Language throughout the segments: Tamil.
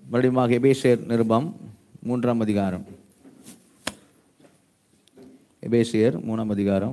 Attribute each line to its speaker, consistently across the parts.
Speaker 1: மறுபடியும் எபேசியர் நிருபம் மூன்றாம் அதிகாரம் எபேசியர் மூணாம் அதிகாரம்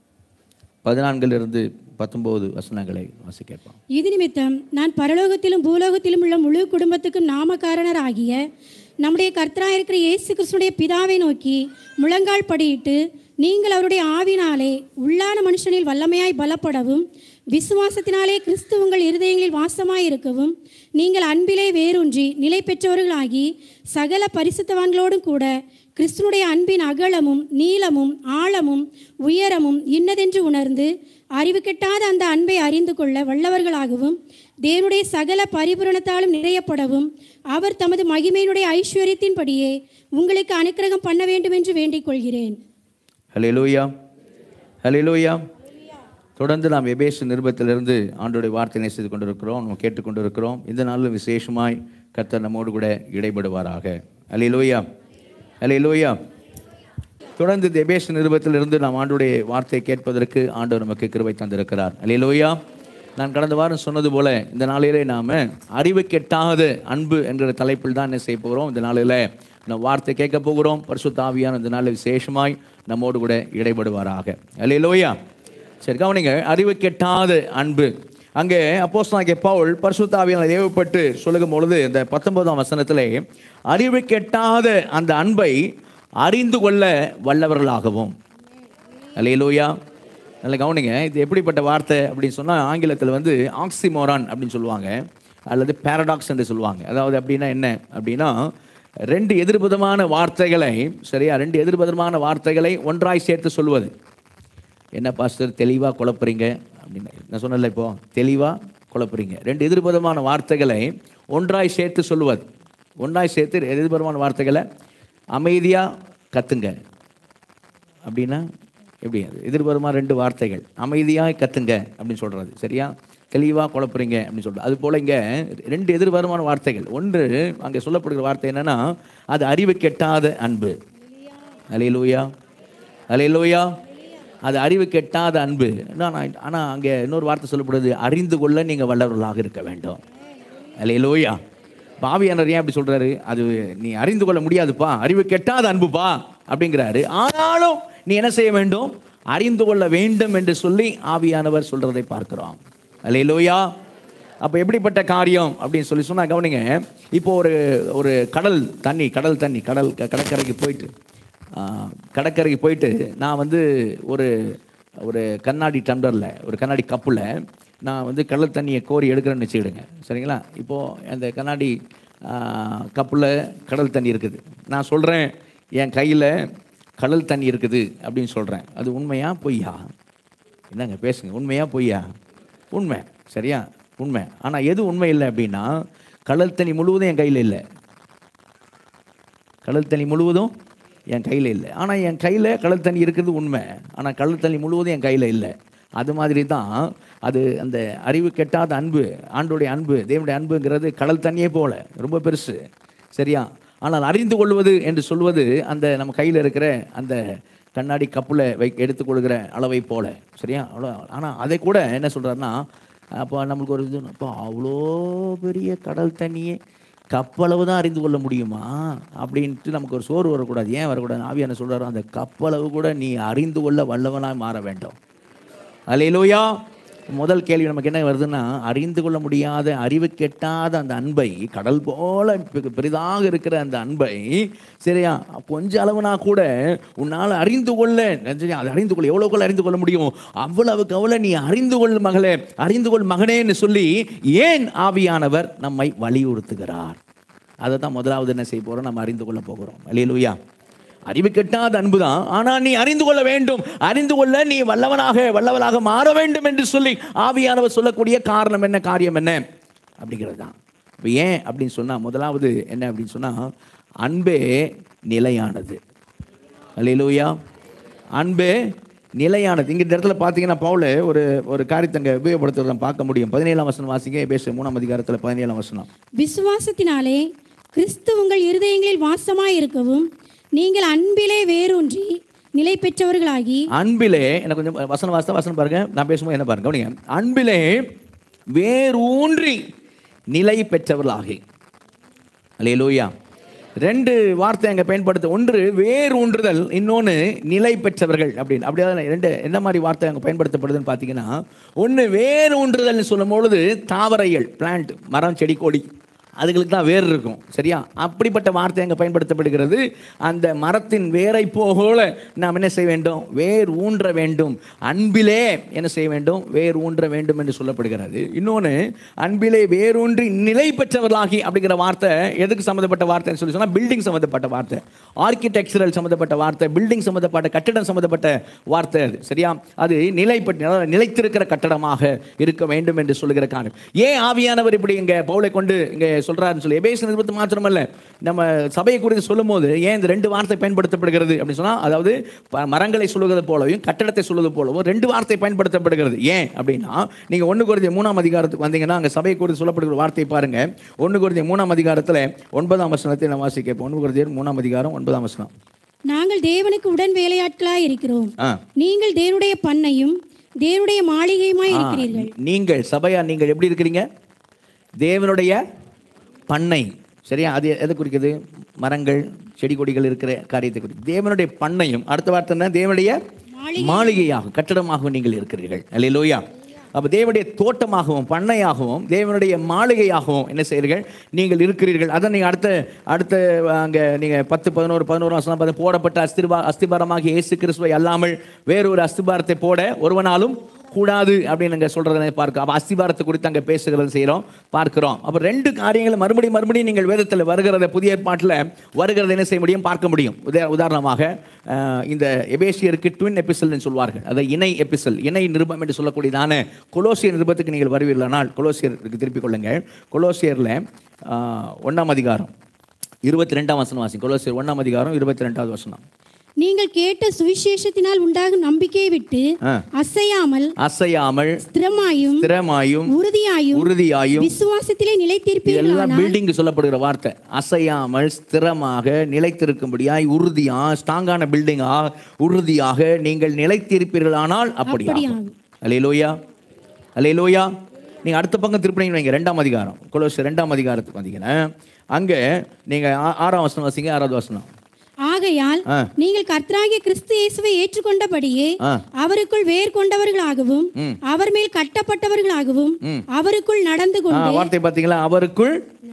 Speaker 1: பதினான்கிலிருந்து பத்தொன்பது வசனங்களை வாசிக்கலாம்
Speaker 2: இது நிமித்தம் நான் பரலோகத்திலும் பூலோகத்திலும் உள்ள முழு குடும்பத்துக்கும் நாமகாரணராகிய நம்முடைய கர்த்தராயிருக்கிற இயேசு கிறிஸ்துடைய பிதாவை நோக்கி முழங்கால் படியிட்டு நீங்கள் அவருடைய ஆவினாலே உள்ளான மனுஷனில் வல்லமையாய் பலப்படவும் விசுவாசத்தினாலே கிறிஸ்து உங்கள் இருதயங்களில் வாசமாயிருக்கவும் நீங்கள் அன்பிலே வேரூன்றி நிலை பெற்றவர்களாகி சகல பரிசுத்தவான்களோடும் கூட கிறிஸ்துனுடைய அன்பின் அகலமும் நீளமும் ஆழமும் உயரமும் இன்னதென்று உணர்ந்து அறிவு கெட்டாத அந்த அன்பை அறிந்து கொள்ள வல்லவர்களாகவும் தேவனுடைய சகல பரிபூரணத்தாலும் நிறையப்படவும் அவர் தமது மகிமையினுடைய ஐஸ்வர்யத்தின்படியே உங்களுக்கு அனுக்கிரகம் பண்ண வேண்டும் என்று வேண்டிக் கொள்கிறேன்
Speaker 1: ஹalleluya ஹalleluya தொடர்ந்து நாம் எபேசு நிருபத்திலிருந்து ஆண்டோடைய வார்த்தை நேசித்து கொண்டிருக்கிறோம் நம்ம கேட்டுக்கொண்டிருக்கிறோம் இந்த நாளில் விசேஷமாய் கர்த்தர் நம்மோடு கூட இடைபடுவாராக ஹalleluya ஹalleluya தொடர்ந்து இந்த எபேசு நிருபத்திலிருந்து நாம் ஆண்டுடைய வார்த்தையை கேட்பதற்கு ஆண்டவர் நமக்கு கிருபை தந்திருக்கிறார் ஹalleluya நான் கடந்த வாரம் சொன்னது போல இந்த நாளிலே நாம அறிவு கெட்டாத அன்பு என்கிற தலைப்பில் தான் என்ன செய்ய போகிறோம் இந்த நாளில் நம்ம வார்த்தை கேட்க போகிறோம் பரிசுத்த ஆவியான இந்த நாளில் விசேஷமாய் நம்மோடு கூட இடைபடுவாராக ஹalleluya சரி கவனிங்க அறிவு கெட்டாத அன்பு அங்கே அப்போஸ்தலனாகிய பவுல் பரிசுத்தாவியான ஏவப்பட்டு சொல்லுகும் பொழுது இந்த பத்தொன்பதாம் வசனத்திலே அறிவு கெட்டாத அந்த அன்பை அறிந்து கொள்ள வல்லவர்களாகவும் அல்லேலூயா நல்ல கவனிங்க இது எப்படிப்பட்ட வார்த்தை அப்படின்னு சொன்னால் ஆங்கிலத்தில் வந்து ஆக்சிமோரான் அப்படின்னு சொல்லுவாங்க அல்லது பேரடாக்ஸ் என்று சொல்லுவாங்க அதாவது அப்படின்னா என்ன அப்படின்னா ரெண்டு எதிர்புதமான வார்த்தைகளை சரியா ரெண்டு எதிர்புதமான வார்த்தைகளை ஒன்றாய் சேர்த்து சொல்வது என்ன பாஸ்டர் தெளிவாக குழப்புறீங்க அப்படின்னு நான் சொன்னல இப்போ தெளிவாக குழப்புறீங்க ரெண்டு எதிர்புறமான வார்த்தைகளை ஒன்றாய் சேர்த்து சொல்லுவது ஒன்றாய் சேர்த்து எதிர்புறமான வார்த்தைகளை அமைதியாக கத்துங்க அப்படின்னா எப்படி அது எதிர்புறமா ரெண்டு வார்த்தைகள் அமைதியாக கத்துங்க அப்படின்னு சொல்கிறது சரியா தெளிவாக குழப்புறீங்க அப்படின்னு சொல்கிறது அது போல் இங்கே ரெண்டு எதிர்புறமான வார்த்தைகள் ஒன்று அங்கே சொல்லப்படுகிற வார்த்தை என்னன்னா அது அறிவு கெட்டாத அன்பு அலையிலூயா அலையிலூயா அது அறிவு கெட்டாத அன்பு ஆனால் அங்கே இன்னொரு வார்த்தை சொல்லப்படுது அறிந்து கொள்ள நீங்கள் வல்லவர்களாக இருக்க வேண்டும் அலையிலூயா பாவியானர் ஏன் அப்படி சொல்றாரு அது நீ அறிந்து கொள்ள முடியாதுப்பா அறிவு கெட்டாத அன்புப்பா அப்படிங்கிறாரு ஆனாலும் நீ என்ன செய்ய வேண்டும் அறிந்து கொள்ள வேண்டும் என்று சொல்லி ஆவியானவர் சொல்றதை பார்க்கிறோம் அலையிலோயா அப்போ எப்படிப்பட்ட காரியம் அப்படின்னு சொல்லி சொன்னா கவனிங்க இப்போ ஒரு ஒரு கடல் தண்ணி கடல் தண்ணி கடல் க- கடற்கரைக்கு போயிட்டு ஆ, கடற்கரைக்கு போயிட்டு நான் வந்து ஒரு ஒரு கண்ணாடி டம்ளரில் ஒரு கண்ணாடி கப்பில் நான் வந்து கடல் தண்ணியை கோரி எடுக்கிறேன்னு வச்சுக்கிடுங்க சரிங்களா இப்போது அந்த கண்ணாடி கப்பில் கடல் தண்ணி இருக்குது நான் சொல்கிறேன் என் கையில் கடல் தண்ணி இருக்குது அப்படின்னு சொல்கிறேன் அது உண்மையா பொய்யா என்னங்க பேசுங்க உண்மையா பொய்யா உண்மை சரியா உண்மை ஆனால் எது உண்மை இல்லை அப்படின்னா கடல் தண்ணி முழுவதும் என் கையில் இல்லை கடல் தண்ணி முழுவதும் என் கையில் இல்லை ஆனால் என் கையில் கடல் தண்ணி இருக்கிறது உண்மை ஆனால் கடல் தண்ணி முழுவதும் என் கையில் இல்லை அது மாதிரி தான் அது அந்த அறிவு கெட்டாத அன்பு ஆண்டுடைய அன்பு தேவனுடைய அன்புங்கிறது கடல் தண்ணியே போல ரொம்ப பெருசு சரியா ஆனால் அறிந்து கொள்வது என்று சொல்வது அந்த நம்ம கையில் இருக்கிற அந்த கண்ணாடி கப்பில் வை எடுத்துக்கொள்கிற அளவை போல சரியா அவ்வளோ ஆனால் அதை கூட என்ன சொல்கிறாருன்னா அப்போ நம்மளுக்கு ஒரு இது அப்போ அவ்வளோ பெரிய கடல் தண்ணியே கப்பளவு தான் அறிந்து கொள்ள முடியுமா அப்படின்ட்டு நமக்கு ஒரு சோறு வரக்கூடாது ஏன் வரக்கூடாது ஆவியான சொல்றாரு அந்த கப்பளவு கூட நீ அறிந்து கொள்ள வல்லவனாய் மாற வேண்டும் அல்லேலூயா முதல் கேள்வி நமக்கு என்ன வருதுன்னா அறிந்து கொள்ள முடியாத அறிவு கெட்டாத அந்த அன்பை கடல் போல பெ- பெரிதாக இருக்கிற அந்த அன்பை சரியா கொஞ்ச அளவுனா கூட உன்னால் அறிந்து கொள்ள சரியா, அதை அறிந்து கொள்ள எவ்வளவுக்குள்ள அறிந்து கொள்ள முடியும் அவ்வளவுக்கு அவ்வளவு நீ அறிந்து கொள் மகளே அறிந்து கொள் மகனேன்னு சொல்லி ஏன் ஆவியானவர் நம்மை வலியுறுத்துகிறார் அதை தான் முதலாவது என்ன செய்ய போறோம் நம்ம அறிந்து கொள்ள போகிறோம் அல்லேலூயா அறிவு கெட்டாத அன்பு தான் ஆனால் நீ அறிந்து கொள்ள வேண்டும் அறிந்து கொள்ள நீ வல்லவனாக வல்லவனாக மாற வேண்டும் என்று சொல்லி ஆவியானவர் சொல்லக்கூடிய காரணம் என்ன காரியம் என்ன அப்படிங்கிறது தான் இப்போ ஏன் அப்படின்னு சொன்னா முதலாவது என்ன அப்படின்னு சொன்னா அன்பே நிலையானது அல்லேலூயா அன்பே நிலையானது இங்க இந்த இடத்துல பார்த்தீங்கன்னா பவுல ஒரு ஒரு காரியத்தை அங்கே உபயோகப்படுத்துறத பார்க்க முடியும் பதினேழாம் வசனம் வாசிங்க பேச மூணாம் அதிகாரத்தில் பதினேழாம் வசனம்
Speaker 2: விசுவாசத்தினாலே கிறிஸ்து உங்கள் இருதயங்களில் வாசமாயிருக்கவும் நீங்கள் அன்பிலே வேரூன்றி நிலை பெற்றவர்களாகி
Speaker 1: அன்பிலே எனக்கு கொஞ்சம் வசனம் வாசித்தா வசனம் பாருங்க நான் பேசும்போது என்ன பாருங்க கவனிங்க அன்பிலே வேரூன்றி நிலை பெற்றவர்களாகி அல்லேலூயா ரெண்டு வார்த்தை அங்கே பயன்படுத்த ஒன்று வேர் ஊன்றுதல் இன்னொன்று நிலை பெற்றவர்கள் அப்படின்னு அப்படியே ரெண்டு என்ன மாதிரி வார்த்தை அங்கே பயன்படுத்தப்படுதுன்னு பார்த்தீங்கன்னா ஒன்று வேர் ஊன்றுதல்னு சொல்லும் பொழுது தாவரைகள் பிளான்ட் மரம் செடி கொடி அதுகளுக்கு தான் வேர் இருக்கும் சரியா அப்படிப்பட்ட வார்த்தை அங்கே பயன்படுத்தப்படுகிறது அந்த மரத்தின் வேரை போல நாம் என்ன செய்ய வேண்டும் வேர் ஊன்ற வேண்டும் அன்பிலே என்ன செய்ய வேண்டும் வேர் ஊன்ற வேண்டும் என்று சொல்லப்படுகிறது இன்னொன்று அன்பிலே வேரூன்றி நிலை பெற்றவர்களாகி அப்படிங்கிற வார்த்தை எதுக்கு சம்மந்தப்பட்ட வார்த்தைன்னு சொல்லி சொன்னால் பில்டிங் சம்மந்தப்பட்ட வார்த்தை ஆர்கிடெக்சரல் சம்மந்தப்பட்ட வார்த்தை பில்டிங் சம்மந்தப்பட்ட கட்டடம் சம்மந்தப்பட்ட வார்த்தை அது சரியா அது நிலைப்பட்ட அதாவது நிலைத்திருக்கிற கட்டடமாக இருக்க வேண்டும் என்று சொல்லுகிற காரணம் ஏன் ஆவியானவர் இப்படி இங்கே பவுலை கொண்டு இங்கே சொல்றாருன்னு சொல்லி எபேச நிருபத்து மாத்திரமல்ல நம்ம சபையை குறித்து சொல்லும்போது ஏன் இந்த ரெண்டு வார்த்தை பயன்படுத்தப்படுகிறது அப்படின்னு சொன்னால் அதாவது ப- மரங்களை சொல்லுவது போலவும் கட்டடத்தை சொல்லுவது போலவும் ரெண்டு வார்த்தை பயன்படுத்தப்படுகிறது ஏன் அப்படின்னா நீங்கள் ஒன்று குறைந்த மூணாம் அதிகாரத்துக்கு வந்தீங்கன்னா அங்கே சபையை குறித்து சொல்லப்படுகிற வார்த்தையை பாருங்க ஒன்று குறைந்த மூணாம் அதிகாரத்தில் ஒன்பதாம் வசனத்தை நான் வாசிக்க ஒன்று குறைந்த மூணாம் அதிகாரம் ஒன்பதாம் வசனம்
Speaker 2: நாங்கள் தேவனுக்கு உடன் வேலையாட்களாய் இருக்கிறோம்
Speaker 1: ஆ
Speaker 2: நீங்கள் தேவனுடைய பண்ணையும் தேவனுடைய மாளிகையுமாய் இருக்கிறீர்கள்
Speaker 1: நீங்கள் சபையா நீங்கள் எப்படி இருக்கிறீங்க தேவனுடைய பண்ணை சரியா அது எதை குறிக்குது மரங்கள் செடி கொடிகள் இருக்கிற காரியத்தை குறிக்கும் தேவனுடைய பண்ணையும் அடுத்த வார்த்தை என்ன தேவனுடைய மாளிகையாகும் கட்டடமாகவும் நீங்கள் இருக்கிறீர்கள் அல்லேலூயா அப்போ தேவனுடைய தோட்டமாகவும் பண்ணையாகவும் தேவனுடைய மாளிகையாகவும் என்ன செய்கிறீர்கள் நீங்கள் இருக்கிறீர்கள் அதை நீங்கள் அடுத்த அடுத்த அங்கே நீங்கள் பத்து பதினோரு பதினோரு வருஷம் பார்த்து போடப்பட்ட அஸ்திபா அஸ்திபாரமாகிய இயேசு கிறிஸ்துவை அல்லாமல் வேறொரு அஸ்திபாரத்தை போட ஒருவனாலும் கூடாது அப்படின்னு அங்கே சொல்கிறத பார்க்க அப்போ அஸ்திபாரத்தை குறித்து அங்கே பேசுகிறது செய்கிறோம் பார்க்கிறோம் அப்போ ரெண்டு காரியங்களை மறுபடியும் மறுபடியும் நீங்கள் வேதத்தில் வருகிறத புதிய ஏற்பாட்டில் வருகிறத என்ன செய்ய முடியும் பார்க்க முடியும் உதா உதாரணமாக அஹ், இந்த எபேசியருக்கு ட்வின் எபிசல்னு சொல்வார்கள் அதை இணை எபிசல் இணை நிருபம் என்று சொல்லக்கூடியதான கொலோசியர் நிருபத்துக்கு நீங்கள் வருவீர்களானால் கொலோசியருக்கு திருப்பிக் கொள்ளுங்கள் கொலோசியரில் ஒன்றாம் அதிகாரம் இருபத்தி ரெண்டாம் வசனம் வாசி கொலோசியர் ஒன்றாம் அதிகாரம் இருபத்தி ரெண்டாவது வசனம்
Speaker 2: நீங்கள் கேட்ட சுவிசேஷத்தினால் உண்டாகும் நம்பிக்கையை விட்டு
Speaker 1: ஆ.
Speaker 2: அசையாமல்
Speaker 1: அசையாமல்
Speaker 2: ஸ்திரமாயும்
Speaker 1: ஸ்திரமாயும்
Speaker 2: உறுதியாயும்
Speaker 1: உறுதியாயும்
Speaker 2: விசுவாசத்திலே
Speaker 1: இதெல்லாம்
Speaker 2: நிலைத்திருப்பீர்களானால்
Speaker 1: பில்டிங் சொல்லப்படுகிற வார்த்தை அசையாமல் ஸ்திரமாக நிலைத்திருக்கும்படியாய் உறுதியா ஸ்ட்ராங்கான பில்டிங்கா உறுதியாக நீங்கள் நிலைத்திருப்பீர்களானால் அப்படியா
Speaker 2: அப்படியாகும்.
Speaker 1: அலையிலோயா அலையிலோயா நீங்க அடுத்த பக்கம் திருப்பினீங்க வைங்க ரெண்டாம் அதிகாரம் கொலோஸ் ரெண்டாம் அதிகாரத்துக்கு வந்தீங்கன்னா அங்க நீங்க ஆ- ஆறாம் வசனம் வாசிங்க ஆறாவது வசனம்
Speaker 2: ஆகையால்
Speaker 1: ஆ.
Speaker 2: நீங்கள் கர்த்தராகிய கிறிஸ்து இயேசுவை ஏற்றுக்கொண்டபடியே
Speaker 1: ஆ.
Speaker 2: அவருக்குள் வேர் கொண்டவர்களாகவும் அவர் மேல் கட்டப்பட்டவர்களாகவும் அவருக்குள் நடந்து
Speaker 1: ஆ,
Speaker 2: கொண்டு
Speaker 1: வார்த்தை பார்த்தீங்களா அவருக்குள்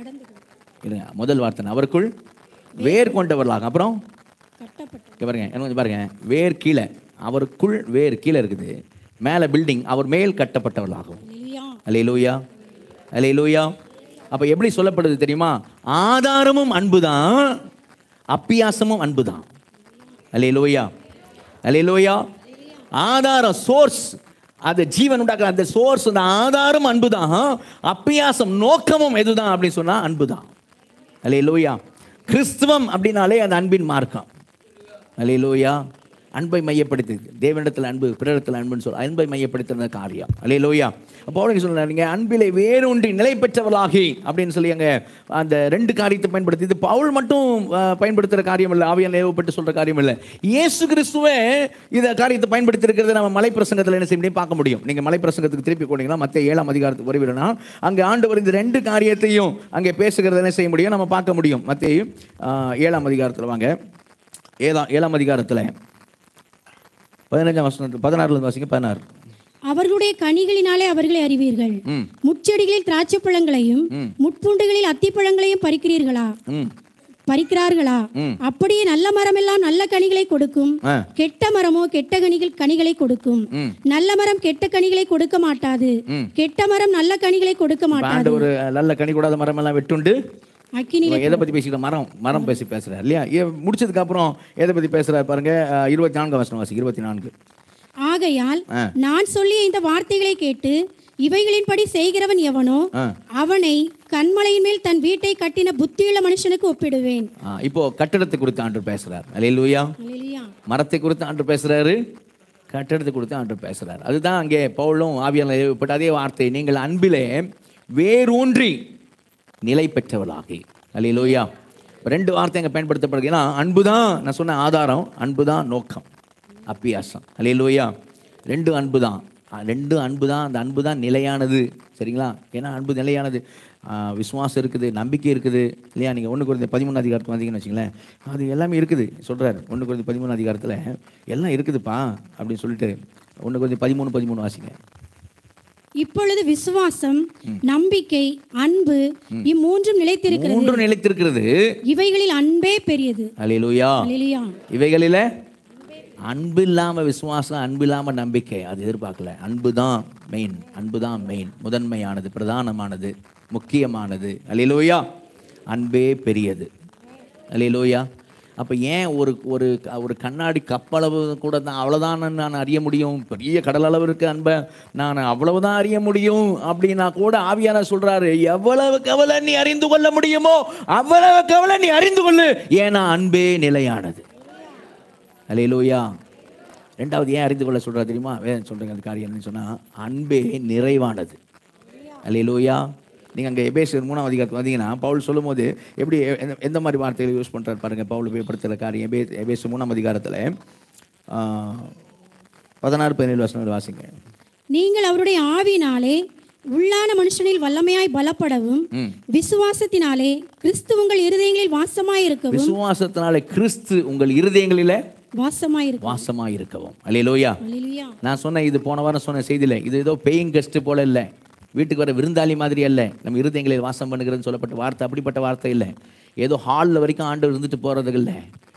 Speaker 1: இருங்க, முதல் வார்த்தை அவருக்குள் வேர் கொண்டவர்களாக அப்புறம்
Speaker 2: கட்டப்பட்ட
Speaker 1: இங்க பாருங்க என்ன கொஞ்சம் பாருங்க வேர் கீழே அவருக்குள் வேர் கீழே இருக்குது மேலே பில்டிங் அவர் மேல் கட்டப்பட்டவர்களாகும்
Speaker 2: அல்லேலூயா.
Speaker 1: அலையிலூயா அலையிலூயா அப்போ எப்படி சொல்லப்படுது தெரியுமா ஆதாரமும் அன்புதான் அப்பியாசமும் அன்புதான் அலையிலூயா அலையிலூயா ஆதாரம் சோர்ஸ் அது ஜீவன் உண்டாக்குற அந்த சோர்ஸ் அந்த ஆதாரம் அன்புதான் அப்பியாசம் நோக்கமும் எதுதான் அப்படின்னு சொன்னா அன்புதான் அலையிலூயா கிறிஸ்துவம் அப்படின்னாலே அந்த அன்பின் மார்க்கம் அலையிலூயா அன்பை மையப்படுத்தி தேவனிடத்தில் அன்பு பிறரிடத்தில் அன்புன்னு சொல்ல அன்பை மையப்படுத்துற காரியம் அலையிலூயா அப்போ அவங்க சொல்லுங்க நீங்க அன்பிலே வேரூன்றி நிலை பெற்றவளாகி அப்படின்னு சொல்லி அங்க அந்த ரெண்டு காரியத்தை பயன்படுத்தி இது பவுல் மட்டும் அஹ், பயன்படுத்துற காரியம் இல்லை ஆவியால் ஏவப்பட்டு சொல்ற காரியம் இல்லை இயேசு கிறிஸ்துவே இந்த காரியத்தை பயன்படுத்தி இருக்கிறத நம்ம மலை பிரசங்கத்தில் என்ன செய்ய முடியும் பார்க்க முடியும் நீங்க மலை பிரசங்கத்துக்கு திருப்பி போனீங்கன்னா மற்ற ஏழாம் அதிகாரத்துக்கு வருவீங்கன்னா அங்கே ஆண்டவர் இந்த ரெண்டு காரியத்தையும் அங்கே பேசுகிறத என்ன செய்ய முடியும் நம்ம பார்க்க முடியும் மற்ற ஏழாம் அதிகாரத்தில் வாங்க ஏழாம் ஏழாம் அதிகாரத்தில் பதினஞ்சாம் வசனத்து பதினாறுல இருந்து வாசிங்க பதினாறு
Speaker 2: அவர்களுடைய கனிகளினாலே அவர்களை அறிவீர்கள்
Speaker 1: ம்
Speaker 2: முட்செடிகளில் திராட்சை பழங்களையும் முட்பூண்டுகளில் அத்திப்பழங்களையும் பறிக்கிறீர்களா
Speaker 1: ம்
Speaker 2: பறிக்கிறார்களா அப்படியே நல்ல மரமெல்லாம் நல்ல கனிகளை கொடுக்கும்
Speaker 1: ஆ
Speaker 2: கெட்ட மரமோ கெட்ட கனிகள் கனிகளை கொடுக்கும்
Speaker 1: ம்.
Speaker 2: நல்ல மரம் கெட்ட கனிகளை கொடுக்க மாட்டாது கெட்ட மரம் நல்ல கனிகளை கொடுக்க
Speaker 1: இப்ப
Speaker 2: மாட்டாது
Speaker 1: ஆண்டவர் நல்ல கனி கூடாத மரம் எல்லாம் வெட்டுண்டு
Speaker 2: அக்கினியிலே
Speaker 1: இவன் எதை பத்தி பேசிக்கிற மரம் மரம் பேசி பேசுறாரு இல்லையா இவன் முடிச்சதுக்கு அப்புறம் எதை பத்தி பேசுறாரு பாருங்க அஹ், இருபத்தி நான்கு வசனம் வாசி இருபத்தி நான்கு
Speaker 2: ஆகையால்
Speaker 1: ஆ.
Speaker 2: நான் சொல்லிய இந்த வார்த்தைகளை கேட்டு இவைகளின்படி செய்கிறவன் எவனோ
Speaker 1: ஆ.
Speaker 2: அவனை கண்மலையின் மேல் தன் வீட்டை கட்டின புத்தியுள்ள மனுஷனுக்கு ஒப்பிடுவேன்
Speaker 1: ஆ, இப்போ கட்டடத்தை குறித்து ஆண்டு பேசுறாரு அலையிலூயா
Speaker 2: அல்லேலூயா.
Speaker 1: மரத்தை குறித்து ஆண்டு பேசுறாரு கட்டடத்தை குறித்து ஆண்டு பேசுறாரு அதுதான் அங்கே பவுலும் ஆவியால் ஏவப்பட்ட அதே வார்த்தை நீங்கள் அன்பிலே வேரூன்றி நிலை பெற்றவளாகி அல்லையிலோயா ரெண்டு வார்த்தை அங்கே பயன்படுத்தப்படுது ஏன்னா அன்பு தான் நான் சொன்ன ஆதாரம் அன்பு தான் நோக்கம் அப்பியாசம் அல்லையிலோயா ரெண்டு அன்பு தான் ரெண்டு அன்பு தான் அந்த அன்பு தான் நிலையானது சரிங்களா ஏன்னா அன்பு நிலையானது ஆ, விசுவாசம் இருக்குது நம்பிக்கை இருக்குது இல்லையா நீங்கள் ஒன்று குறைந்த பதிமூணு அதிகாரத்துக்கு வந்தீங்கன்னு வச்சுங்களேன் அது எல்லாமே இருக்குது சொல்கிறார் ஒன்று குறைந்த பதிமூணு அதிகாரத்தில் எல்லாம் இருக்குதுப்பா அப்படின்னு சொல்லிட்டு ஒன்று குறைந்த பதிமூணு பதிமூணு வாசிங்க
Speaker 2: இப்பொழுது விசுவாசம் நம்பிக்கை அன்பு இம்மூன்றும் நிலைத்திருக்கிறது
Speaker 1: மூன்று நிலைத்திருக்கிறது
Speaker 2: இவைகளில் அன்பே பெரியது
Speaker 1: அலையிலூயா
Speaker 2: அல்லேலூயா
Speaker 1: இவைகளில் அன்பு இல்லாமல் விசுவாசம் அன்பு இல்லாமல் நம்பிக்கை அது எதிர்பார்க்கல அன்பு தான் மெயின் அன்பு தான் மெயின் முதன்மையானது பிரதானமானது முக்கியமானது அலையிலோயா அன்பே பெரியது அலையிலோயா அப்போ ஏன் ஒரு ஒரு ஒரு கண்ணாடி கப்பளவு கூட தான் அவ்வளோதான் நான் அறிய முடியும் பெரிய கடல் அளவு இருக்க அன்பை நான் அவ்வளவுதான் அறிய முடியும் அப்படின்னா கூட ஆவியான சொல்றாரு எவ்வளவு கவலை நீ அறிந்து கொள்ள முடியுமோ அவ்வளவு கவலை நீ அறிந்து கொள்ளு ஏன்னா அன்பே நிலையானது அலையிலூயா ரெண்டாவது ஏன் அறிந்து கொள்ள சொல்றா தெரியுமா வேதம் சொல்றேங்க அந்த காரியம் என்னன்னு சொன்னா அன்பே நிறைவானது அலையிலூயா நீங்க அங்க எபேசியர் மூணாம் அதிகாரத்துக்கு வந்தீங்கன்னா பவுல் சொல்லும்போது எப்படி எந்த- எந்த மாதிரி வார்த்தைகளை யூஸ் பண்றாரு பாருங்க பவுல் உபயோகப்படுத்துகிற காரியம் எபே எபேசு மூணாம் அதிகாரத்துல ஆ, பதினாறு பதினேழு வசனங்கள் வாசிங்க
Speaker 2: நீங்கள் அவருடைய ஆவினாலே உள்ளான மனுஷனில் வல்லமையாய் பலப்படவும்
Speaker 1: ம்.
Speaker 2: விசுவாசத்தினாலே கிறிஸ்து உங்கள் இருதயங்களில் வாசமாயிருக்கவும்
Speaker 1: விசுவாசத்தினாலே கிறிஸ்து உங்கள் இருதயங்களிலே
Speaker 2: வாசமாயிருக்கும்
Speaker 1: வாசமாய் இருக்கவும் அலையிலூயா
Speaker 2: அல்லேலூயா
Speaker 1: நான் சொன்னேன் இது போன வாரம் சொன்ன செய்தியில் இது ஏதோ பேயிங் கெஸ்ட் போல இல்லை வீட்டுக்கு வர விருந்தாளி மாதிரி அல்ல நம்ம இருதயங்களில் வாசம் பண்ணுகிறதுன்னு சொல்லப்பட்ட வார்த்தை அப்படிப்பட்ட வார்த்தை இல்லை ஏதோ ஹாலில் வரைக்கும் ஆண்டவர் இருந்துட்டு போகிறது இல்லை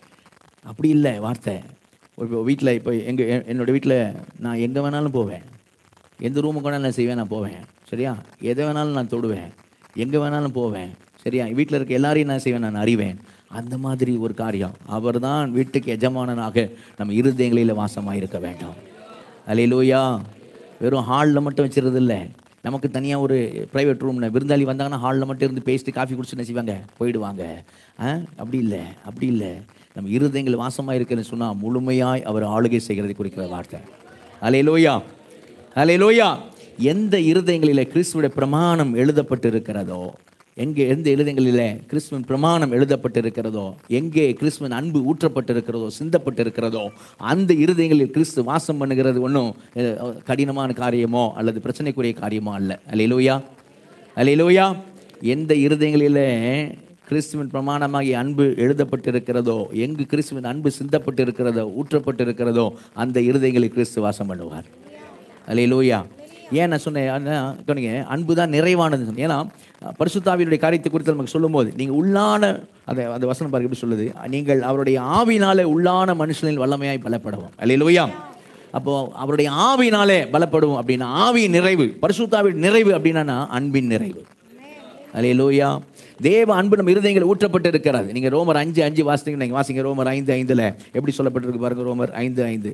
Speaker 1: அப்படி இல்லை வார்த்தை இப்போ வீட்டில் இப்போ எங்கள் என்னோட வீட்டில் நான் எங்கே வேணாலும் போவேன் எந்த ரூமுக்கு வேணாலும் நான் செய்வேன் நான் போவேன் சரியா எதை வேணாலும் நான் தொடுவேன் எங்கே வேணாலும் போவேன் சரியா வீட்டில் இருக்க எல்லாரையும் நான் செய்வேன் நான் அறிவேன் அந்த மாதிரி ஒரு காரியம் அவர்தான் வீட்டுக்கு எஜமானனாக நம்ம இருதயங்களில் வாசமாக இருக்க வேண்டும் அலையிலூயா வெறும் ஹாலில் மட்டும் வச்சுறது இல்லை நமக்கு தனியாக ஒரு ப்ரைவேட் ரூமில் விருந்தாளி வந்தாங்கன்னா ஹாலில் மட்டும் இருந்து பேசிட்டு காஃபி குடிச்சு என்ன செய்வாங்க போயிடுவாங்க ஆ அப்படி இல்லை அப்படி இல்லை நம்ம இருதயங்கள் வாசமாக இருக்குன்னு சொன்னால் முழுமையாய் அவர் ஆளுகை செய்கிறதை குறிக்கிற வார்த்தை அலையிலோயா அலையிலோயா எந்த இருதயங்களிலே கிறிஸ்துவுடைய பிரமாணம் எழுதப்பட்டு இருக்கிறதோ எங்கே எந்த எழுதங்களிலே கிறிஸ்துவின் பிரமாணம் எழுதப்பட்டு இருக்கிறதோ எங்கே கிறிஸ்துவின் அன்பு ஊற்றப்பட்டிருக்கிறதோ சிந்தப்பட்டிருக்கிறதோ அந்த இருதயங்களில் கிறிஸ்து வாசம் பண்ணுகிறது ஒன்றும் அஹ், கடினமான காரியமோ அல்லது பிரச்சனைக்குரிய காரியமோ அல்ல அலையிலோயா அலையிலோயா எந்த இருதயங்களிலே கிறிஸ்துவின் பிரமாணமாகிய அன்பு எழுதப்பட்டிருக்கிறதோ எங்கு கிறிஸ்துவின் அன்பு சிந்தப்பட்டிருக்கிறதோ ஊற்றப்பட்டிருக்கிறதோ அந்த இருதயங்களில் கிறிஸ்து வாசம் பண்ணுவார் அலையிலோயா ஏன் நான் சொன்னேன் அண்ணா, கவனிங்க அன்பு தான் நிறைவானது சொன்னேன். ஏன்னா பரிசுத்தாவினுடைய காரியத்தை குறித்து நமக்கு சொல்லும்போது நீங்கள் உள்ளான அந்த அந்த வசனம் பாருங்க எப்படி சொல்லுது நீங்கள் அவருடைய ஆவினாலே உள்ளான மனுஷனில் வல்லமையாய் பலப்படவும் அலையிலோயா அப்போ அவருடைய ஆவினாலே பலப்படுவோம் அப்படின்னா ஆவியின் நிறைவு பரிசுத்தாவின் நிறைவு அப்படின்னா அன்பின் நிறைவு அலையிலோயா தேவ அன்பு நம்ம இருதயங்கள் ஊற்றப்பட்டு இருக்கிறது நீங்க ரோமர் அஞ்சு அஞ்சு வாசிங்க நீங்க வாசிங்க ரோமர் ஐந்து ஐந்துல எப்படி சொல்லப்பட்டிருக்கு பாருங்க ரோமர் ஐந்து ஐந்து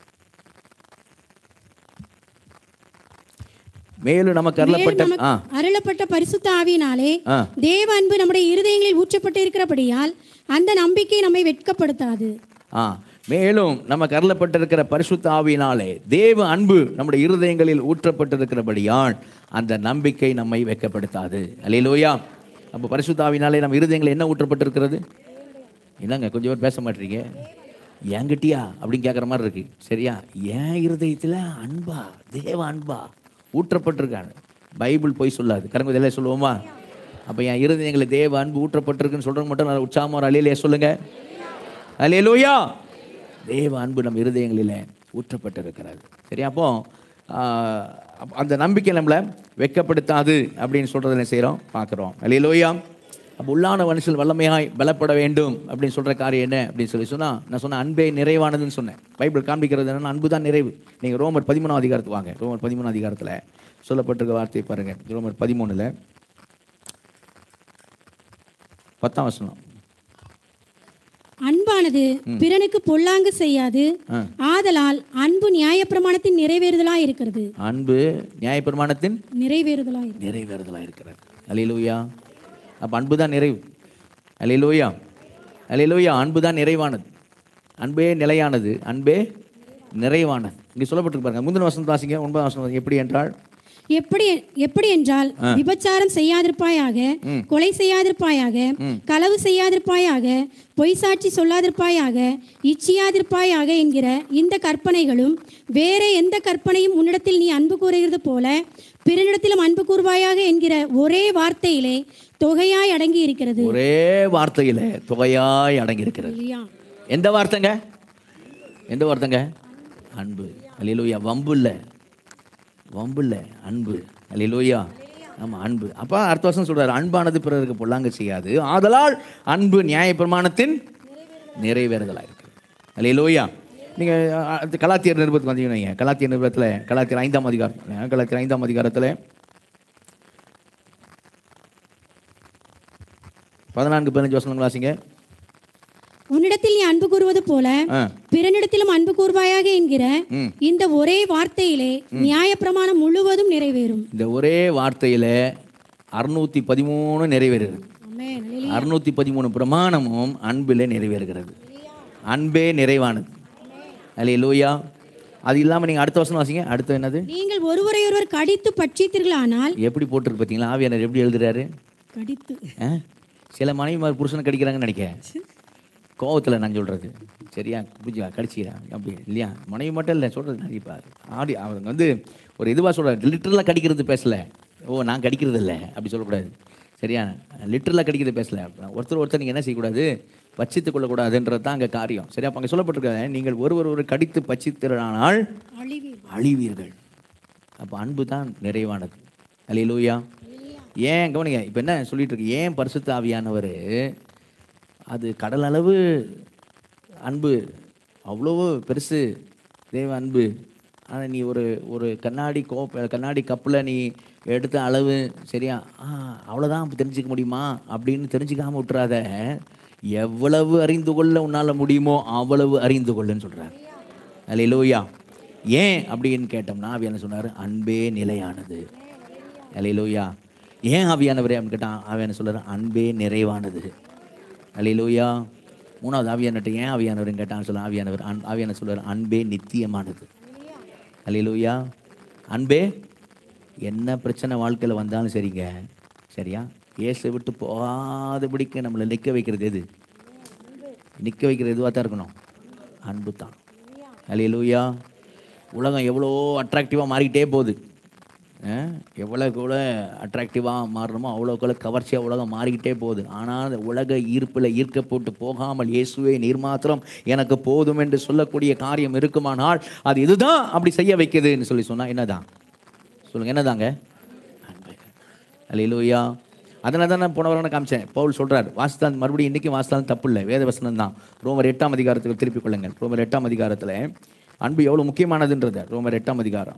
Speaker 1: மேலும் நமக்கு அருளப்பட்ட
Speaker 2: நமக்கு
Speaker 1: ஆ
Speaker 2: அருளப்பட்ட பரிசுத்த ஆவியினாலே
Speaker 1: ஆ
Speaker 2: தேவ அன்பு நம்முடைய இருதயங்களில் ஊற்றப்பட்டு இருக்கிறபடியால் அந்த நம்பிக்கை நம்மை வெட்கப்படுத்தாது
Speaker 1: ஆ மேலும் நமக்கு அருளப்பட்டிருக்கிற பரிசுத்த ஆவியினாலே தேவ அன்பு நம்முடைய இருதயங்களில் ஊற்றப்பட்டிருக்கிறபடியால் அந்த நம்பிக்கை நம்மை வெட்கப்படுத்தாது அல்லேலூயா அப்போ பரிசுத்த ஆவியினாலே நம்ம இருதயங்கள் என்ன ஊற்றப்பட்டிருக்கிறது என்னங்க கொஞ்சம் பேர் பேச மாட்டீங்க என்கிட்டயா அப்படின்னு கேட்குற மாதிரி இருக்கு சரியா என் இருதயத்தில் அன்பா தேவ அன்பா ஊற்றப்பட்டிருக்காங்க பைபிள் போய் சொல்லாது கரங்க இதெல்லாம் சொல்லுவோமா அப்போ என் இருதயங்களை தேவ அன்பு ஊற்றப்பட்டிருக்குன்னு சொல்கிறவங்க மட்டும் நல்லா உற்சாகமாக ஒரு அலையிலே சொல்லுங்க அலையலூயா தேவ அன்பு நம்ம இருதயங்களில் ஊற்றப்பட்டிருக்கிறது சரி அப்போ ஆஹ், அப்ப அந்த நம்பிக்கை நம்மளை வெட்கப்படுத்தாது அப்படின்னு சொல்கிறத என்ன செய்கிறோம் பார்க்குறோம் அலையலூயா அப்போ உள்ளான மனுஷன் வல்லமையாய் பலப்பட வேண்டும் அப்படின்னு சொல்கிற காரியம் என்ன அப்படின்னு சொல்லி சொன்னால் நான் சொன்ன அன்பே நிறைவானதுன்னு சொன்னேன் பைபிள் காண்பிக்கிறது என்னன்னா அன்பு தான் நிறைவு நீங்கள் ரோமர் பதிமூணாம் அதிகாரத்துக்கு வாங்க ரோமர் பதிமூணாம் அதிகாரத்தில் சொல்லப்பட்டிருக்க வார்த்தையை பாருங்கள் ரோமர் பதிமூணில் பத்தாம் வசனம்
Speaker 2: அன்பானது பிறனுக்கு பொல்லாங்கு செய்யாது
Speaker 1: ஆ.
Speaker 2: ஆதலால் அன்பு நியாயப்பிரமாணத்தின் நிறைவேறுதலா இருக்கிறது
Speaker 1: அன்பு நியாயப்பிரமாணத்தின்
Speaker 2: நிறைவேறுதலா இருக்கிறது
Speaker 1: நிறைவேறுதலாக இருக்கிறது அலையிலூயா அப்போ அன்பு தான் நிறைவு அலையிலூயா அலையிலூயா அன்பு தான் நிறைவானது அன்பே நிலையானது அன்பே நிறைவானது இங்கே சொல்லப்பட்டிருக்கு பாருங்க முந்தின வசனம் வாசிங்க ஒன்பதாம் வசனம் வாசிங்க. எப்படி என்றால்
Speaker 2: எப்படி எப்படி என்றால் விபச்சாரம் செய்யாதிருப்பாயாக கொலை செய்யாதிருப்பாயாக களவு செய்யாதிருப்பாயாக பொய் சாட்சி சொல்லாதிருப்பாயாக இச்சியாதிருப்பாயாக என்கிற இந்த கற்பனைகளும் வேற எந்த கற்பனையும் உன்னிடத்தில் நீ அன்பு கூறுகிறது போல பிறனிடத்திலும் அன்பு கூறுவாயாக என்கிற ஒரே வார்த்தையிலே தொகையாய் அடங்கி இருக்கிறது
Speaker 1: ஒரே வார்த்தையில தொகையாய் அடங்கி இருக்கிறது
Speaker 2: இல்லையா?
Speaker 1: எந்த வார்த்தைங்க எந்த வார்த்தைங்க அன்பு அல்லேலூயா வம்பு இல்லை வம்பு இல்லை அன்பு அல்லேலூயா ஆமா அன்பு அப்போ அடுத்த வருஷம் சொல்றாரு அன்பானது பிறருக்கு பொல்லாங்க செய்யாது ஆதலால் அன்பு நியாயப்பிரமாணத்தின் நிறைவேறுதலாக இருக்கு அல்லேலூயா நீங்க அஹ், அடுத்து கலாத்தியர் நிருபத்துக்கு வந்தீங்கன்னு வைங்க. கலாத்தியர் நிருபத்தில் கலாத்தியர் ஐந்தாம் அதிகாரம் அஹ், கலாத்தியர் ஐந்தாம் அதிகாரத்தில் பதினான்கு பதினஞ்சு வசனங்கள் வாசிங்க
Speaker 2: உன்னிடத்தில் நீ அன்பு கூறுவது போல
Speaker 1: ஆ
Speaker 2: பிறனிடத்திலும் அன்பு கூறுவாயாக என்கிற
Speaker 1: ம்.
Speaker 2: இந்த ஒரே வார்த்தையிலே நியாயப்பிரமாணம் முழுவதும் நிறைவேறும்
Speaker 1: இந்த ஒரே வார்த்தையில அறுநூத்தி பதிமூணு நிறைவேறுகிறது
Speaker 2: ஆமென். அல்லேலூயா.
Speaker 1: அறுநூத்தி பதிமூணு பிரமாணமும் அன்பிலே நிறைவேறுகிறது அன்பே நிறைவானது அல்ல லூயா அது இல்லாமல் நீங்கள் அடுத்த வருஷம் வாசிங்க அடுத்து என்னது
Speaker 2: நீங்கள் ஒருவரை ஒருவர் கடித்து பட்சித்தீர்களானால்
Speaker 1: எப்படி போட்டிருக்கு பார்த்தீங்களா ஆவியானர் எப்படி எழுதுறாரு
Speaker 2: கடித்து
Speaker 1: ஆ? சில மனைவிமார் புருஷனை கடிக்கிறாங்கன்னு நினைக்க கோவத்தில் நான் சொல்கிறது சரியா புரிஞ்சா கடிச்சிக்கிறேன் அப்படி இல்லையா மனைவி மட்டும் இல்லை சொல்கிறது கண்டிப்பா ஆடி அவங்க வந்து ஒரு இதுவாக சொல்கிறார் லிட்டரில் கடிக்கிறது பேசல ஓ நான் கடிக்கிறது இல்லை அப்படி சொல்லக்கூடாது சரியா லிட்டரில் கடிக்கிறது பேசல ஒருத்தர் ஒருத்தர் நீங்கள் என்ன செய்யக்கூடாது பச்சித்துக் கொள்ளக்கூடாதுன்றது தான் அங்கே காரியம் சரியா அப்போ அங்கே சொல்லப்பட்டிருக்காங்க நீங்கள் ஒருவர் ஒரு கடித்து பச்சித்திரானால்
Speaker 2: அழிவீர்
Speaker 1: அழிவீர்கள் அப்போ அன்பு தான் நிறைவானது அல்லேலூயா ஏன் கவனிங்க இப்போ என்ன சொல்லிட்டு இருக்கு ஏன் பரிசுத்த ஆவியானவர் அது கடல் அளவு அன்பு அவ்வளோ பெருசு தேவ அன்பு ஆனால் நீ ஒரு ஒரு கண்ணாடி கோப்ப கண்ணாடி கப்பில் நீ எடுத்த அளவு சரியா ஆ அவ்வளோதான் அப்ப தெரிஞ்சுக்க முடியுமா அப்படின்னு தெரிஞ்சுக்காம விட்டுறாத எவ்வளவு அறிந்து கொள்ள உன்னால் முடியுமோ அவ்வளவு அறிந்து கொள்ளுன்னு சொல்கிறார் அல்லேலூயா ஏன் அப்படின்னு கேட்டோம்னா ஆவியான சொன்னார் அன்பே நிலையானது அல்லேலூயா ஏன் ஆவியானவரே அப்படின்னு கேட்டான் ஆவியான சொல்றாரு அன்பே நிறைவானது அல்லேலூயா மூணாவது ஆவியானட்ட ஏன் ஆவியானவர்னு கேட்டான்னு சொல்ல ஆவியானவர் அன் ஆவியான சொல்றாரு அன்பே நித்தியமானது அல்லேலூயா அன்பே என்ன பிரச்சனை வாழ்க்கையில் வந்தாலும் சரிங்க சரியா இயேசை விட்டு போகாதபடிக்கு நம்மளை நிற்க வைக்கிறது எது நிற்க வைக்கிறது எதுவாக தான் இருக்கணும் அன்பு தான் அல்லேலூயா உலகம் எவ்வளோ அட்ராக்டிவாக மாறிக்கிட்டே போகுது அஹ், எவ்வளோக்கு எவ்வளோ அட்ராக்டிவாக மாறணுமோ அவ்வளோக்கு எவ்வளோ கவர்ச்சியாக உலகம் மாறிக்கிட்டே போகுது ஆனால் அந்த உலக ஈர்ப்பில் ஈர்க்கப்பட்டு போகாமல் இயேசுவே நீர் மாத்திரம் எனக்கு போதும் என்று சொல்லக்கூடிய காரியம் இருக்குமானால் அது இதுதான் அப்படி செய்ய வைக்குதுன்னு சொல்லி சொன்னால் என்னதான் சொல்லுங்க என்னதாங்க அன்பு அல்லேலூயா அதனால தான் நான் போன வாரம் நான் காமிச்சேன் பவுல் சொல்றார் வாசித்தான் மறுபடியும் இன்னைக்கு வாசித்தாலும் தப்பு இல்லை வேத வசனம் தான் ரோமர் எட்டாம் அதிகாரத்துக்கு திருப்பிக் கொள்ளுங்கள் ரோமர் எட்டாம் அதிகாரத்தில் அன்பு எவ்வளோ முக்கியமானதுன்றது ரோமர் எட்டாம் அதிகாரம்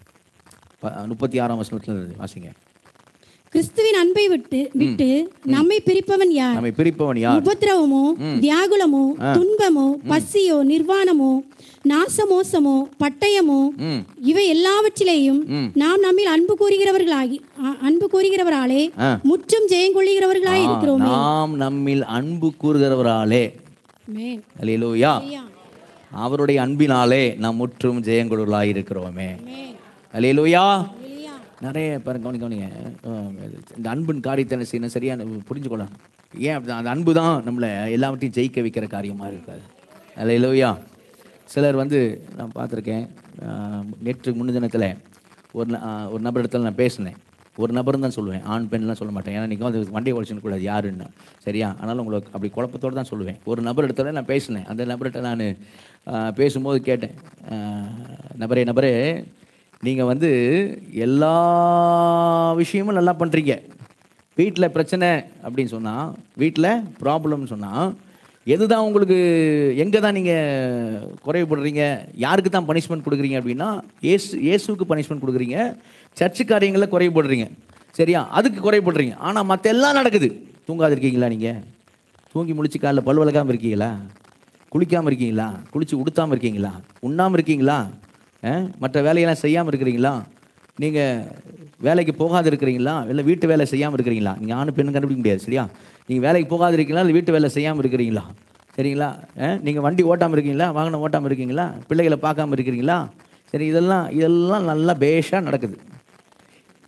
Speaker 1: ப- முப்பத்தி ஆறாம் வசனத்துல இருந்து வாசிங்க
Speaker 2: கிறிஸ்துவின் அன்பை விட்டு விட்டு நம்மை பிரிப்பவன் யார்
Speaker 1: நம்மை பிரிப்பவன் யார்
Speaker 2: உபத்திரவமோ வியாகுலமோ துன்பமோ பசியோ நிர்வாணமோ நாசமோசமோ பட்டயமோ
Speaker 1: ம்
Speaker 2: இவை எல்லாவற்றிலேயும் நாம் நம்மில் அன்பு கூறுகிறவர்களாகி அ- அன்பு கூறுகிறவராலே
Speaker 1: ஆ.
Speaker 2: முற்றும் ஜெயங்கொள்ளுகிறவர்களாய் இருக்கிறோம்
Speaker 1: நாம் நம்மில் அன்பு கூறுகிறவராலே
Speaker 2: ஆமென்.
Speaker 1: அல்லேலூயா
Speaker 2: ஐயா.
Speaker 1: அவருடைய அன்பினாலே நாம் முற்றும் ஜெயங்கொடுலாய் இருக்கிறோமே
Speaker 2: ஆமென்.
Speaker 1: அல்லேலூயா
Speaker 2: அல்லேலூயா.
Speaker 1: நிறைய பாருங்க கவனி கவனிங்க அஹ் இந்த அன்பின் காரியத்தை என்ன செய்யணும் சரியா நம்ம புரிஞ்சுக்கொள்ளணும் ஏன் அப்படி அந்த அன்பு தான் நம்மளை எல்லாவற்றையும் ஜெயிக்க வைக்கிற காரியமாக இருக்காது அதில் இல்லையா சிலர் வந்து நான் பார்த்துருக்கேன் அஹ் நேற்று முன்தினத்தில் ஒரு ந- அஹ் ஒரு நபர் இடத்துல நான் பேசினேன் ஒரு நபர் தான் சொல்லுவேன் ஆண் பெண்லாம் சொல்ல மாட்டேன் ஏன்னா நீங்கள் வந்து வண்டியை ஒழிச்சுன்னு கூடாது யாருன்னு சரியா அதனால் உங்களுக்கு அப்படி குழப்பத்தோடு தான் சொல்லுவேன் ஒரு நபர் இடத்துல நான் பேசினேன் அந்த நபர்கிட்ட நான் அஹ், பேசும்போது கேட்டேன் அஹ், நபரே நபரே நீங்கள் வந்து எல்லா விஷயமும் நல்லா பண்ணுறீங்க வீட்டில் பிரச்சனை அப்படின்னு சொன்னால் வீட்டில் ப்ராப்ளம்னு சொன்னால் எதுதான் உங்களுக்கு எங்கே தான் நீங்கள் குறைவுபடுறீங்க யாருக்கு தான் பனிஷ்மெண்ட் கொடுக்குறீங்க அப்படின்னா ஏசு இயேசுக்கு பனிஷ்மெண்ட் கொடுக்குறீங்க சர்ச்சு காரியங்களில் குறைவுபடுறீங்க சரியா அதுக்கு குறைவுபடுறீங்க ஆனால் மற்ற எல்லாம் நடக்குது தூங்காது இருக்கீங்களா நீங்கள் தூங்கி முழிச்சு காலைல பல் விளக்காமல் இருக்கீங்களா குளிக்காமல் இருக்கீங்களா குளிச்சு உடுத்தாமல் இருக்கீங்களா உண்ணாமல் இருக்கீங்களா அஹ்? மற்ற வேலையெல்லாம் செய்யாமல் இருக்கிறீங்களா நீங்கள் வேலைக்கு போகாது இருக்கிறீங்களா இல்லை வீட்டு வேலை செய்யாமல் இருக்கிறீங்களா நீங்கள் ஆணு பெண்ணு கண்டுபிடிக்க முடியாது சரியா நீங்கள் வேலைக்கு போகாது இருக்கீங்களா இல்லை வீட்டு வேலை செய்யாமல் இருக்கிறீங்களா சரிங்களா நீங்கள் வண்டி ஓட்டாமல் இருக்கீங்களா வாகனம் ஓட்டாமல் இருக்கீங்களா பிள்ளைகளை பார்க்காம இருக்கிறீங்களா சரி இதெல்லாம் இதெல்லாம் நல்லா பேஷாக நடக்குது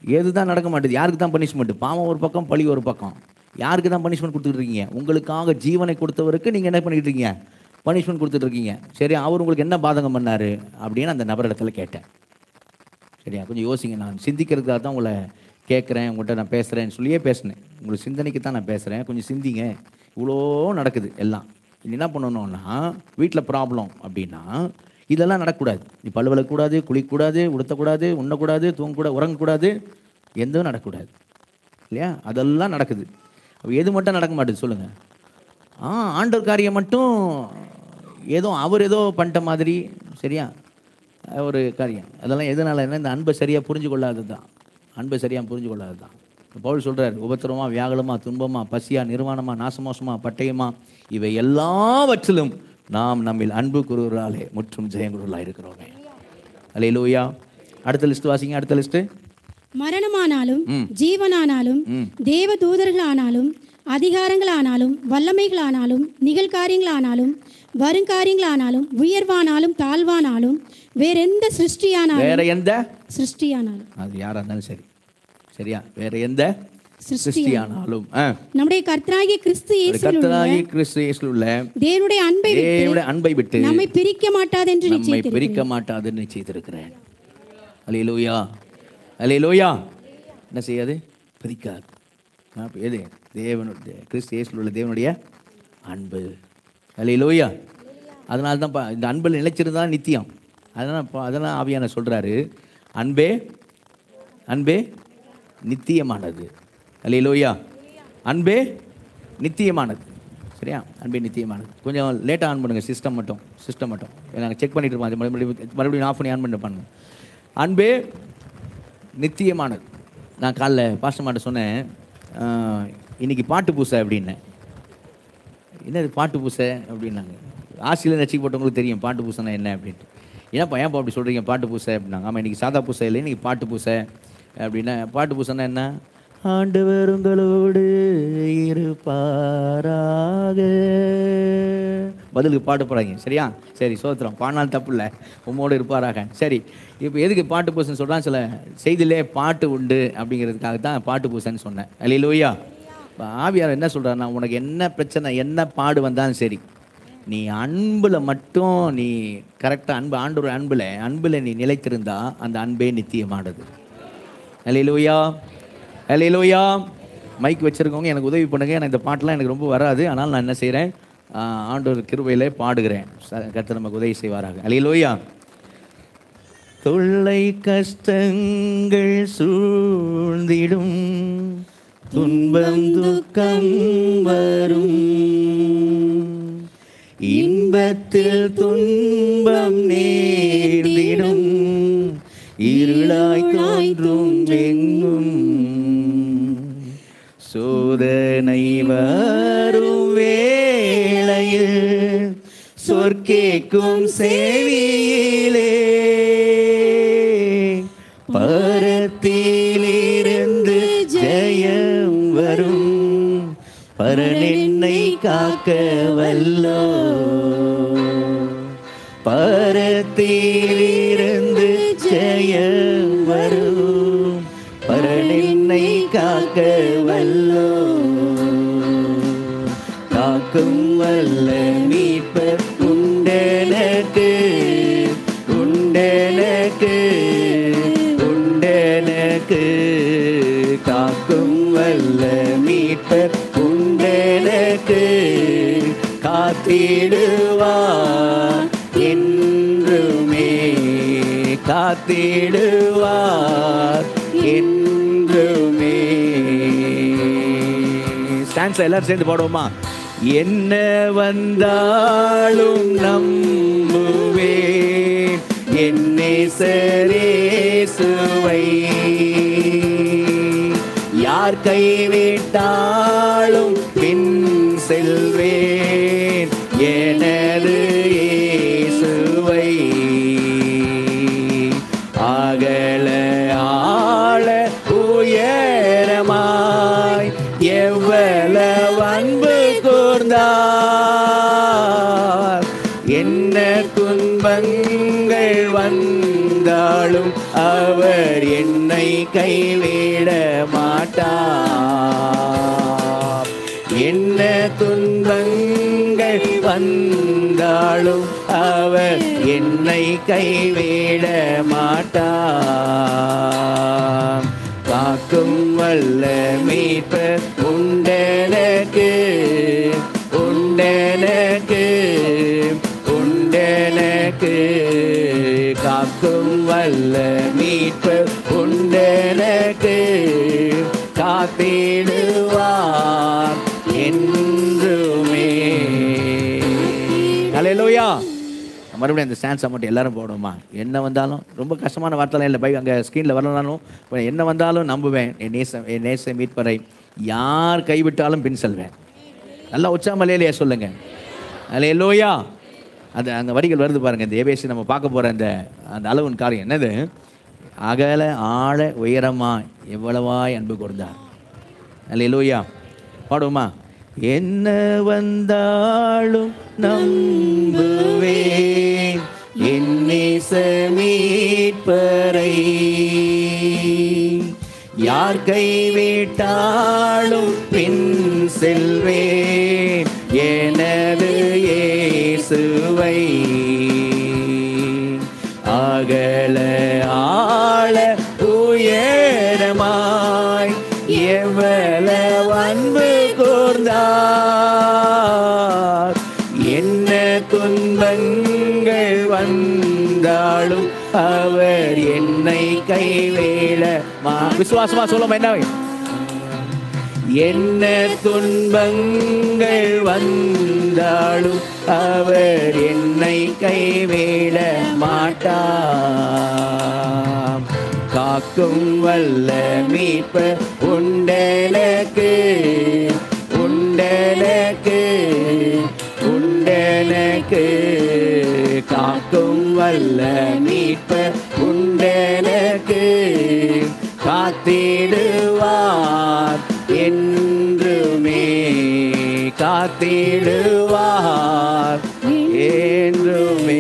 Speaker 1: எதுதான் நடக்க மாட்டேது யாருக்கு தான் பனிஷ்மெண்ட் பாவம் ஒரு பக்கம் பழி ஒரு பக்கம் யாருக்கு தான் பனிஷ்மெண்ட் கொடுத்துட்டு இருக்கீங்க உங்களுக்காக ஜீவனை கொடுத்தவருக்கு நீங்கள் என்ன பண்ணிட்டு இருக்கீங்க பனிஷ்மெண்ட் கொடுத்துட்டு இருக்கீங்க சரி அவர் உங்களுக்கு என்ன பாதகம் பண்ணாரு அப்படின்னு அந்த நபரிடத்துல கேட்டேன் சரியா கொஞ்சம் யோசிங்க நான் சிந்திக்கிறதுக்காக தான் உங்களை கேட்குறேன் உங்கள்கிட்ட நான் பேசுகிறேன்னு சொல்லியே பேசினேன் உங்களுக்கு சிந்தனைக்கு தான் நான் பேசுகிறேன் கொஞ்சம் சிந்திங்க இவ்வளோ நடக்குது எல்லாம் இனி என்ன பண்ணணும்னா வீட்டில் ப்ராப்ளம் அப்படின்னா இதெல்லாம் நடக்கக்கூடாது நீ பல்லு விளக்கக்கூடாது குளிக்கக்கூடாது உடுத்தக்கூடாது உண்ணக்கூடாது தூங்கக்கூடாது உறங்கக்கூடாது எதுவும் நடக்கக்கூடாது இல்லையா அதெல்லாம் நடக்குது அப்ப எது மட்டும் நடக்க மாட்டேது சொல்லுங்கள் ஆ ஆண்டவர் காரியம் மட்டும் ஏதோ அவர் ஏதோ பண்ணிட்ட மாதிரி சரியா ஒரு காரியம் அதெல்லாம் எதனால என்ன இந்த அன்பை சரியாக புரிஞ்சு கொள்ளாதது தான் அன்பை சரியாக புரிஞ்சு கொள்ளாதது தான் பவுல் சொல்கிறார் உபத்திரமா வியாகுலமா துன்பமா பசியா நிர்வாணமா நாசமோசமா பட்டயமா இவை எல்லாவற்றிலும் நாம் நம்மில் அன்பு கூறுவராலே முற்றும் ஜெயங்குருளாக இருக்கிறோமே அலையிலூயா அடுத்த லிஸ்ட் வாசிங்க அடுத்த லிஸ்ட்டு
Speaker 2: மரணமானாலும்
Speaker 1: ம்.
Speaker 2: ஜீவனானாலும்
Speaker 1: ம்.
Speaker 2: தேவ தூதர்களானாலும் அதிகாரங்களானாலும் வல்லமைகளானாலும் நிகழ்காரியங்களானாலும் வருங்காரியங்களானாலும் உயர்வானாலும் தாழ்வானாலும் வேறெந்த சிருஷ்டியானாலும்
Speaker 1: வேற எந்த
Speaker 2: சிருஷ்டியானாலும்
Speaker 1: அது யாராக இருந்தாலும் சரி சரியா வேற எந்த
Speaker 2: சிருஷ்டி
Speaker 1: சிருஷ்டியானாலும் ஆ
Speaker 2: நம்முடைய கர்த்தராகிய கிறிஸ்து
Speaker 1: ஒரு
Speaker 2: இயேசுவில் உள்ள
Speaker 1: கர்த்தராகி கிறிஸ்து இயேசுவில் உள்ள
Speaker 2: தேவனுடைய அன்பை விட்டு
Speaker 1: தேவனுடைய அன்பை விட்டு
Speaker 2: நம்மை பிரிக்க மாட்டாதென்று
Speaker 1: நம்மை
Speaker 2: நிச்சயித்திருக்கிறேன்
Speaker 1: பிரிக்க மாட்டாதுன்னு நிச்சயித்திருக்கிறேன் அலையிலூயா அலையிலூயா என்ன செய்யாது பிரிக்காது ஆ, அப்ப எது தேவனுடைய கிறிஸ்து இயேசுவில் உள்ள தேவனுடைய அன்பு அலையிலூயா அதனால தான் பா- இந்த அன்பில் நிலைச்சிருந்தா நித்தியம் அதனால் பா- அதெல்லாம் ஆவியான சொல்றாரு அன்பே அன்பே நித்தியமானது அலையிலூயா அன்பே நித்தியமானது சரியா அன்பே நித்தியமானது கொஞ்சம் லேட்டாக ஆன் பண்ணுங்க சிஸ்டம் மட்டும் சிஸ்டம் மட்டும் நாங்கள் செக் பண்ணிட்டு இருப்போம் அது மறுபடியும் மறுபடியும் ஆஃப் பண்ணி ஆன் பண்ணி பண்ணுங்க அன்பே நித்தியமானது நான் காலைல பாஸ்டர் மாட்ட சொன்னேன் ஆஹ், இன்னைக்கு பாட்டு பூசை அப்படின்னேன் என்னது பாட்டு பூசை அப்படின்னாங்க ஆசியில் ரசிக்கப்பட்டவங்களுக்கு தெரியும் பாட்டு பூசைனா என்ன அப்படின்ட்டு ஏன்ப்பா ஏன்ப்பா அப்படி சொல்கிறீங்க பாட்டு பூசை அப்படின்னாங்க ஆமாம் இன்னைக்கு சாதா பூசை இல்லை இன்னைக்கு பாட்டு பூசை அப்படின்னா பாட்டு பூசைன்னா என்ன ஆண்டவர் உங்களோடு இருப்பாராக பதிலுக்கு பாட்டு போகிறாங்க சரியா சரி சோத்திரம் பாடினாலும் தப்பு இல்லை உம்மோடு இருப்பாராக சரி இப்போ எதுக்கு பாட்டு பூசைன்னு சொல்கிறான் சில செய்தியிலே பாட்டு உண்டு அப்படிங்கிறதுக்காக தான் பாட்டு பூசைன்னு சொன்னேன் அல்லையிலூயா இப்போ ஆவியார் என்ன சொல்கிறாருன்னா உனக்கு என்ன பிரச்சனை என்ன பாடு வந்தாலும் சரி நீ அன்பில் மட்டும் நீ கரெக்டாக அன்பு ஆண்டோர் அன்பில் அன்பில் நீ நிலைத்திருந்தா அந்த அன்பே நித்தியமானது அலையிலூயா அலையிலூயா மைக் வச்சுருக்கவங்க எனக்கு உதவி பண்ணுங்க எனக்கு இந்த பாட்டெலாம் எனக்கு ரொம்ப வராது ஆனால் நான் என்ன செய்கிறேன் ஆண்டோர் கிருபையிலே பாடுகிறேன் ச- கர்த்தர் நமக்கு உதவி செய்வாராக அலையிலூயா தொல்லை கஷ்டங்கள் சூழ்ந்திடும் துன்பம் துக்கம் வரும் இன்பத்தில் துன்பம் நேர்ந்திடும் இருளாய் தோன்றும் எங்கும் சோதனை வரும் வேளையில் சொற்கேக்கும் செவியிலே பரத்திலிருந்து ஜெயம் வரும் பரன் என்னை காக்க வல்லோ பரத்திலிருந்து ஜெயம் வரும் பரன் என்னை காக்க வல்லோ காக்கும் வல்ல மீட்பர் உண்டெனக்கு உண்டெனக்கு உண்டெனக்கு காக்கும் வல்ல மீட்பர் உண்டெனக்கு காத்திடுவார் என்றுமே காத்திடுவார் என்றுமே ஸ்டான்ஸ்ல எல்லாரும் சேர்ந்து பாடுவோமா என்ன வந்தாலும் நம்புவேன் என்னே சரேசுவை யார் கைவிட்டாலும் பின் செல்வேன் எனது இயேசுவை அகல ஆழ உயரமாய் எவ்வளவு அன்பு கூர்ந்தார் என்ன துன்பங்கள் வந்தாலும் வந்தாலும் அவர் என்னை கைவிட மாட்டார் என்ன துன்பங்கள் வந்தாலும் அவர் என்னை கைவிட மாட்டார் காக்கும் வல்ல மீட்பர் உண்டனக்கு உண்டனக்கு உண்டனக்கு காக்கும் வல்ல மீட்பர் உண்டனக்கு காத்திடுவார் என்றுமே ஹalleluya மறுபடியும் அந்த ஸ்டான்ஸை மட்டும் எல்லாரும் போடுமா என்ன வந்தாலும் ரொம்ப கஷ்டமான வார்த்தைலாம் இல்லை பை அங்கே ஸ்க்ரீனில் வரலனாலும் இப்ப என்ன வந்தாலும் நம்புவேன் என் நேச என் நேச மீட்பரை யார் கைவிட்டாலும் பின் செல்வேன் நல்லா உச்சாமலையிலேயே சொல்லுங்க அல்லேலூயா அது அந்த வரிகள் வருது பாருங்க இந்த ஏபேசி நம்ம பார்க்க போகிற அந்த அந்த அளவின் காரியம் என்னது அகல ஆழ உயரமா எவ்வளவாய் அன்பு கூர்ந்தார் அல்லேலூயா பாடுவோமா என்ன வந்தாலும் நம்புவேன் என் நேச மீட்பரை யார் கைவிட்டாலும் பின் செல்வேன் எனது இயேசுவை அகல ஆழ உயரமாய் எவ்வளவு அன்பு கூர்ந்தார் என்ன துன்பங்கள் வந்தாலும் அவர் என்னை கைவேள விசுவாசமா சொல்லுமா என்ன என்ன துன்பங்கள் வந்தாலும் அவர் என்னை கைவிட மாட்டார் காக்கும் வல்ல மீட்ப உண்டனக்கு உண்டனக்கு உண்டனக்கு காக்கும் வல்ல மீட்ப உண்டனக்கு காத்திடுவார் என்றுமே காத்திடுவார் என்றுமே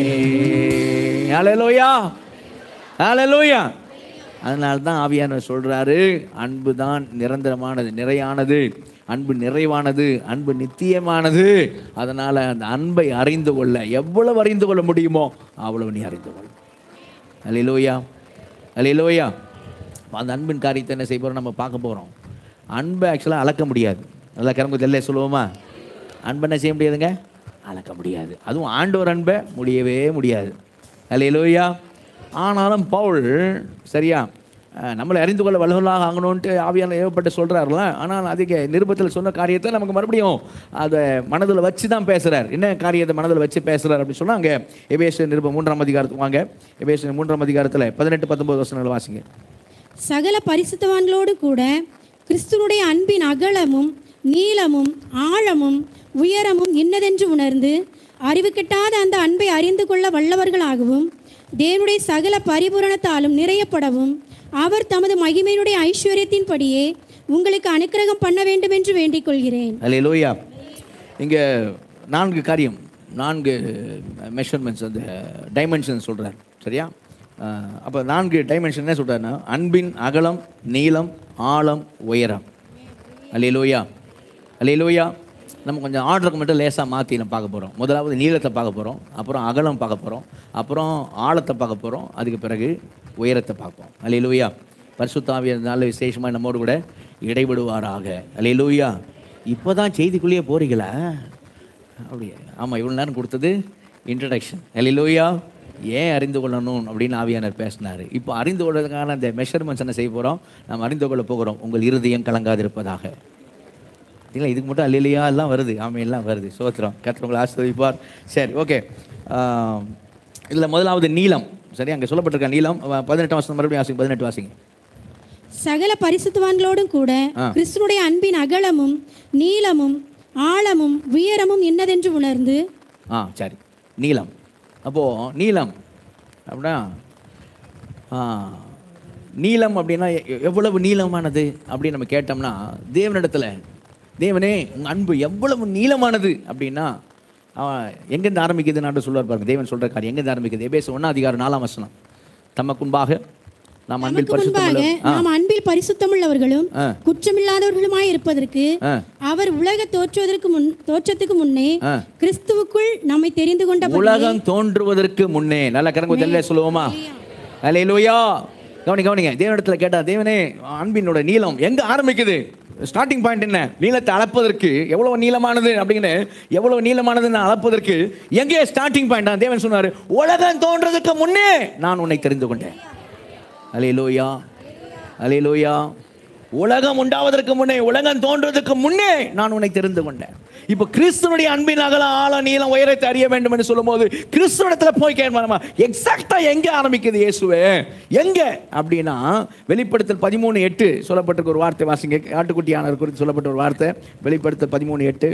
Speaker 1: ஹalleluya ஹalleluya அதனால தான் ஆவியானவர் சொல்றாரு அன்பு தான் நிரந்தரமானது நிறையானது அன்பு நிறைவானது அன்பு நித்தியமானது அதனால அந்த அன்பை அறிந்து கொள்ள எவ்வளவு அறிந்து கொள்ள முடியுமோ அவ்வளவு நீ அறிந்து கொள் அலிலோயா அலிலோயா அந்த அன்பின் காரியத்தை என்ன செய்ய போகிறோம் நம்ம பார்க்க போகிறோம் அன்பை ஆக்சுவலாக அளக்க முடியாது நல்லா கிளம்பு தெல்ல சொல்லுவோமா அன்பை என்ன செய்ய முடியாதுங்க அளக்க முடியாது அதுவும் ஆண்டவர் அன்பை முடியவே முடியாது அல்லையிலோயா ஆனாலும் பவுல் சரியா அஹ், நம்மளை அறிந்து கொள்ள வலுவலாக ஆகணும்ன்ட்டு ஆவியான ஏவப்பட்டு சொல்கிறாருல ஆனால் அதிக நிருபத்தில் சொன்ன காரியத்தை நமக்கு மறுபடியும் அதை மனதில் வச்சு தான் பேசுகிறார் என்ன காரியத்தை மனதில் வச்சு பேசுகிறார் அப்படின்னு சொன்னால் அங்கே எபேச நிருபம் மூன்றாம் அதிகாரத்துக்கு வாங்க எபேச மூன்றாம் அதிகாரத்தில் பதினெட்டு பத்தொன்பது வசனங்கள் வாசிங்க
Speaker 2: சகல பரிசுத்தவான்களோடு கூட கிறிஸ்துனுடைய அன்பின் அகலமும் நீளமும் ஆழமும் உயரமும் இன்னதென்று உணர்ந்து அறிவு கெட்டாத அந்த அன்பை அறிந்து கொள்ள வல்லவர்களாகவும் தேவனுடைய சகல பரிபூரணத்தாலும் நிறையப்படவும் அவர் தமது மகிமையினுடைய ஐஸ்வர்யத்தின்படியே உங்களுக்கு அனுக்கிரகம் பண்ண வேண்டும் என்று வேண்டிக் கொள்கிறேன்
Speaker 1: அல்லேலூயா இங்கே நான்கு காரியம் நான்கு மெஷர்மெண்ட்ஸ் அந்த டைமென்ஷன் சொல்கிறார் சரியா அப்போ நான்கு டைமென்ஷன் என்ன சொல்கிறாருன்னா அன்பின் அகலம் நீளம் ஆழம் உயரம் அல்லேலூயா அல்லேலூயா நம்ம கொஞ்சம் ஆர்டருக்கு மட்டும் லேசாக மாற்றி நம்ம பார்க்க போகிறோம் முதலாவது நீளத்தை பார்க்க போகிறோம் அப்புறம் அகலம் பார்க்க போகிறோம் அப்புறம் ஆழத்தை பார்க்க போகிறோம் அதுக்கு பிறகு உயரத்தை பார்ப்போம் அல்லேலூயா பரிசுத்தாவியனால விசேஷமாக நம்மோடு கூட இடைபடுவாராக அல்லேலூயா இப்போ தான் செய்திக்குள்ளேயே போறீங்களா அப்படியே ஆமாம் இவ்வளோ நேரம் கொடுத்தது இன்ட்ரடக்ஷன் அல்லேலூயா ஏன் அறிந்து கொள்ளணும் அப்படின்னு ஆவியானர் பேசினார் இப்போ அறிந்து கொள்வதற்கான அந்த மெஷர்மெண்ட்ஸ் என்ன செய்ய போகிறோம் நாம் அறிந்து கொள்ள போகிறோம் உங்கள் இருதயம் கலங்காதிருப்பதாக இல்லை இதுக்கு மட்டும் அல்லையா எல்லாம் வருது ஆமை எல்லாம் வருது சோத்திரம் கர்த்தர் உங்களை ஆசிர்வதிப்பார் சரி ஓகே இதில் முதலாவது நீளம் சரி அங்கே சொல்லப்பட்டிருக்க நீளம் அஹ், பதினெட்டாம் வருஷம் மறுபடியும் வாசிங்க பதினெட்டு வாசிங்க
Speaker 2: சகல பரிசுத்தவான்களோடும் கூட
Speaker 1: ஆ.
Speaker 2: கிறிஸ்துனுடைய அன்பின் அகலமும் நீளமும் ஆழமும் உயரமும் இன்னதென்று உணர்ந்து
Speaker 1: ஆ சரி நீளம் அப்போது நீளம் அப்படின்னா ஆ, நீளம் அப்படின்னா எ- எவ்வளவு நீளமானது அப்படின்னு நம்ம கேட்டோம்னா தேவனிடத்துல தேவனே உங்கள் அன்பு எவ்வளவு நீளமானது அப்படின்னா அவன் எங்கேருந்து ஆரம்பிக்குதுன்னு சொல்லுவார் பாருங்க தேவன் சொல்கிற காரியம் எங்கேருந்து ஆரம்பிக்குது எபேசு ஒன்றா அதிகாரம் நாலாம் வசனம் தமக்கு முன்பாக நாம் அன்பில்
Speaker 2: நமக்கு முன்பாக
Speaker 1: பரிசுத்தமுள்ள
Speaker 2: நாம் அன்பில் பரிசுத்தமுள்ளவர்களும்
Speaker 1: ஆ.
Speaker 2: குற்றமில்லாதவர்களுமாய் இருப்பதற்கு
Speaker 1: ஆ.
Speaker 2: அவர் உலக தோற்றுவதற்கு முன் தோற்றத்துக்கு முன்னே
Speaker 1: ஆ.
Speaker 2: கிறிஸ்துவுக்குள் நம்மை தெரிந்து கொண்ட
Speaker 1: உலகம் தோன்றுவதற்கு முன்னே நல்ல கரங்க தெரியல சொல்லுவோமா அல்லேலூயா கவனி கவனிங்க தேவனிடத்துல கேட்டா தேவனே அன்பினோட நீளம் எங்க ஆரம்பிக்குது ஸ்டார்டிங் பாயிண்ட் என்ன நீளத்தை அளப்பதற்கு எவ்வளவு நீளமானது அப்படின்னு எவ்வளவு நீளமானதுன்னு அளப்பதற்கு எங்கே ஸ்டார்டிங் பாயிண்ட் தேவன் சொன்னாரு உலகம் தோன்றதுக்கு முன்னே நான் உன்னை தெரிந்து கொண்டேன் அலையலோயா அலையலோயா உலகம் உண்டாவதற்கு முன்னே உலகம் தோன்றதுக்கு முன்னே நான் உன்னை தெரிந்து கொண்டேன் இப்போ கிறிஸ்துவனுடைய அன்பின் அகல ஆழ நீளம் உயரத்தை அறிய வேண்டும் என்று சொல்லும்போது கிறிஸ்துவனத்துல போய் கேட்பாமா எக்ஸாக்டா எங்க ஆரம்பிக்குது இயேசுவே எங்க அப்படின்னா வெளிப்படுத்தல் பதிமூணு எட்டு சொல்லப்பட்டிருக்க ஒரு வார்த்தை வாசிங்க ஆட்டுக்குட்டியானவர் குறித்து சொல்லப்பட்ட ஒரு வார்த்தை வெளிப்படுத்தல் பதிமூணு எட்டு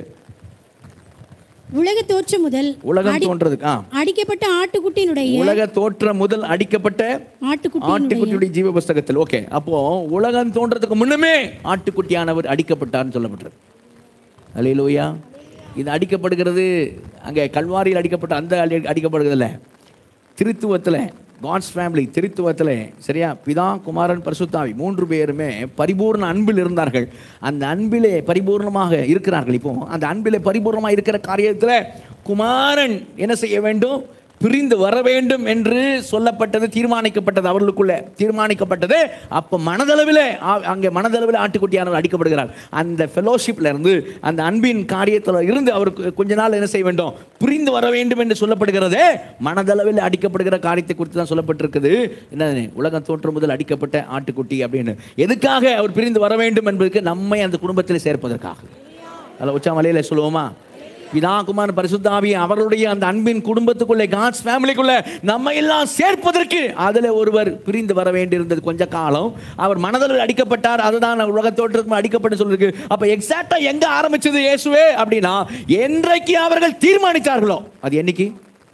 Speaker 2: உலக தோற்றம் முதல்
Speaker 1: உலகம் தோன்றதுக்கு ஆ
Speaker 2: அடிக்கப்பட்ட ஆட்டுக்குட்டியினுடைய
Speaker 1: உலக தோற்றம் முதல் அடிக்கப்பட்ட
Speaker 2: ஆட்டுக்குட்டி
Speaker 1: ஆட்டுக்குட்டியுடைய ஜீவ புஸ்தகத்தில் ஓகே அப்போ உலகம் தோன்றதுக்கு முன்னமே ஆட்டுக்குட்டியானவர் அடிக்கப்பட்டார்னு சொல்லப்பட்டிருக்கு அலையிலோயா இது அடிக்கப்படுகிறது அங்கே கல்வாரியில் அடிக்கப்பட்ட அந்த அடி- அடிக்கப்படுகிறது இல்ல திருத்துவத்தில் காட்ஸ் ஃபேமிலி திருத்துவத்தில் சரியா பிதா குமாரன் பரிசுத்தாவி மூன்று பேருமே பரிபூர்ண அன்பில் இருந்தார்கள் அந்த அன்பிலே பரிபூர்ணமாக இருக்கிறார்கள் இப்போ அந்த அன்பிலே பரிபூர்ணமாக இருக்கிற காரியத்தில் குமாரன் என்ன செய்ய வேண்டும் பிரிந்து வர வேண்டும் என்று சொல்லப்பட்டது தீர்மானிக்கப்பட்டது அவர்களுக்குள்ள தீர்மானிக்கப்பட்டது அப்போ மனதளவில் ஆ- அங்கே மனதளவில் ஆட்டுக்குட்டியானவர் அடிக்கப்படுகிறார் அந்த ஃபெலோஷிப்ல இருந்து அந்த அன்பின் காரியத்தில் இருந்து அவருக்கு கொஞ்ச நாள் என்ன செய்ய வேண்டும் பிரிந்து வர வேண்டும் என்று சொல்லப்படுகிறது மனதளவில் அடிக்கப்படுகிற காரியத்தை குறித்து தான் சொல்லப்பட்டிருக்குது என்ன உலகம் தோற்றம் முதல் அடிக்கப்பட்ட ஆட்டுக்குட்டி அப்படின்னு எதுக்காக அவர் பிரிந்து வர வேண்டும் என்பதற்கு நம்மை அந்த குடும்பத்தில் சேர்ப்பதற்காக அதில் உச்சா மலையில சொல்லுவோமா பிதா குமார் பரிசுத்தாவி அவர்களுடைய அந்த அன்பின் குடும்பத்துக்குள்ளே காட்ஸ் ஃபேமிலிக்குள்ள நம்ம எல்லாம் சேர்ப்பதற்கு அதில் ஒருவர் பிரிந்து வர வேண்டியிருந்தது கொஞ்ச காலம் அவர் மனதில் அடிக்கப்பட்டார் அதுதான் உலகத்தோற்றத்துக்கு அடிக்கப்பட்டு சொல்லிருக்கு அப்ப எக்ஸாக்டா எங்க ஆரம்பிச்சது இயேசுவே அப்படின்னா என்றைக்கு அவர்கள் தீர்மானித்தார்களோ அது என்னைக்கு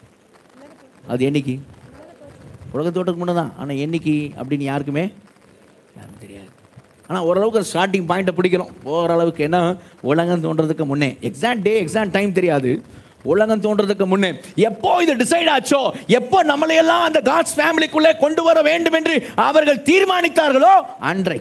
Speaker 1: அது என்னைக்கு உலகத்தோட்டத்துக்கு முன்னே தான் ஆனால் என்னைக்கு அப்படின்னு யாருக்குமே யாருக்கும் தெரியாது ஆனால் ஓரளவுக்கு ஸ்டார்டிங் பாயிண்ட்டை பிடிக்கிறோம் ஓரளவுக்கு என்ன உலகம் தோன்றதுக்கு முன்னே எக்ஸாக்ட் டே எக்ஸாக்ட் டைம் தெரியாது உலகம் தோன்றதுக்கு முன்னே எப்போ இது டிசைட் ஆச்சோ எப்போ நம்மளையெல்லாம் அந்த காட்ஸ் ஃபேமிலிக்குள்ளே கொண்டு வர வேண்டும் என்று அவர்கள் தீர்மானித்தார்களோ அன்றை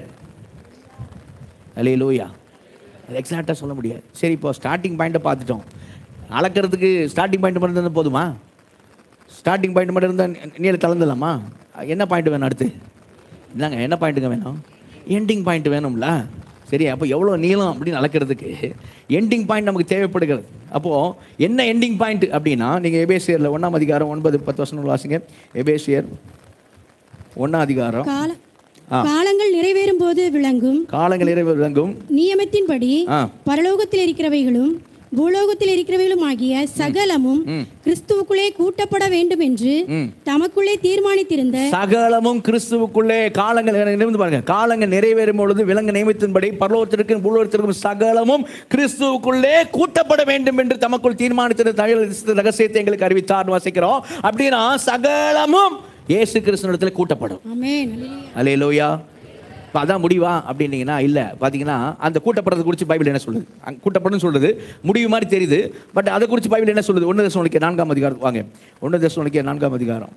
Speaker 1: அலே லூயா அது எக்ஸாக்டாக சொல்ல முடியாது சரி இப்போ ஸ்டார்டிங் பாயிண்ட்டை பார்த்துட்டோம் அளக்கிறதுக்கு ஸ்டார்டிங் பாயிண்ட் மட்டும் இருந்தால் போதுமா ஸ்டார்டிங் பாயிண்ட் மட்டும் இருந்தால் நீல கலந்துடலாமா என்ன பாயிண்ட் வேணும் அடுத்து என்னங்க என்ன பாயிண்ட்டுங்க வேணும் எண்டிங் பாயிண்ட் வேணும்ல சரி அப்போ எவ்வளோ நீளம் அப்படின்னு அளக்கிறதுக்கு எண்டிங் பாயிண்ட் நமக்கு தேவைப்படுகிறது அப்போது என்ன எண்டிங் பாயிண்ட் அப்படின்னா நீங்கள் எபேசியரில் ஒன்றாம் அதிகாரம் ஒன்பது பத்து வருஷம் வாசிங்க எபேசியர் ஒன்றாம் அதிகாரம்
Speaker 2: கால காலங்கள் நிறைவேறும் போது விளங்கும்
Speaker 1: காலங்கள் நிறைவு விளங்கும்
Speaker 2: நியமத்தின்படி
Speaker 1: ஆ
Speaker 2: பரலோகத்தில் இருக்கிறவைகளும் பூலோகத்தில் இருக்கிறவைகளும் ஆகிய சகலமும் கிறிஸ்துவுக்குள்ளே கூட்டப்பட வேண்டும் என்று
Speaker 1: ம்.
Speaker 2: தமக்குள்ளே தீர்மானித்திருந்த
Speaker 1: சகலமும் கிறிஸ்துவுக்குள்ளே காலங்கள் நிமிர்ந்து பாருங்க காலங்கள் நிறைவேறும் பொழுது விலங்கு நியமித்தின்படி பரலோகத்திற்கும் பூலோகத்திற்கும் சகலமும் கிறிஸ்துவுக்குள்ளே கூட்டப்பட வேண்டும் என்று தமக்குள் தீர்மானித்த தகவல் ரகசியத்தை எங்களுக்கு அறிவித்தார் வாசிக்கிறோம் அப்படின்னா சகலமும் இயேசு கிறிஸ்துவத்தில் கூட்டப்படும்
Speaker 2: ஆமென்
Speaker 1: அலே லோயா இப்போ அதான் முடிவா அப்படின்னீங்கன்னா இல்லை பார்த்தீங்கன்னா அந்த கூட்டப்படுறது குறித்து பைபிள் என்ன சொல்லுது அங்க கூட்டப்படும் சொல்லுது முடிவு மாதிரி தெரியுது பட் அதை குறித்து பைபிள் என்ன சொல்லுது ஒன்று தசம் நான்காம் அதிகாரம் வாங்க ஒன்று தசம் நான்காம் அதிகாரம்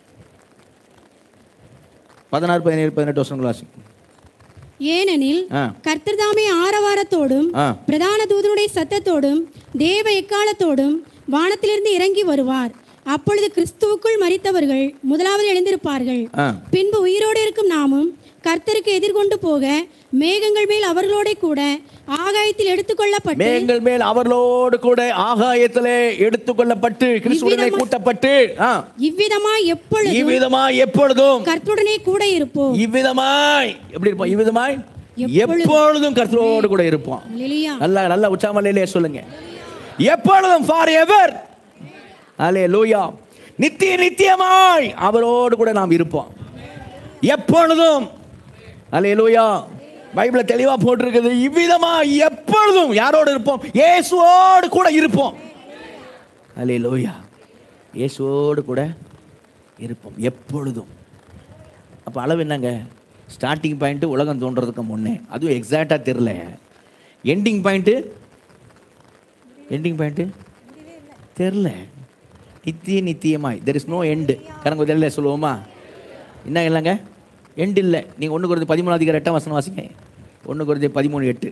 Speaker 1: பதினாறு பதினேழு பதினெட்டு வருஷங்கள் வாசி
Speaker 2: ஏனெனில்
Speaker 1: ஆ
Speaker 2: கர்த்தர் தாமே ஆரவாரத்தோடும்
Speaker 1: ஆ
Speaker 2: பிரதான தூதனுடைய சத்தத்தோடும் தேவ எக்காலத்தோடும் வானத்திலிருந்து இறங்கி வருவார் அப்பொழுது கிறிஸ்துவுக்குள் மரித்தவர்கள் முதலாவது எழுந்திருப்பார்கள்
Speaker 1: ஆ
Speaker 2: பின்பு உயிரோடு இருக்கும் நாமும் கர்த்தருக்கு எதிர்கொண்டு போக மேகங்கள் மேல் அவர்களோட கூட ஆகாயத்தில் எடுத்துக்கொள்ளப்பட்டு
Speaker 1: மேகங்கள் மேல் அவர்களோடு கூட ஆகாயத்திலே எடுத்துக்கொள்ளப்பட்டு கிறிஸ்துவனை கூட்டப்பட்டு ஆ
Speaker 2: இவ்விதமாய் எப்பொழுதும்
Speaker 1: இவ்விதமாய் எப்பொழுதும்
Speaker 2: கர்த்தருடனே கூட இருப்போம்
Speaker 1: இவ்விதமாய் எப்படி இருப்போம் இவ்விதமாய்
Speaker 2: எப்பொழுதும்.
Speaker 1: எப்பொழுதும் கர்த்தரோடு கூட இருப்போம்
Speaker 2: அல்லேலூயா
Speaker 1: நல்லா நல்லா உச்சாமலையிலே சொல்லுங்க எப்பொழுதும் ஃபார் எவர் அலே லூயா நித்திய நித்தியமாய் அவரோடு கூட நாம் இருப்போம் எப்பொழுதும் அலே லூயா பைபிள தெளிவா போட்டிருக்குது இவ்விதமா எப்பொழுதும் யாரோடு இருப்போம் இயேசுவோடு கூட இருப்போம் அலே லூயா இயேசுவோடு கூட இருப்போம் எப்பொழுதும் அப்போ அளவு என்னங்க ஸ்டார்டிங் பாயிண்ட்டு உலகம் தோன்றதுக்கு முன்னே அதுவும் எக்ஸாக்டாக தெரில எண்டிங் பாயிண்ட்டு எண்டிங் பாயிண்ட்டு தெரில நித்திய நித்தியமாய் தெர் இஸ் நோ எண்டு கரங்க தெரியல சொல்லுவோமா என்ன இல்லைங்க எண்டு இல்லை நீங்கள் ஒன்று குறைஞ்ச பதிமூணு அதிகாரம் எட்டாம் வசனம் வாசிங்க ஒன்று குறைஞ்ச பதிமூணு எட்டு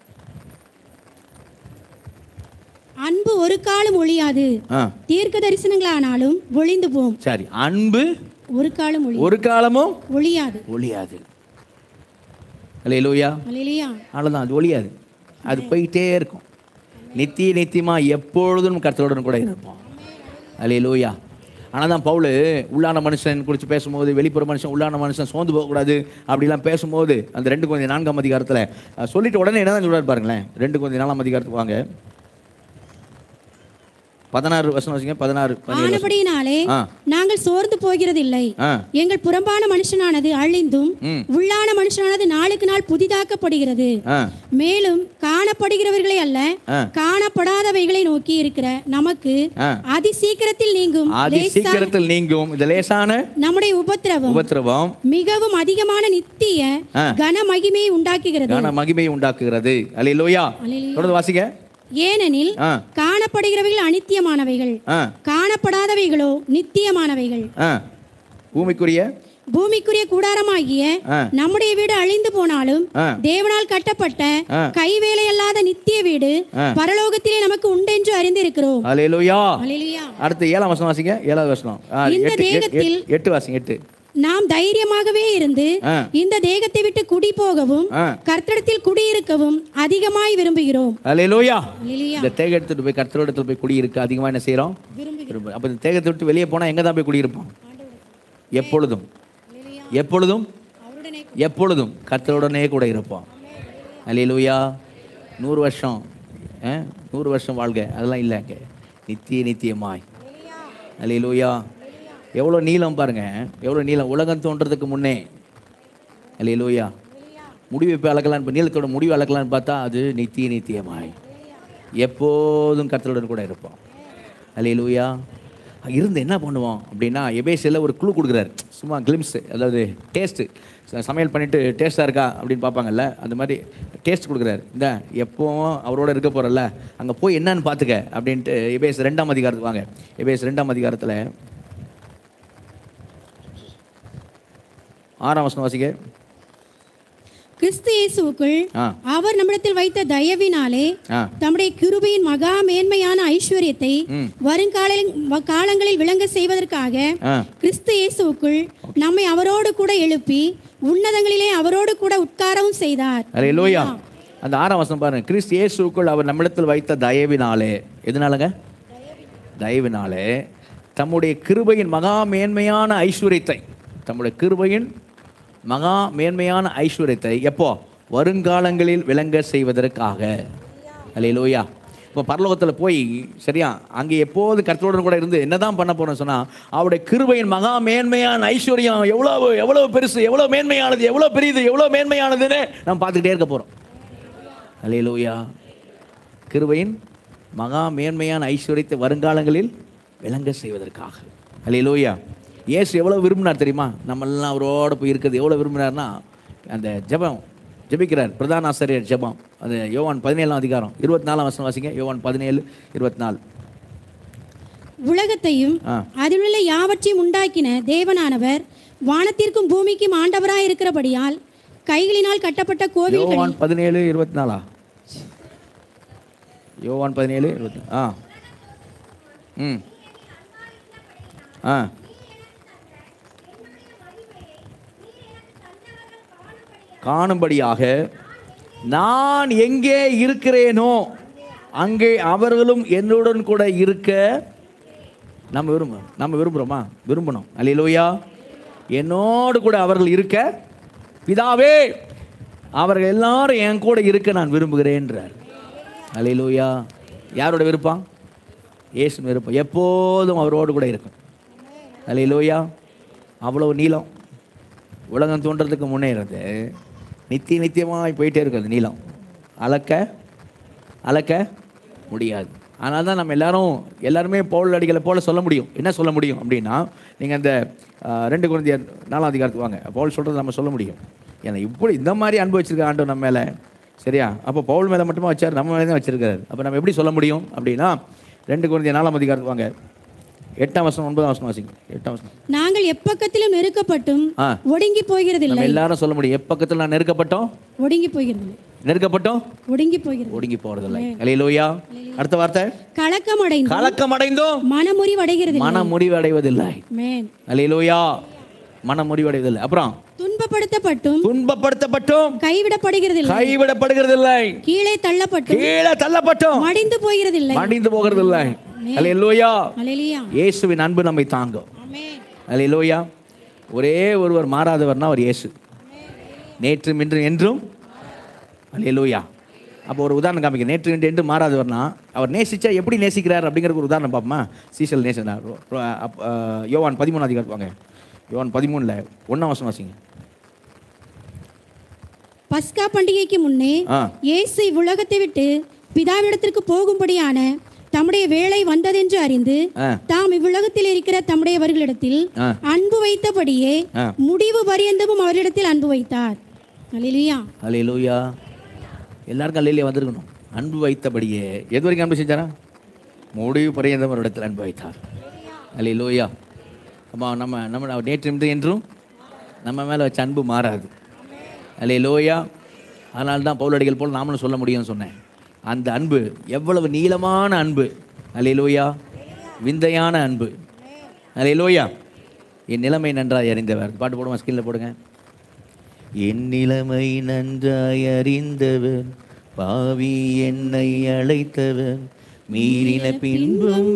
Speaker 2: அன்பு ஒரு காலம் ஒழியாது
Speaker 1: ஆ
Speaker 2: தீர்க்க தரிசனங்களானாலும் ஒளிந்து போம்
Speaker 1: சரி அன்பு
Speaker 2: ஒரு காலம் ஒளி
Speaker 1: ஒரு காலமும்
Speaker 2: ஒழியாது
Speaker 1: ஒளியாது இல்லை லூயா
Speaker 2: அல்லேலூயா
Speaker 1: அவ்வளோதான் அது ஒளியாது அது போயிட்டே இருக்கும் நித்திய நித்தியமாக எப்பொழுதும் கர்த்தருடன் கூட இருப்போம் அல்லே லூயா ஆனால் தான் பவுல் உள்ளான மனுஷன் குறித்து பேசும்போது வெளிப்புற மனுஷன் உள்ளான மனுஷன் சோர்ந்து போகக்கூடாது அப்படிலாம் பேசும்போது அந்த ரெண்டு கொஞ்சம் நான்காம் அதிகாரத்தில் அஹ், சொல்லிட்டு உடனே என்ன தான் சொல்றாரு பாருங்களேன் ரெண்டு கொஞ்சம் நாலாம் அதிகாரத்துக்கு வாங்க பதினாறு வருஷம் வச்சுங்க பதினாறு பதினேழு வருஷம்.
Speaker 2: ஆனபடியினாலே
Speaker 1: ஆ
Speaker 2: நாங்கள் சோர்ந்து போகிறதில்லை
Speaker 1: ஆ
Speaker 2: எங்கள் புறம்பான மனுஷனானது அழிந்தும்
Speaker 1: ம்.
Speaker 2: உள்ளான மனுஷனானது நாளுக்கு நாள் புதிதாக்கப்படுகிறது
Speaker 1: ஆ
Speaker 2: மேலும் காணப்படுகிறவர்களை அல்ல
Speaker 1: ஆ.
Speaker 2: காணப்படாதவைகளை நோக்கி இருக்கிற நமக்கு
Speaker 1: ஆ.
Speaker 2: அதி சீக்கிரத்தில் நீங்கும்
Speaker 1: அதி
Speaker 2: லேசா-
Speaker 1: சீக்கிரத்தில் நீங்கும் இந்த லேசான
Speaker 2: நம்முடைய உபத்திரவம்
Speaker 1: உபத்திரவம்
Speaker 2: மிகவும் அதிகமான நித்திய
Speaker 1: ஆ.
Speaker 2: கன மகிமையை உண்டாக்குகிறது
Speaker 1: கான மகிமையை உண்டாக்குகிறது அல்லேலூயா
Speaker 2: அல்லேலூயா.
Speaker 1: தொடர்ந்து வாசிங்க
Speaker 2: ஏனெனில்
Speaker 1: ஆ
Speaker 2: காணப்படுகிறவைகள் அனித்தியமானவைகள்
Speaker 1: ஆ
Speaker 2: காணப்படாதவைகளோ நித்தியமானவைகள்
Speaker 1: ஆ பூமிக்குரிய
Speaker 2: பூமிக்குரிய கூடாரமாகிய
Speaker 1: ஆ.
Speaker 2: நம்முடைய வீடு அழிந்து போனாலும்
Speaker 1: ஆ.
Speaker 2: தேவனால் கட்டப்பட்ட
Speaker 1: ஆ.
Speaker 2: கைவேலையல்லாத நித்திய வீடு
Speaker 1: ஆ.
Speaker 2: பரலோகத்திலே நமக்கு உண்டென்று அறிந்திருக்கிறோம்
Speaker 1: அல்லேலூயா
Speaker 2: அல்லேலூயா
Speaker 1: அடுத்து ஏழாம் வசனம் வாசிங்க ஏழாவது வசனம் ஆ,
Speaker 2: இந்த
Speaker 1: எட்டு, எட்டு,
Speaker 2: தேகத்தில்
Speaker 1: எட்டு, எட்டு வாசிங்க எட்டு
Speaker 2: நாம் தைரியமாகவே இருந்து
Speaker 1: ஆ.
Speaker 2: இந்த தேகத்தை விட்டு குடி போகவும்
Speaker 1: ஆ
Speaker 2: கர்த்தரிடத்தில் குடியிருக்கவும் அதிகமாய் விரும்புகிறோம்
Speaker 1: அல்லேலூயா
Speaker 2: அல்லேலூயா
Speaker 1: இந்த தேக எடுத்துட்டு போய் கர்த்தரோடத்துல போய் குடியிருக்க அதிகமாக என்ன செய்கிறோம்
Speaker 2: விரும்புகிறோம்
Speaker 1: அப்போ இந்த தேகத்தை விட்டு வெளியே போனால் எங்கே தான் போய் குடியிருப்போம் எப்பொழுதும்
Speaker 2: அல்லேலூயா
Speaker 1: எப்பொழுதும்
Speaker 2: அவருடனே
Speaker 1: எப்பொழுதும் கர்த்தருடனே கூட இருப்போம் அல்லேலூயா நூறு வருஷம் ஆ, நூறு வருஷம் வாழ்க அதெல்லாம் இல்லைங்க நித்திய நித்தியமாய் அல்லேலூயா எவ்வளோ நீளம் பாருங்க எவ்வளோ நீளம் உலகம் தோன்றதுக்கு முன்னே அல்லேலூயா முடிவு இப்போ அளக்கலான்னு இப்போ நீளத்தோட முடிவு அளக்கலான்னு பார்த்தா அது நித்திய நித்தியமாய் எப்போதும் கர்த்தருடன் கூட இருப்போம் அல்லேலூயா இருந்து என்ன பண்ணுவோம் அப்படின்னா எபேசியில் ஒரு குழு கொடுக்குறாரு சும்மா கிளிம்ஸ் அதாவது டேஸ்ட்டு சமையல் பண்ணிவிட்டு டேஸ்ட்டாக இருக்கா அப்படின்னு பார்ப்பாங்கல்ல அந்த மாதிரி டேஸ்ட் கொடுக்குறாரு இந்த எப்போவும் அவரோட இருக்க போகிறல்ல அங்கே போய் என்னன்னு பார்த்துக்க அப்படின்ட்டு எபேஸ் ரெண்டாம் அதிகாரத்துக்கு வாங்க எபேஸ் ரெண்டாம் அதிகாரத்தில் ஆறாம் வசனம் வாசிக்க
Speaker 2: கிறிஸ்து இயேசுவுக்குள்
Speaker 1: ஆ
Speaker 2: அவர் நம்மிடத்தில் வைத்த தயவினாலே
Speaker 1: ஆ
Speaker 2: தம்முடைய கிருபையின் மகா மேன்மையான ஐஸ்வர்யத்தை
Speaker 1: ம்.
Speaker 2: வருங்கால காலங்களில் விளங்க செய்வதற்காக
Speaker 1: ஆ
Speaker 2: கிறிஸ்து இயேசுவுக்குள் நம்மை அவரோடு கூட எழுப்பி உன்னதங்களிலே அவரோடு கூட உட்காரவும் செய்தார்
Speaker 1: அரே லோயா அந்த ஆறாம் வசனம் பாருங்க கிறிஸ்து இயேசுக்குள் அவர் நம்மிடத்தில் வைத்த தயவினாலே எதனாலங்க தயவினாலே தம்முடைய கிருபையின் மகா மேன்மையான ஐஸ்வர்யத்தை தம்முடைய கிருபையின் மகா மேன்மையான ஐஸ்வர்யத்தை எப்போ வருங்காலங்களில் விளங்க செய்வதற்காக அல்லே லோயா இப்போ பரலோகத்தில் போய் சரியா அங்கே எப்போது கர்த்தருடன் கூட இருந்து என்னதான் பண்ண போறோம்னு சொன்னா அவருடைய கிருபையின் மகா மேன்மையான ஐஸ்வர்யம் எவ்வளவு எவ்வளவு பெருசு எவ்வளவு மேன்மையானது எவ்வளவு பெரியது எவ்வளவு மேன்மையானதுன்னு நம்ம பார்த்துக்கிட்டே இருக்க போறோம் அல்லேலூயா கிருபையின் மகா மேன்மையான ஐஸ்வர்யத்தை வருங்காலங்களில் விளங்க செய்வதற்காக அல்லேலூயா இயேசு எவ்வளோ விரும்பினார் தெரியுமா நம்மெல்லாம் அவரோட போய் இருக்கிறது எவ்வளோ விரும்பினார்னா அந்த ஜெபம் ஜெபிக்கிறார் பிரதான ஆசிரியர் ஜெபம் அது யோவான் பதினேழாம் அதிகாரம் இருபத்தி நாலாம் வசனம் வாசிங்க யோவான் பதினேழு இருபத்தி நாலு
Speaker 2: உலகத்தையும்
Speaker 1: ஆ
Speaker 2: அதிலுள்ள யாவற்றையும் உண்டாக்கின தேவனானவர் வானத்திற்கும் பூமிக்கும் ஆண்டவராய் இருக்கிறபடியால் கைகளினால் கட்டப்பட்ட கோவில்களில்
Speaker 1: யோவான் பதினேழு இருபத்தி நாலா யோவான் பதினேழு இருபத்தி ஆ ம் ஆ காணும்படியாக நான் எங்கே இருக்கிறேனோ அங்கே அவர்களும் என்னுடன் கூட இருக்க நம்ம விரும்புகிறோம் நம்ம விரும்புகிறோமா விரும்பணும் அல்லையிலோயா என்னோடு கூட அவர்கள் இருக்க பிதாவே அவர்கள் எல்லாரும் என் கூட இருக்க நான் விரும்புகிறேன்றார் அல்லையிலோயா யாரோட விருப்பம் இயேசு விருப்பம் எப்போதும் அவரோடு கூட இருக்கும் அல்லையிலோயா அவ்வளோ நீளம் உலகம் தோன்றதுக்கு முன்னே இருந்து நித்திய நித்தியமாய் போயிட்டே இருக்கிறது நீளம் அளக்க அளக்க முடியாது அதனால தான் நம்ம எல்லாரும் எல்லாருமே பவுல் அடிகளை போல சொல்ல முடியும் என்ன சொல்ல முடியும் அப்படின்னா நீங்கள் அந்த ஆஹ், ரெண்டு குழந்தையர் நாலாம் அதிகாரத்துக்கு வாங்க பவுல் சொல்கிறது நம்ம சொல்ல முடியும் ஏன்னா இப்படி இந்த மாதிரி அன்பு வச்சிருக்க ஆண்டவர் நம்ம மேலே சரியா அப்போ பவுல் மேலே மட்டுமா வச்சார் நம்ம மேலே தான் வச்சிருக்காரு அப்போ நம்ம எப்படி சொல்ல முடியும் அப்படின்னா ரெண்டு குழந்தைய நாலாம் அதிகாரத்துக்கு வாங்க எட்டாம் வசனம் ஒன்பதாம் வசனம் வாசிங்க எட்டாம் வசனம்
Speaker 2: நாங்கள் எப்பக்கத்திலும் நெருக்கப்பட்டும்
Speaker 1: ஆ.
Speaker 2: ஒடுங்கி போகிறதில்லை
Speaker 1: நம்ம எல்லாரும் சொல்ல முடியும் எப்பக்கத்தில் நான் நெருக்கப்பட்டோம்
Speaker 2: ஒடுங்கி போகிறதில்லை
Speaker 1: நெருக்கப்பட்டோம்
Speaker 2: ஒடுங்கி போகிறது
Speaker 1: ஒடுங்கி போறதில்லை அலையிலோயா அடுத்த வார்த்தை
Speaker 2: கலக்கம் அடைந்து
Speaker 1: கலக்கம் அடைந்தோம்
Speaker 2: மனமுறிவு அடைகிறது
Speaker 1: மன முடிவு அடைவதில்லை
Speaker 2: மேன்
Speaker 1: அலையிலோயா மன முடிவு அடைவதில்லை அப்புறம்
Speaker 2: துன்பப்படுத்தப்பட்டும்
Speaker 1: துன்பப்படுத்தப்பட்டும்
Speaker 2: கைவிடப்படுகிறதில்லை
Speaker 1: கைவிடப்படுகிறதில்லை
Speaker 2: கீழே தள்ளப்பட்டும்
Speaker 1: கீழே தள்ளப்பட்டோம்
Speaker 2: மடிந்து போகிறதில்லை
Speaker 1: மடிந்து போகிறதில்லை அலையிலோயா
Speaker 2: அலையிலியா
Speaker 1: இயேசுவின் அன்பு நம்மை தாங்கும்
Speaker 2: ஆமென்
Speaker 1: அலையிலோயா ஒரே ஒருவர் மாறாதவர்னா அவர் இயேசு நேற்றும் இன்று என்றும் அலையிலோயா அப்போ ஒரு உதாரணம் காமிக்க நேற்று இன்று என்று மாறாதவர்னா அவர் நேசிச்சா எப்படி நேசிக்கிறார் அப்படிங்கிற ஒரு உதாரணம் பார்ப்போமா சீசல் நேசனா ரொ- ரொ- அப்- ஆ, யோவான் பதிமூணு அதிகாரம் வாங்க யோவான் பதிமூணில் ஒன்றாம் வருஷம் வாசிங்க
Speaker 2: பஸ்கா பண்டிகைக்கு முன்னே
Speaker 1: ஆ
Speaker 2: இயேசு இவ்வுலகத்தை விட்டு பிதாவிடத்திற்கு போகும்படியான தம்முடைய வேலை வந்ததென்று அறிந்து
Speaker 1: ஆ
Speaker 2: தாம் இவ்வுலகத்தில் இருக்கிற தம்முடையவர்களிடத்தில்
Speaker 1: ஆ.
Speaker 2: அன்பு வைத்தபடியே
Speaker 1: ஆ.
Speaker 2: முடிவு பரியந்தமும் அவரிடத்தில் அன்பு வைத்தார் அல்லேலூயா
Speaker 1: அலையிலூயா எல்லாருக்கும் அல்லையிலே வந்திருக்கணும் அன்பு வைத்தபடியே எது வரைக்கும் அன்பு செஞ்சாரா முடிவு பரியந்தம் ஒரு இடத்துல அன்பு வைத்தார் அலையிலூயா அப்போ நம்ம நம்ம நேற்று இன்று என்றும் நம்ம மேலே வச்ச அன்பு மாறாது அலையிலூயா அதனால தான் பவுலடிகள் போல் நாமளும் சொல்ல முடியும்னு சொன்னேன் அந்த அன்பு எவ்வளவு நீளமான அன்பு அலையிலூயா விந்தையான அன்பு அலையிலூயா என் நிலைமை நன்றாய் அறிந்தவர் பாட்டு போடுமா ஸ்கில்ல போடுங்க என் நிலைமை நன்றாய் அறிந்தவர் பாவி என்னை அழைத்தவர் மீறின பின்பும்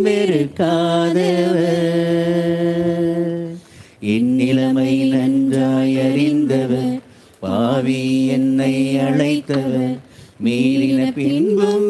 Speaker 1: வெறுக்காதவர் என் நிலைமை நன்றாய் அறிந்தவர் பாவி என்னை அழைத்தவர் மீறின பின்பும்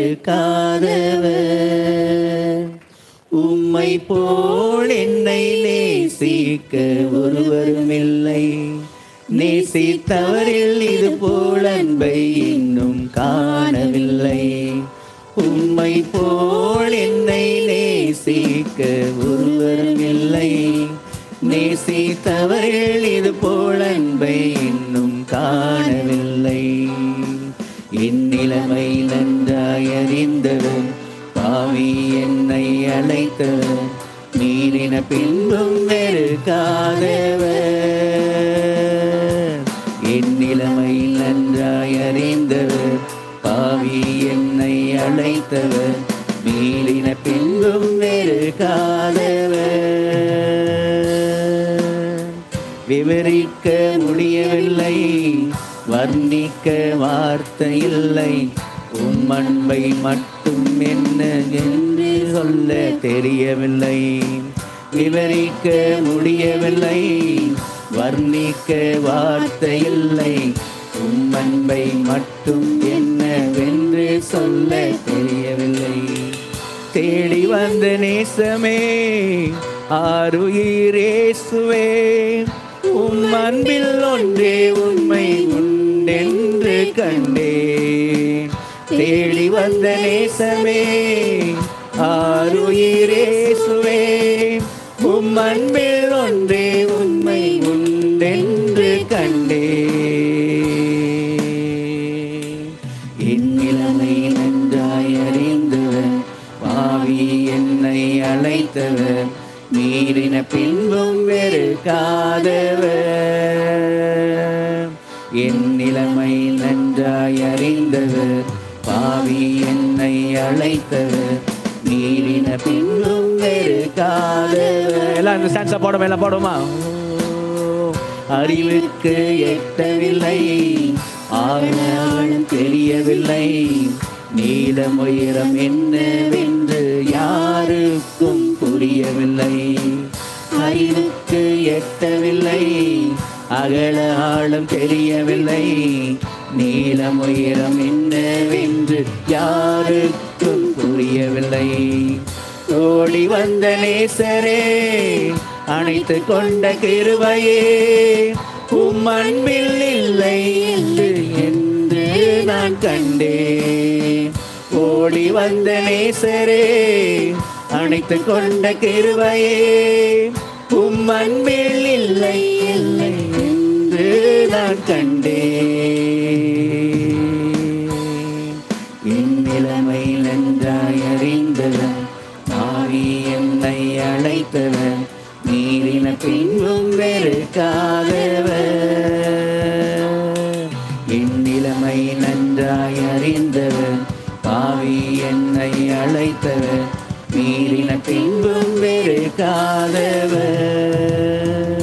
Speaker 1: வெறுக்காதவர் உம்மை போல் என்னை நேசிக்க ஒருவரும் இல்லை நேசித்தவரில் இது போல் அன்பை இன்னும் காணவில்லை உம்மை போல் என்னை நேசிக்க ஒருவரும் இல்லை நேசித்தவரில் இது போல் அன்பை இன்னும் காணவில்லை என் நிலைமை நன்றாய் அறிந்தவர் பாவி என்னை அழைத்தவர் மீறின பின்பும் வெறுக்காதவர் என் நிலைமை நன்றாய் அறிந்தவர் பாவி என்னை அழைத்தவர் மீறின பின்பும் வெறுக்காதவர் விவரிக்க முடியவில்லை வர்ணிக்க வார்த்தை இல்லை உம் அன்பை மட்டும் என்ன என்று சொல்ல தெரியவில்லை விவரிக்க முடியவில்லை வர்ணிக்க வார்த்தை இல்லை உம் அன்பை மட்டும் என்னவென்று சொல்ல தெரியவில்லை தேடி வந்த நேசமே ஆருயிரேசுவே உம் அன்பில் ஒன்றே உண்மை உண்டென்று கண்டேன் தேடி வந்த நேசமே ஆருயிரேசுவே உம் அன்பில் ஒன்றே உண்மை உண்டென்று கண்டேன் என் நிலைமை நன்றாய் அறிந்தவர் பாவி என்னை அழைத்தவர் மீறின பின்பும் வெறுக்காதவர் என் நிலைமை நன்றாய் அறிந்தவர் பாவி என்னை அழைத்தவர் மீறின பின்பும் வெறுக்காதவர் எல்லாம் இந்த சான்ஸா போடுமா எல்லாம் போடுமா அறிவுக்கு எட்டவில்லை ஆழம் தெரியவில்லை நீளம் உயரம் என்னவென்று யாருக்கும் புரியவில்லை அறிவுக்கு எட்டவில்லை அகல ஆழம் தெரியவில்லை நீளம் உயரம் என்னவென்று யாருக்கும் புரியவில்லை ஓடி வந்த நேசரே அணைத்து கொண்ட கிருபையே உம் அன்பில் இல்லை என்று என்று நான் கண்டேன் ஓடி வந்த நேசரே அணைத்து கொண்ட கிருபையே உம் அன்பில் இல்லை இல்லை என்று நான் கண்டேன் என் நிலைமை நன்றாய் அறிந்தவன் ஆவி என்னை அழை வெறுக்காதவர் இந்நிலைமை நன்றாய் அறிந்தவர் பாவி என்னை அழைத்தவர் மீறின பின்பும் வெறுக்காதவர்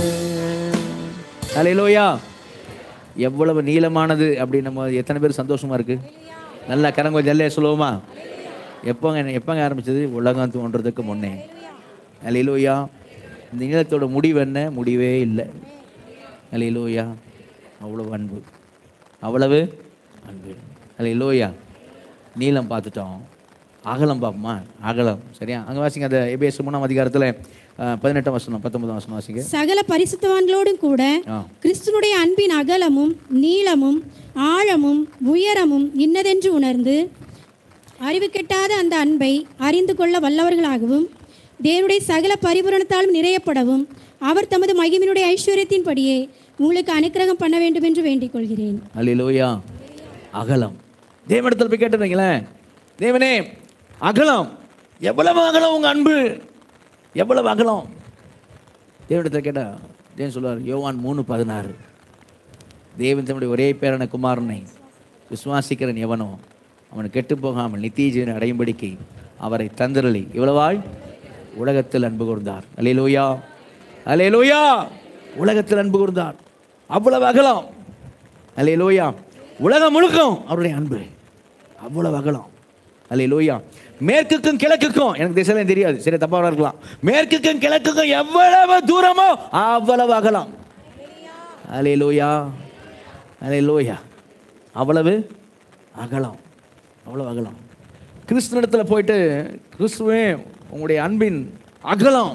Speaker 1: அலையிலோயா எவ்வளவு நீளமானது அப்படின்னு நம்ம எத்தனை பேர் சந்தோஷமா இருக்கு நல்லா கரங்க ஜல்லைய சொல்லுவோமா எப்போங்க எப்போங்க ஆரம்பிச்சது உலகம் தோன்றதுக்கு முன்னே அலையிலோயா இந்த நீளத்தோட முடிவு என்ன முடிவே இல்லை அலையிலோயா அவ்வளவு அன்பு அவ்வளவு அன்பு அலையிலோயா நீளம் பார்த்துட்டோம் அகலம் பார்ப்போமா அகலம் சரியா அங்கே வாசிங்க அந்த எபேசு மூணாம் அதிகாரத்தில் பதினெட்டாம் வசனம் பத்தொன்பதாம் வசனம் வாசிங்க
Speaker 2: சகல பரிசுத்தவான்களோடும் கூட
Speaker 1: ஆ
Speaker 2: கிறிஸ்துனுடைய அன்பின் அகலமும் நீளமும் ஆழமும் உயரமும் இன்னதென்று உணர்ந்து அறிவு கெட்டாத அந்த அன்பை அறிந்து கொள்ள வல்லவர்களாகவும் தேவனுடைய சகல பரிபூரணத்தாலும் நிறையப்படவும் அவர் தமது மகிமினுடைய ஐஸ்வர்யத்தின்படியே உங்களுக்கு அனுக்கிரகம் பண்ண வேண்டும் என்று வேண்டிக் கொள்கிறேன்
Speaker 1: அல்லேலூயா அகலம் தேவனிடத்தில் போய் கேட்டுறீங்களேன் தேவனே அகலம் எவ்வளவு அகலம் உங்க அன்பு எவ்வளவு அகலம் தேவனிடத்தில் கேட்டா தேவன் சொல்லுவார் யோவான் மூணு பதினாறு தேவன் தம்முடைய ஒரே பேரான குமாரனை விசுவாசிக்கிறன் எவனோ அவன் கெட்டு போகாமல் நித்திய ஜீவனை அடையும்படிக்கு அவரை தந்திரளி இவ்வளவாய் உலகத்தில் அன்பு கூர்ந்தார் அலையலூயா அலையலூயா உலகத்தில் அன்பு கூர்ந்தார் அவ்வளவு அகலம் அலையலூயா உலகம் முழுக்கும் அவருடைய அன்பு அவ்வளவு அகலம் அலையலூயா மேற்குக்கும் கிழக்குக்கும் எனக்கு திசையில தெரியாது சரி தப்பா இருக்கலாம் மேற்குக்கும் கிழக்குக்கும் எவ்வளவு தூரமோ அவ்வளவு அகலம் அலையலூயா அலையலூயா அவ்வளவு அகலம் அவ்வளவு அகலம் கிறிஸ்துவனிடத்தில் போயிட்டு கிறிஸ்துவே உங்களுடைய அன்பின் அகலம்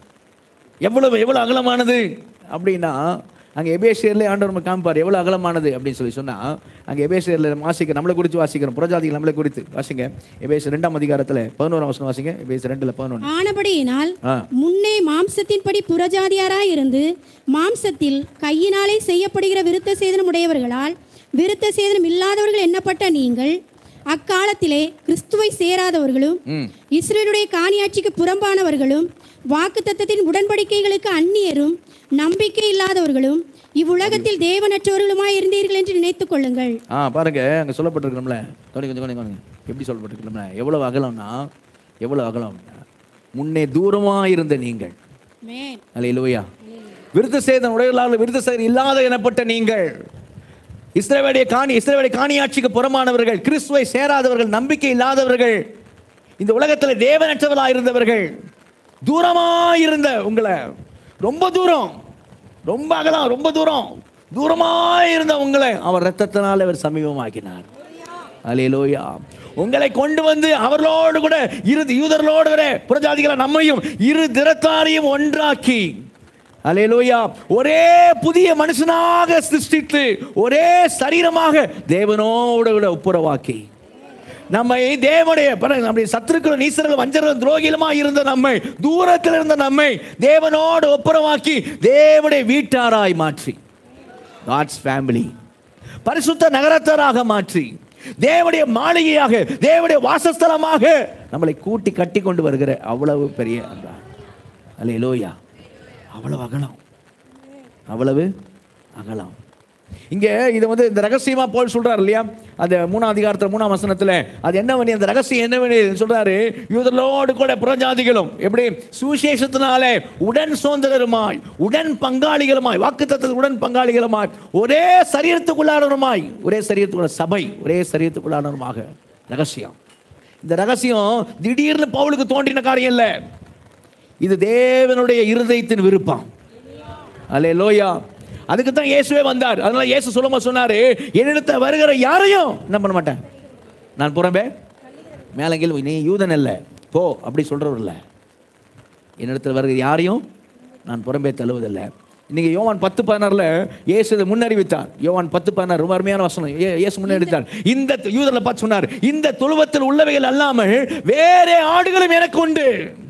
Speaker 1: எவ்வளவு எவ்வளவு அகலமானது அப்படின்னா அங்கே எபேசியர்ல ஆண்டவர் நம்ம காமிப்பார் எவ்வளவு அகலமானது அப்படின்னு சொல்லி சொன்னா அங்கே எபேசியர்ல வாசிக்க நம்மளை குறித்து வாசிக்கிறோம் புறஜாதிகள் நம்மளை குறித்து வாசிங்க எபேசியர் ரெண்டாம் அதிகாரத்துல பதினோராம் வசனம் வாசிங்க எபேசியர் ரெண்டுல பதினொன்று
Speaker 2: ஆனபடியினால்
Speaker 1: ஆ
Speaker 2: முன்னே மாம்சத்தின்படி புறஜாதியாராய் இருந்து மாம்சத்தில் கையினாலே செய்யப்படுகிற விருத்த சேதனம் உடையவர்களால் விருத்த சேதனம் இல்லாதவர்கள் எண்ணப்பட்ட நீங்கள் அக்காலத்திலே கிறிஸ்துவை சேராதவர்களும்
Speaker 1: ம்
Speaker 2: இஸ்ரேலுடைய காணியாட்சிக்கு புறம்பானவர்களும் வாக்குத்தத்தத்தின் உடன்படிக்கைகளுக்கு அந்நியரும் நம்பிக்கை இல்லாதவர்களும் இவ்வுலகத்தில் தேவனற்றவர்களுமாய் இருந்தீர்கள் என்று நினைத்துக் கொள்ளுங்கள்
Speaker 1: ஆ பாருங்க அங்கே சொல்லப்பட்டிருக்கணும்ல கொஞ்சம் கொஞ்சம் கொஞ்சம் கொஞ்சம் எப்படி சொல்லப்பட்டிருக்கணும்ல எவ்வளவு அகலம்னா எவ்வளவு அகலம் முன்னே தூரமாக இருந்த நீங்கள் அல்லேலூயா விருத்த சேதன் உடையலால் விருத்த சேதன் இல்லாத எனப்பட்ட நீங்கள் இஸ்ரேவேடைய காணி இஸ்ரேவேடைய காணியாட்சிக்கு புறமானவர்கள் கிறிஸ்துவை சேராதவர்கள் நம்பிக்கை இல்லாதவர்கள் இந்த உலகத்தில் தேவனற்றவர்களாக இருந்தவர்கள் தூரமாக இருந்த உங்களை ரொம்ப தூரம் ரொம்ப அகலம் ரொம்ப தூரம் தூரமாக இருந்த உங்களை அவர் ரத்தத்தினால் அவர் சமீபமாக்கினார் அலையிலோயா உங்களை கொண்டு வந்து அவர்களோடு கூட இரு யூதர்களோடு கூட புறஜாதிகளை நம்மையும் இரு திறத்தாரையும் ஒன்றாக்கி அலையிலோயா ஒரே புதிய மனுஷனாக சிருஷ்டித்து ஒரே சரீரமாக தேவனோடு கூட ஒப்புரவாக்கி நம்மை தேவனுடைய பாருங்க, நம்முடைய சத்துருக்கள் நீசர்கள் வஞ்சர்கள் துரோகிகளுமா இருந்த நம்மை தூரத்தில் இருந்த நம்மை தேவனோடு ஒப்புரவாக்கி தேவனுடைய வீட்டாராய் மாற்றி காட்ஸ் ஃபேமிலி பரிசுத்த நகரத்தராக மாற்றி தேவனுடைய மாளிகையாக தேவனுடைய வாசஸ்தலமாக நம்மளை கூட்டி கட்டி கொண்டு வருகிற அவ்வளவு பெரிய அல்ல லோயா அவ்வளவு அகலம் அவ்வளவு அகலம் இங்க இது வந்து இந்த ரகசியமா போல் சொல்றாரு இல்லையா அந்த மூணாம் அதிகாரத்துல மூணாம் வசனத்துல அது என்ன பண்ணி அந்த ரகசியம் என்ன பண்ணி சொல்றாரு யூதர்களோடு கூட புறஜாதிகளும் எப்படி சுவிசேஷத்தினாலே உடன் சுதந்திரருமாய் உடன் பங்காளிகளுமாய் வாக்குத்தத்தத்தில் உடன் பங்காளிகளுமாய் ஒரே சரீரத்துக்குள்ளானவருமாய் ஒரே சரீரத்துக்குள்ள சபை ஒரே சரீரத்துக்குள்ளானவருமாக ரகசியம் இந்த ரகசியம் திடீர்னு பவுலுக்கு தோன்றின காரியம் இல்லை இது தேவனுடைய இருதயத்தின் விருப்பம் அல்லே லோயா அதுக்கு தான் இயேசுவே வந்தார் அதனால இயேசு சொல்லுமா சொன்னாரு என்னிடத்த வருகிற யாரையும் என்ன பண்ண மாட்டேன் நான் புறம்பே மேலங்கில் நீ யூதன் அல்ல போ அப்படி சொல்றவர் இல்லை என்னிடத்தில் வருகிற யாரையும் நான் புறம்பே தள்ளுவதில்லை இன்னைக்கு யோவான் பத்து பதினாறுல இயேசு இதை முன்னறிவித்தார் யோவான் பத்து பதினாறு ரொம்ப அருமையான வசனம் ஏ- இயேசு முன்னறிவித்தார் இந்த யூதர்ல பார்த்து சொன்னார் இந்த தொழுவத்தில் உள்ளவைகள் அல்லாமல் வேற ஆடுகளும் எனக்கு உண்டு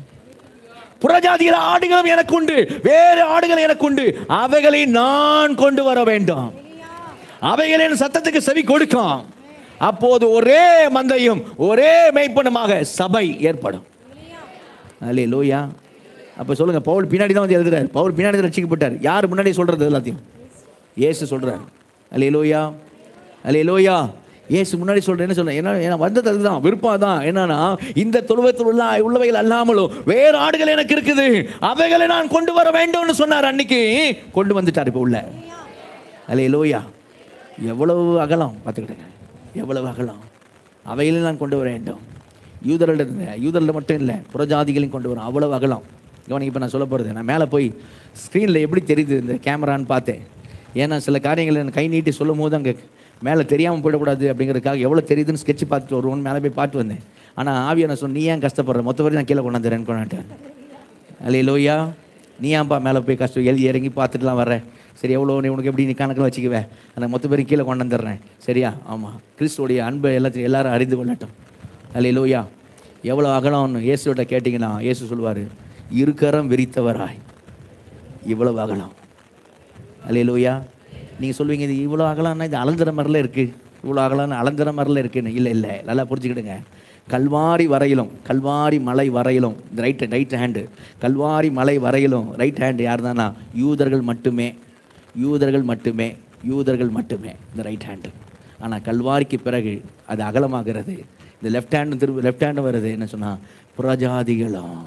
Speaker 1: புறஜாதிகள் ஆடுகளும் எனக்கு உண்டு வேறு ஆடுகள் எனக்கு உண்டு அவைகளை நான் கொண்டு வர வேண்டும் அவைகளின் சத்தத்துக்கு செவி கொடுக்கும் அப்போது ஒரே மந்தையும் ஒரே மெய்ப்பனுமாக சபை ஏற்படும் அல்லே லோயா அப்போ சொல்லுங்க பவுல் பின்னாடி தான் வந்து எழுதுறாரு பவுல் பின்னாடி தான் ரட்சிக்கப்பட்டார் யார் முன்னாடி சொல்றது எல்லாத்தையும் இயேசு சொல்றாரு அல்ல லோயா அல்ல லோயா இயேசு முன்னாடி சொல்றேன் என்ன சொல்றேன் ஏன்னா ஏன்னா வந்தது அதுதான் விருப்பம் தான் என்னன்னா இந்த தொழுவத்தில் உள்ள உள்ளவைகள் அல்லாமலும் வேறு ஆடுகள் எனக்கு இருக்குது அவைகளை நான் கொண்டு வர வேண்டும்னு சொன்னார் அன்னைக்கு கொண்டு வந்துட்டார் இப்போ உள்ள அல்ல லோயா எவ்வளவு அகலம் பார்த்துக்கிட்டேங்க எவ்வளவு அகலம் அவைகளையும் நான் கொண்டு வர வேண்டும் யூதர்களிடம் யூதரில் மட்டும் இல்லை புறஜாதிகளையும் கொண்டு வரும் அவ்வளவு அகலம் கவனிங்க இப்போ நான் சொல்ல போகிறது நான் மேலே போய் ஸ்க்ரீனில் எப்படி தெரியுது இந்த கேமரான்னு பார்த்தேன் ஏன்னா சில காரியங்களை நான் கை நீட்டி சொல்லும் போது அங்கே மேலே தெரியாமல் போயிடக்கூடாது அப்படிங்கிறதுக்காக எவ்வளோ தெரியுதுன்னு ஸ்கெட்ச் பார்த்துட்டு வருவோம்னு மேலே போய் பார்த்து வந்தேன் ஆனால் ஆவியான சொன்ன நீ ஏன் கஷ்டப்படுற மொத்த வரையும் நான் கீழே கொண்டாந்துறேன்னு கொண்டாட்டேன் அல்ல லோயா நீ ஏன்பா மேலே போய் கஷ்டம் எழுதி இறங்கி பார்த்துட்டுலாம் வர்ற சரி எவ்வளோ நீ உனக்கு எப்படி நீ கணக்கில் வச்சுக்குவேன் நான் மொத்த பேரும் கீழே கொண்டு வந்துடுறேன் சரியா ஆமாம் கிறிஸ்துவோடைய அன்பை எல்லாத்தையும் எல்லாரும் அறிந்து கொள்ளட்டும் அல்ல லோயா எவ்வளோ அகலம்னு இயேசுகிட்ட கேட்டிங்கன்னா இயேசு சொல்லுவார் இருக்கரம் விரித்தவராய் இவ்வளவு அகலம் அல்ல லோயா நீங்கள் சொல்லுவீங்க இது இவ்வளோ அகலம்னா இது அலந்திர மாதிரில இருக்குது இவ்வளோ அகலம்னு அலந்திர மாதிரில இருக்குன்னு இல்லை இல்லை நல்லா புரிஞ்சுக்கிடுங்க கல்வாரி வரையிலும் கல்வாரி மலை வரையிலும் ரைட் ரைட் ஹேண்டு கல்வாரி மலை வரையிலும் ரைட் ஹேண்டு யார் தானா யூதர்கள் மட்டுமே யூதர்கள் மட்டுமே யூதர்கள் மட்டுமே இந்த ரைட் ஹேண்டு ஆனால் கல்வாரிக்கு பிறகு அது அகலமாகிறது இந்த லெஃப்ட் ஹேண்டு திரும்ப லெஃப்ட் ஹேண்டு வருது என்ன சொன்னால் புரஜாதிகளும்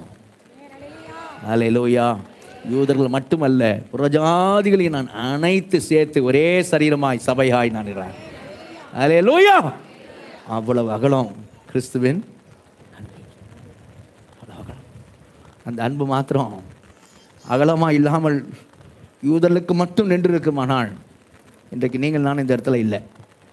Speaker 1: அலையலோயா யூதர்கள் மட்டுமல்ல புறஜாதிகளையும் நான் அனைத்து சேர்த்து ஒரே சரீரமாய் சபையாய் நான் இருக்கிறேன் அலையலோயா அவ்வளவு அகலம் கிறிஸ்துவின் அன்பு. அவ்வளவு அகலம். அந்த அன்பு மாத்திரம் அகலமாக இல்லாமல் யூதர்களுக்கு மட்டும் நின்று இருக்குமானால் இன்றைக்கு நீங்கள் நான் இந்த இடத்துல இல்லை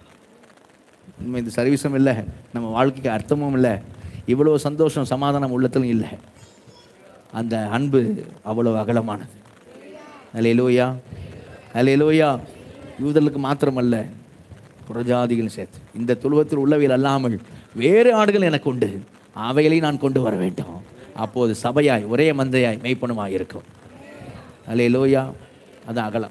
Speaker 1: நம்ம இந்த சர்வீஸும் இல்லை நம்ம வாழ்க்கைக்கு அர்த்தமும் இல்லை இவ்வளோ சந்தோஷம் சமாதானம் உள்ளத்திலும் இல்லை அந்த அன்பு அவ்வளவு அகலமானது அலையலோயா அலையலோயா யூதர்களுக்கு மாத்திரமல்ல புறஜாதிகள் சேர்த்து இந்த துழுவத்தில் உள்ளவையில் அல்லாமல் வேறு ஆடுகள் எனக்கு உண்டு அவைகளை நான் கொண்டு வர வேண்டும் அப்போது சபையாய் ஒரே மந்தையாய் மெய்ப்பனுமாய் இருக்கும் அலையலோயா அது அகலம்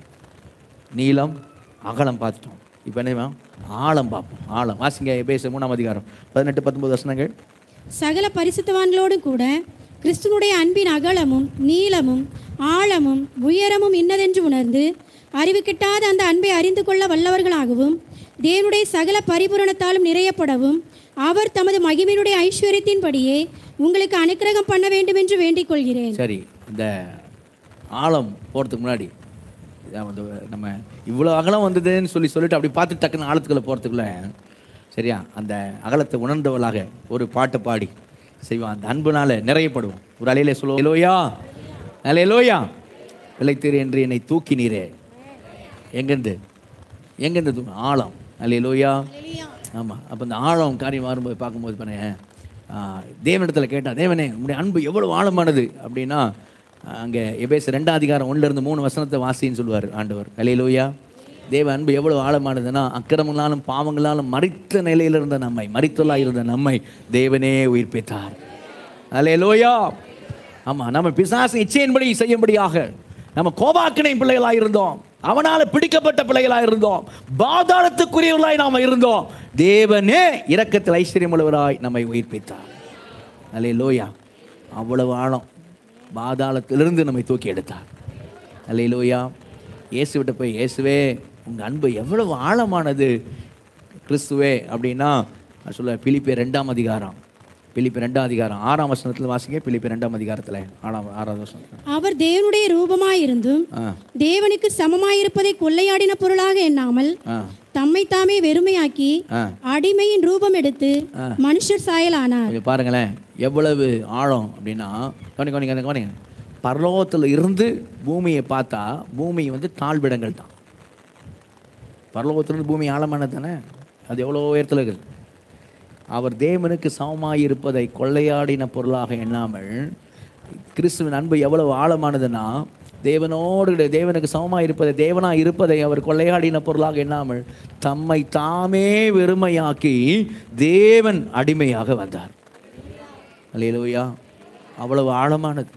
Speaker 1: நீளம் அகலம் பார்த்துட்டோம் இப்போ என்ன ஆழம் பார்ப்போம் ஆழம் வாசிங்க பேச மூணாம் அதிகாரம் பதினெட்டு பத்தொன்பது வசனங்கள்
Speaker 2: சகல பரிசுத்தவான்களோடும் கூட கிறிஸ்துவனுடைய அன்பின் அகலமும் நீளமும் ஆழமும் உயரமும் இன்னதென்று உணர்ந்து அறிவு கிட்டாத அந்த அன்பை அறிந்து கொள்ள வல்லவர்களாகவும் தேவனுடைய சகல பரிபூரணத்தாலும் நிறையப்படவும் அவர் தமது மகிமையினுடைய ஐஸ்வர்யத்தின்படியே உங்களுக்கு அனுக்கிரகம் பண்ண வேண்டும் என்று வேண்டிக் கொள்கிறேன்
Speaker 1: சரி இந்த ஆழம் போகிறதுக்கு முன்னாடி இதான் வந்து நம்ம இவ்வளோ அகலம் வந்ததுன்னு சொல்லி சொல்லிட்டு அப்படி பார்த்து டக்குன்னு ஆழத்துக்குள்ள போகிறதுக்குள்ள சரியா அந்த அகலத்தை உணர்ந்தவளாக ஒரு பாட்டை பாடி செய்வான் அந்த அன்புனால நிறையப்படுவோம் ஒரு அலையில சொல்லுவோம் எலோயா அலையலோயா பிழைத்தீர் என்று என்னை தூக்கினீரே எங்கேருந்து எங்கேருந்து தூக்கு ஆழம் அலையலோயா ஆமாம் அப்போ இந்த ஆழம் காரியம் வரும்போது பார்க்கும்போது பண்ண தேவனிடத்தில் கேட்டான் தேவனே உங்களுடைய அன்பு எவ்வளவு ஆழமானது அப்படின்னா அங்கே எபேஸ் ரெண்டாம் அதிகாரம் ஒண்ணுல இருந்து மூணு வசனத்தை வாசின்னு சொல்லுவார் ஆண்டவர் அலையலோயா தேவ அன்பு எவ்வளவு ஆழமானதுன்னா அக்கிரமங்களாலும் பாவங்களாலும் மறித்த நிலையில் இருந்த நம்மை மறித்தலாக இருந்த நம்மை தேவனே உயிர்ப்பித்தார் அலையலோயா ஆமா நம்ம பிசாசு இச்சையின்படி செய்யும்படியாக நம்ம கோபாக்கினை பிள்ளைகளாக இருந்தோம் அவனால பிடிக்கப்பட்ட பிள்ளைகளாக இருந்தோம் பாதாளத்துக்குரியவர்களாய் நாம இருந்தோம் தேவனே இரக்கத்தில் ஐஸ்வர்யம் உள்ளவராய் நம்மை உயிர்ப்பித்தார் அலே லோயா அவ்வளவு ஆழம் பாதாளத்திலிருந்து நம்மை தூக்கி எடுத்தார் அலே லோயா இயேசுவிட்ட போய் இயேசுவே உங்க அன்பு எவ்வளவு ஆழமானது கிறிஸ்துவே அப்படின்னா நான் சொல்ல பிலிப்பே ரெண்டாம் அதிகாரம் பிலிப்பி ரெண்டாம் அதிகாரம் ஆறாம் வசனத்தில் வாசிங்க பிலிப்பி ரெண்டாம் அதிகாரத்தில் ஆறாம் ஆறாவது வசனத்தில்
Speaker 2: அவர் தேவனுடைய ரூபமாயிருந்தும்
Speaker 1: ஆ
Speaker 2: தேவனுக்கு சமமாயிருப்பதை கொள்ளையாடின பொருளாக எண்ணாமல்
Speaker 1: ஆ
Speaker 2: தம்மை தாமே வெறுமையாக்கி
Speaker 1: ஆ
Speaker 2: அடிமையின் ரூபம் எடுத்து மனுஷர் சாயலானார்
Speaker 1: கொஞ்சம் பாருங்களேன் எவ்வளவு ஆழம் அப்படின்னா கவனி கவனி கவனி கவனிங்க பரலோகத்தில் இருந்து பூமியை பார்த்தா பூமி வந்து தாழ்விடங்கள் தான் பரலோகத்திலிருந்து பூமி ஆழமானது தானே அது எவ்வளோ உயரத்தில் இருக்குது அவர் தேவனுக்கு சமமாய் இருப்பதை கொள்ளையாடின பொருளாக எண்ணாமல் கிறிஸ்துவின் அன்பு எவ்வளவு ஆழமானதுன்னா தேவனோடு கூட தேவனுக்கு சமமாய் இருப்பதை தேவனாய் இருப்பதை அவர் கொள்ளையாடின பொருளாக எண்ணாமல் தம்மை தாமே வெறுமையாக்கி தேவன் அடிமையாக வந்தார் அல்லேலூயா அவ்வளவு ஆழமானது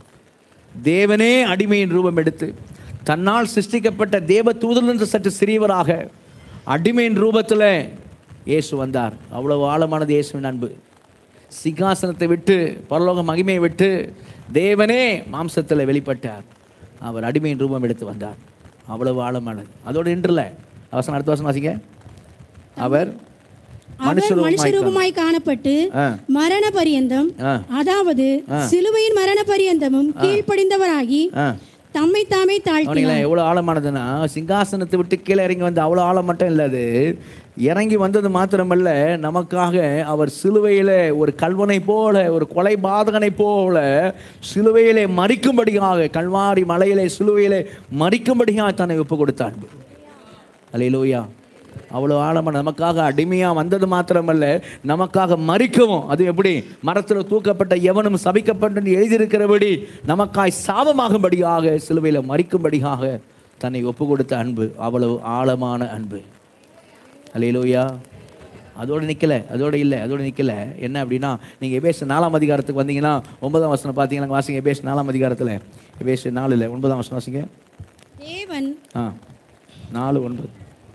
Speaker 1: தேவனே அடிமையின் ரூபம் எடுத்து தன்னால் சிருஷ்டிக்கப்பட்ட தேவ தூதலிருந்து சற்று சிறியவராக அடிமையின் ரூபத்தில் இயேசு வந்தார் அவ்வளவு ஆழமானது இயேசுவின் அன்பு சிங்காசனத்தை விட்டு பரலோக மகிமையை விட்டு தேவனே மாம்சத்தில் வெளிப்பட்டார் அவர் அடிமையின் ரூபம் எடுத்து வந்தார் அவ்வளவு ஆழமானது அதோடு நின்றுல அவசரம் அடுத்த வருஷம் வாசிங்க அவர் மனுஷ
Speaker 2: அவர் மனுஷ
Speaker 1: ரூபமாய்
Speaker 2: ரூபமாய் காணப்பட்டு
Speaker 1: ஆ.
Speaker 2: மரண பரியந்தம்
Speaker 1: ஆ.
Speaker 2: அதாவது சிலுவையின் மரண பரியந்தமும் கீழ்ப்படிந்தவராகி
Speaker 1: ஆ
Speaker 2: தம்மை தாமே தாழ்த்தி
Speaker 1: அவனிங்களா எவ்வளோ ஆழமானதுன்னா சிங்காசனத்தை விட்டு கீழே இறங்கி வந்து அவ்வளோ ஆழம் மட்டும் இல்லை அது இறங்கி வந்தது மாத்திரமல்ல நமக்காக அவர் சிலுவையில் ஒரு கல்வனை போல ஒரு கொலை பாதகனை போல சிலுவையிலே மறிக்கும்படியாக கல்வாரி மலையிலே சிலுவையிலே மறிக்கும்படியாக தன்னை ஒப்பு கொடுத்தான் அலையிலோயா அவ்வளோ ஆழமாக நமக்காக அடிமையாக வந்தது மாத்திரமல்ல நமக்காக மறிக்கவும் அது எப்படி மரத்தில் தூக்கப்பட்ட எவனும் சபிக்கப்பட்டு எழுதியிருக்கிறபடி நமக்காய் சாபமாகும்படியாக சிலுவையில் மறிக்கும்படியாக தன்னை ஒப்பு கொடுத்த அன்பு அவ்வளவு ஆழமான அன்பு அலையிலோயா அதோடு நிற்கல அதோடு இல்லை அதோடு நிற்கல என்ன அப்படின்னா நீங்கள் எபேஸ் நாலாம் அதிகாரத்துக்கு வந்தீங்கன்னா ஒன்பதாம் வசனம் பார்த்தீங்கன்னா வாசிங்க எபேஸ் நாலாம் அதிகாரத்தில் எபேஸ் நாலில் ஒன்பதாம் வசனம் வாசிங்க
Speaker 2: தேவன்
Speaker 1: ஆ நாலு ஒன்பது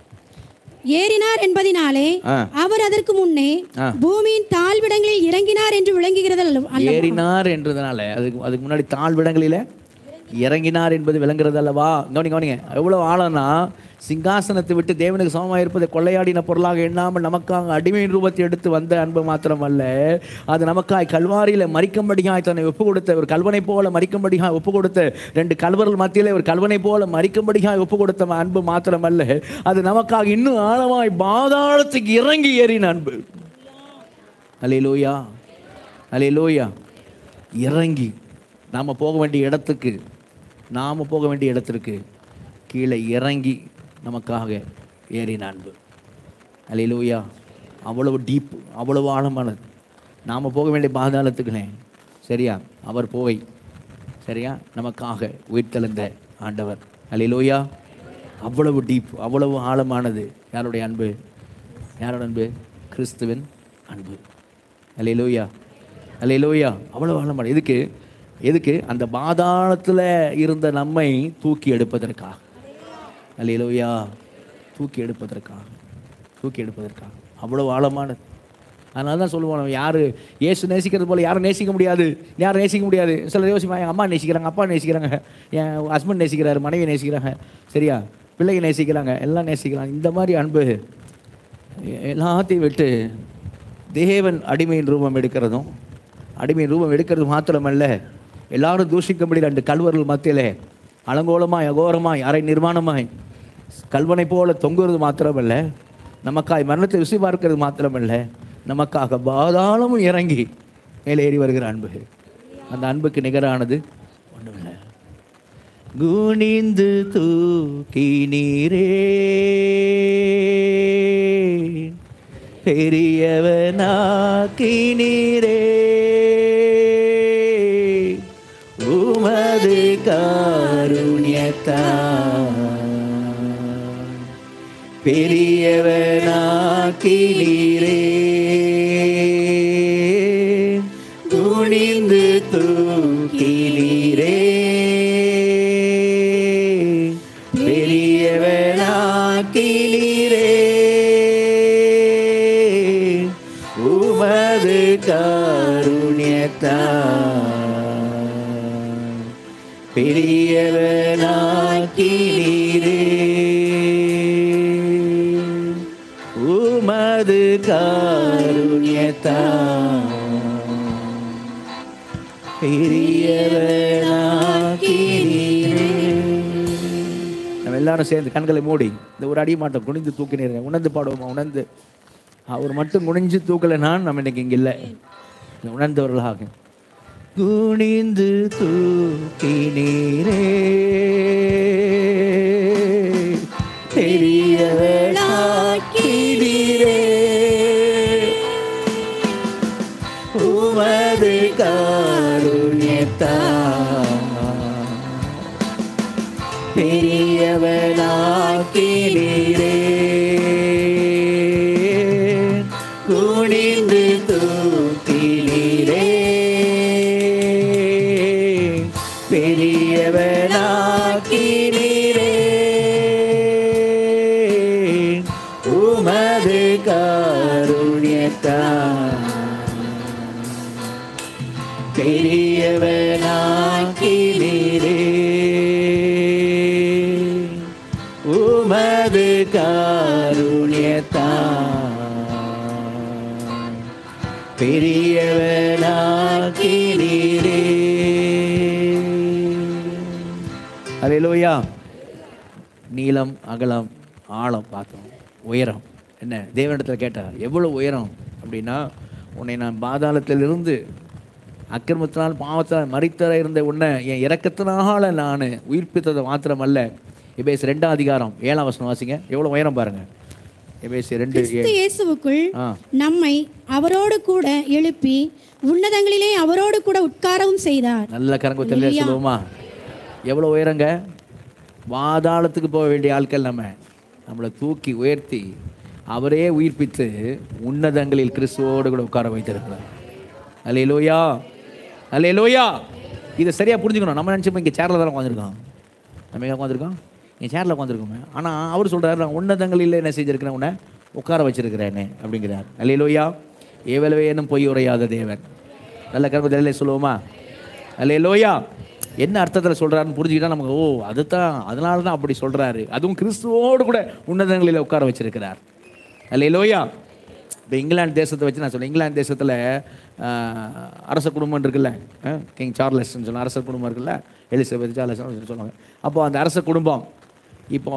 Speaker 2: ஏறினார் என்பதினாலே
Speaker 1: ஆ.
Speaker 2: அவர் அதற்கு முன்னே
Speaker 1: ஆ.
Speaker 2: பூமியின் தாழ்விடங்களில் இறங்கினார் என்று விளங்குகிறது அல்லவா?
Speaker 1: ஏறினார் என்றதுனால அதுக்கு அதுக்கு முன்னாடி தாழ்விடங்களில இறங்கினார் என்பது விளங்குறது அல்லவா கவனி கவனிங்க எவ்வளவு ஆழம்னா சிங்காசனத்தை விட்டு தேவனுக்கு சமமாக இருப்பதை கொள்ளையாடின பொருளாக எண்ணாமல் நமக்காக அடிமையின் ரூபத்தை எடுத்து வந்த அன்பு மாத்திரமல்ல அது நமக்காய் கல்வாரியில் மறிக்கும்படியாய் தன்னை ஒப்பு கொடுத்த ஒரு கல்வனை போல மறிக்கும்படியாய் ஒப்பு கொடுத்த ரெண்டு கல்வர்கள் மத்தியிலே ஒரு கல்வனை போல மறிக்கும்படியாய் ஒப்பு கொடுத்த அன்பு மாத்திரமல்ல அது நமக்காக இன்னும் ஆழமாய் பாதாளத்துக்கு இறங்கி ஏறின அன்பு அலையிலோயா அலையிலோயா இறங்கி நாம் போக வேண்டிய இடத்துக்கு நாம் போக வேண்டிய இடத்திற்கு கீழே இறங்கி நமக்காக ஏறின அன்பு அலையிலோயா அவ்வளவு டீப் அவ்வளவு ஆழமானது நாம் போக வேண்டிய பாதாளத்துக்குனே சரியா அவர் போய் சரியா நமக்காக உயிர்த்தெழுந்த ஆண்டவர் அலையிலோயா அவ்வளவு டீப் அவ்வளவு ஆழமானது யாருடைய அன்பு யாரோட அன்பு கிறிஸ்துவின் அன்பு அல்லேலூயா அல்லேலூயா அவ்வளோ ஆழமான எதுக்கு எதுக்கு அந்த பாதாளத்தில் இருந்த நம்மை தூக்கி எடுப்பதற்காக அல்லேலூயா தூக்கி எடுப்பதற்காக தூக்கி எடுப்பதற்காக அவ்வளோ ஆழமானது அதனால தான் சொல்லுவோம் நம்ம யார் இயேசு நேசிக்கிறது போல் யாரும் நேசிக்க முடியாது யாரும் நேசிக்க முடியாது சிலர் யோசிப்பாங்க என் அம்மா நேசிக்கிறாங்க அப்பா நேசிக்கிறாங்க என் ஹஸ்பண்ட் நேசிக்கிறாரு மனைவி நேசிக்கிறாங்க சரியா பிள்ளைங்க நேசிக்கிறாங்க எல்லாம் நேசிக்கிறாங்க இந்த மாதிரி அன்பு எல்லாத்தையும் விட்டு தேவன் அடிமையின் ரூபம் எடுக்கிறதும் அடிமையின் ரூபம் எடுக்கிறது மாத்திரமல்ல எல்லாரும் தூஷிக்கும்படி ரெண்டு கல்வர்கள் மத்தியிலே அலங்கோலமாய் அகோரமாய் அரை நிர்மாணமாய் கல்வனை போல தொங்குறது மாத்திரமல்ல நமக்காய் மரணத்தை ருசி பார்க்கிறது மாத்திரமல்ல நமக்காக பாதாளமும் இறங்கி மேலே ஏறி வருகிற அன்பு அந்த அன்புக்கு நிகரானது ஒன்றுமில்லை குனிந்து தூக்கி நீரே பெரியவனாக்கி நீரே உமது காருண்யத்தா பெரியவனாக்கி நீரே குனிந்து தூக்கி நீரே பெரியவனாக்கி நீரே உமது காருண்யத்தா பெரியவனாக்கி நீரே உமது காருண்யத்தா பெரியவனாக்கி நீரே நம்ம எல்லாரும் சேர்ந்து கண்களை மூடி இந்த ஒரு அடி மாட்டோம் குனிந்து தூக்கினீருங்க உணர்ந்து பாடுவோமா உணர்ந்து அவர் மட்டும் குனிஞ்சு தூக்கலைன்னா நம்ம இன்னைக்கு இங்கே இல்லை உணர்ந்தவர்களாக குனிந்து தூக்கினீரே பெரியவனாக்கினீரே உமது காருண்யத்தா பெரியவனாக்கினீரே குனிந்து தூக்கினீரே பெரியவனாக்கினீரே உமது காருண்யத்தா பெரியவனாக்கினீரே உமது காருண்யத்தா பெரியவனாக்கினீரே அல்லேலூயா நீளம் அகலம் ஆழம் பார்த்தோம் உயரம் என்ன தேவனிடத்தில் கேட்டார் எவ்வளோ உயரம் அப்படின்னா உன்னை நான் பாதாளத்திலிருந்து அக்கிரமத்தினால் பாவத்தினால் மறித்தர இருந்த உன்னை என் இரக்கத்தினால நான் உயிர்ப்பித்தது மாத்திரமல்ல எபேஸ் ரெண்டாம் அதிகாரம் ஏழாம் வசனம் வாசிங்க எவ்வளோ உயரம் பாருங்க எபேஸ் ரெண்டு ஏ-
Speaker 2: கிறிஸ்து இயேசுவுக்குள்
Speaker 1: ஆ
Speaker 2: நம்மை அவரோடு கூட எழுப்பி உன்னதங்களிலே அவரோடு கூட உட்காரவும் செய்தார்
Speaker 1: நல்ல கரங்க தெளிவாக சொல்லுவோமா எவ்வளோ உயரங்க பாதாளத்துக்கு போக வேண்டிய ஆட்கள் நம்ம நம்மளை தூக்கி உயர்த்தி அவரே உயிர்ப்பித்து உன்னதங்களில் கிறிஸ்துவோடு கூட உட்கார வைத்திருக்கிறார் அல்லேலூயா அல்லேலூயா இதை சரியாக புரிஞ்சுக்கணும் நம்ம நினச்சப்போ இங்கே சேரில் தான் உட்காந்துருக்கோம் நம்ம எங்கே உட்காந்துருக்கோம் இங்கே சேரில் உட்காந்துருக்கோமே ஆனால் அவர் சொல்கிறார் நான் உன்னதங்களில் என்ன செஞ்சிருக்கிறேன் உன்னை உட்கார வச்சிருக்கிறேனே அப்படிங்கிறார் அல்லேலூயா ஏவலவே என்னும் பொய் உரையாத தேவன் நல்ல கருமத்தில் சொல்லுவோமா அல்லேலூயா என்ன அர்த்தத்தில் சொல்கிறாருன்னு புரிஞ்சுக்கிட்டா நமக்கு ஓ அதுதான் அதனால தான் அப்படி சொல்கிறாரு அதுவும் கிறிஸ்துவோடு கூட உன்னதங்களில் உட்கார வச்சிருக்கிறார் அல்லேலூயா இப்போ இங்கிலாந்து தேசத்தை வச்சு நான் சொல்ல இங்கிலாந்து தேசத்தில் அரச குடும்பம் இருக்குல்ல கிங் சார்லஸ்ன்னு சொல்ல அரச குடும்பம் இருக்குல்ல எலிசபெத் சார்லஸ் சொல்லுவாங்க அப்போ அந்த அரச குடும்பம் இப்போ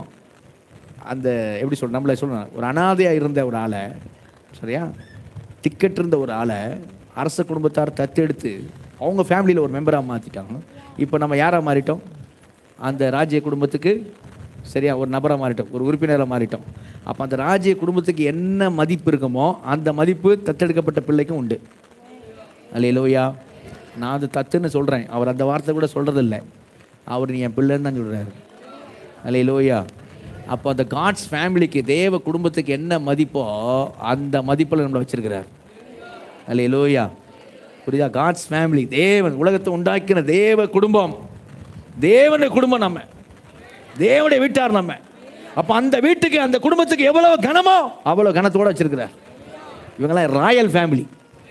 Speaker 1: அந்த எப்படி சொல்ற நம்மள சொல்லணும் ஒரு அனாதையாக இருந்த ஒரு ஆளை சரியா திக்கெட் இருந்த ஒரு ஆளை அரச குடும்பத்தார் தத்தெடுத்து அவங்க ஃபேமிலியில் ஒரு மெம்பராக மாற்றிட்டாங்க இப்போ நம்ம யாராக மாறிட்டோம் அந்த ராஜ்ய குடும்பத்துக்கு சரியா ஒரு நபராக மாறிட்டோம் ஒரு உறுப்பினராக மாறிட்டோம் அப்போ அந்த ராஜ்ய குடும்பத்துக்கு என்ன மதிப்பு இருக்குமோ அந்த மதிப்பு தத்தெடுக்கப்பட்ட பிள்ளைக்கும் உண்டு அல்லையிலோயா நான் அது தத்துன்னு சொல்கிறேன் அவர் அந்த வார்த்தை கூட சொல்கிறதில்ல அவர் நீ என் பிள்ளைன்னு தான் சொல்கிறாரு அல்லையிலோயா அப்போ அந்த காட்ஸ் ஃபேமிலிக்கு தேவ குடும்பத்துக்கு என்ன மதிப்போ அந்த மதிப்பில் நம்மளை வச்சிருக்கிறார் அல்லையிலோயா புரியுதா காட்ஸ் ஃபேமிலி தேவன் உலகத்தை உண்டாக்கின தேவ குடும்பம் தேவனுடைய குடும்பம் நம்ம தேவனுடைய வீட்டார் நம்ம அப்போ அந்த வீட்டுக்கு அந்த குடும்பத்துக்கு எவ்வளவு கனமோ அவ்வளோ கனத்தோட வச்சிருக்கிறார் இவங்கெல்லாம் ராயல் ஃபேமிலி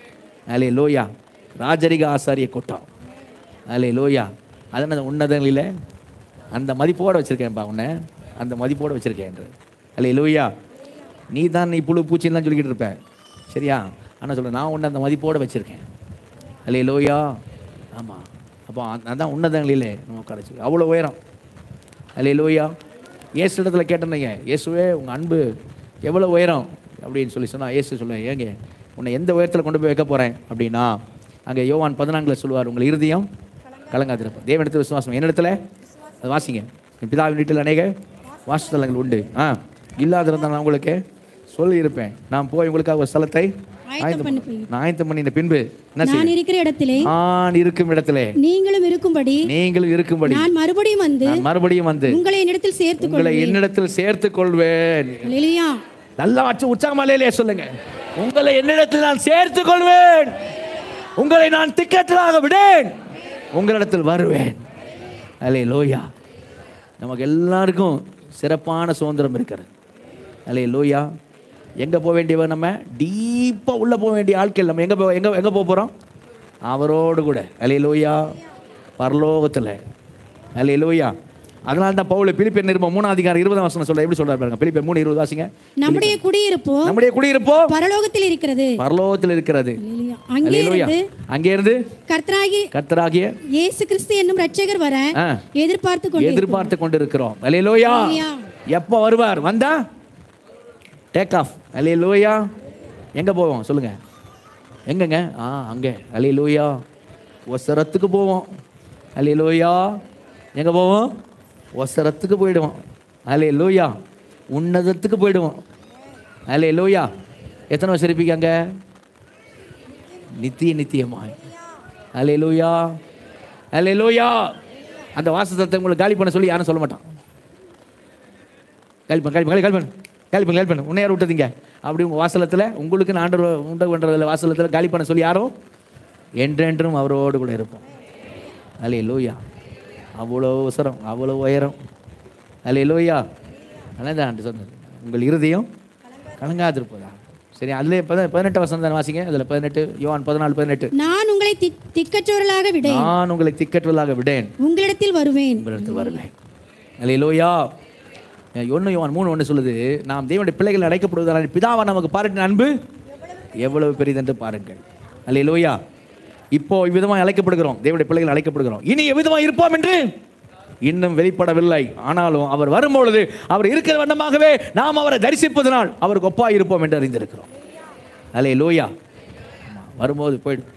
Speaker 1: அலே லோயா ராஜரிக ஆசாரிய கூட்டம் அலே லோயா அதனால் உன்னதங்களில் அந்த மதிப்போடு வச்சுருக்கேன்ப்பா உன்னை அந்த மதிப்போடு வச்சுருக்கேன் அலே லோயா நீ தான் நீ புழு பூச்சின்லாம் சொல்லிக்கிட்டு இருப்ப சரியா ஆனால் சொல்ல நான் உன்னை அந்த மதிப்போடு வச்சுருக்கேன் அலே லோயா ஆமாம் அப்போ அந்த- அதான் உன்னதங்களிலே நம்ம கிடச்சி அவ்வளோ உயரம் அலே லோயா இயேசு இடத்துல கேட்டேன்னீங்க இயேசுவே உங்கள் அன்பு எவ்வளோ உயரம் அப்படின்னு சொல்லி சொன்னா இயேசு சொல்லுவேன் ஏங்க உன்னை எந்த உயரத்தில் கொண்டு போய் வைக்க போகிறேன் அப்படின்னா அங்கே யோவான் பதினான்கில் சொல்லுவார் உங்கள் இருதயம் கலங்காதிருப்போம் தேவனிடத்தில் விசுவாசம் என்னிடத்துல அது வாசிங்க என் பிதாவின் வீட்டில் அநேக வாசஸ்தலங்கள் உண்டு ஆ இல்லாதிருந்தால் நான் உங்களுக்கு சொல்லியிருப்பேன் நான் போய் உங்களுக்காக ஒரு ஸ்தலத்தை
Speaker 2: ஆயத்தம் பண்ணி போய்
Speaker 1: நான் ஆயத்தம் பண்ணின பின்பு என்ன செய்வேன்
Speaker 2: நான் இருக்கிற இடத்திலே
Speaker 1: நான் இருக்கும் இடத்திலே
Speaker 2: நீங்களும் இருக்கும்படி
Speaker 1: நீங்களும் இருக்கும்படி
Speaker 2: நான் மறுபடியும் வந்து
Speaker 1: நான் மறுபடியும் வந்து
Speaker 2: உங்களை என்னிடத்தில் சேர்த்து
Speaker 1: உங்களை என்னிடத்தில் சேர்த்துக் கொள்வேன்
Speaker 2: கொள்ளையா
Speaker 1: நல்லா வச்சு உற்சாகமாலேயே சொல்லுங்க உங்களை என்னிடத்தில் நான் சேர்த்துக் கொள்வேன் உங்களை நான் திக்கற்றலாக விடேன் உங்களிடத்தில் வருவேன் அலே லோயா நமக்கு எல்லாருக்கும் சிறப்பான சுதந்திரம் இருக்கிறது அலே லோயா எங்கே போக வேண்டியவன் நம்ம டீப்பாக உள்ளே போக வேண்டிய ஆட்கள் நம்ம எங்கே போ எங்கே எங்கே போக போகிறோம் அவரோடு கூட அலே லோயா பரலோகத்தில் அலே லோயா அதனால தான் பவுல பிலிப்பியர் நிருபம் மூணாம் அதிகாரம் இருபதாம் வசனம் சொல்ல எப்படி சொல்றாரு பாருங்க பிலிப்பியர் மூணு இருபது வாசிங்க
Speaker 2: நம்முடைய குடியிருப்போ
Speaker 1: நம்முடைய குடியிருப்போ
Speaker 2: பரலோகத்தில் இருக்கிறது
Speaker 1: பரலோகத்தில் இருக்கிறது
Speaker 2: அல்லேலூயா. அங்கே
Speaker 1: அல்லேலூயா.
Speaker 2: இருந்து
Speaker 1: அங்கே இருந்து
Speaker 2: கர்த்தராகி
Speaker 1: கர்த்தராகிய
Speaker 2: இயேசு கிறிஸ்து என்னும் ரட்சகர் வர
Speaker 1: ஆ,
Speaker 2: எதிர்பார்த்து கொண்டு
Speaker 1: எதிர்பார்த்து கொண்டிருக்கிறோம் அலையலோயா
Speaker 2: அல்லேலூயா.
Speaker 1: எப்போ வருவார் வந்தா டேக் ஆஃப் அலையலோயா எங்க போவோம் சொல்லுங்க எங்கங்க ஆ அங்கே அலையலோயா ஒசரத்துக்கு போவோம் அலையலோயா எங்க போவோம் ஒசரத்துக்கு போயிடுவோம் அலையலோயா உன்னதத்துக்கு போயிடுவோம் அலையலோயா எத்தனை வருஷம் இருப்பீங்க அங்க நித்திய நித்தியமாய் அலையலோயா அலையலோயா அந்த வாசத்தை உங்களுக்கு காலி பண்ண சொல்லி யாரும் சொல்ல மாட்டான் காலி பண்ணு காலி பண்ணு காலி பண்ணு காலி பண்ணு காலி பண்ணு உன்னை யார் விட்டதீங்க அப்படி உங்கள் வாசலத்தில் உங்களுக்கு ஆண்டவர் உண்ட பண்ணுறதில் வாசலத்தில் காலி பண்ண சொல்லி யாரும் என்றென்றும் அவரோடு கூட இருப்போம் அலே லோயா அவ்வளோ உசரம் அவ்வளோ உயரம் அலே லோயா அதான் ஆண்டு சொன்னது உங்கள் இருதயம் கலங்காதிருப்பதா சரி அதுலேயே பதினெட்டு வசனம் தானே வாசிங்க அதில் பதினெட்டு யோவான் பதினாலு பதினெட்டு
Speaker 2: நான் உங்களை உங்களை தி- திக்கற்றவர்களாக விடேன்
Speaker 1: நான் உங்களை திக்கற்றவர்களாக விடேன்
Speaker 2: உங்களிடத்தில் வருவேன்
Speaker 1: உங்களிடத்தில் வருவேன் அல்லேலூயா ஒன்று யோவான் மூணு ஒன்று சொல்லுது நாம் தேவனுடைய பிள்ளைகள் அழைக்கப்படுவதால் பிதாவா நமக்கு பாராட்டின அன்பு எவ்வளவு பெரிதென்று பாருங்கள் அல்லேலூயா இப்போ இவ்விதமாக அழைக்கப்படுகிறோம் தேவனுடைய பிள்ளைகள் அழைக்கப்படுகிறோம் இனி எவ்விதமாக இருப்போம் என்று இன்னும் வெளிப்படவில்லை ஆனாலும் அவர் வரும்பொழுது அவர் இருக்கிற வண்ணமாகவே நாம் அவரை தரிசிப்பதனால் அவருக்கு ஒப்பாய் இருப்போம் என்று அறிந்திருக்கிறோம் அல்லே லோயா வரும்போது போயிடும்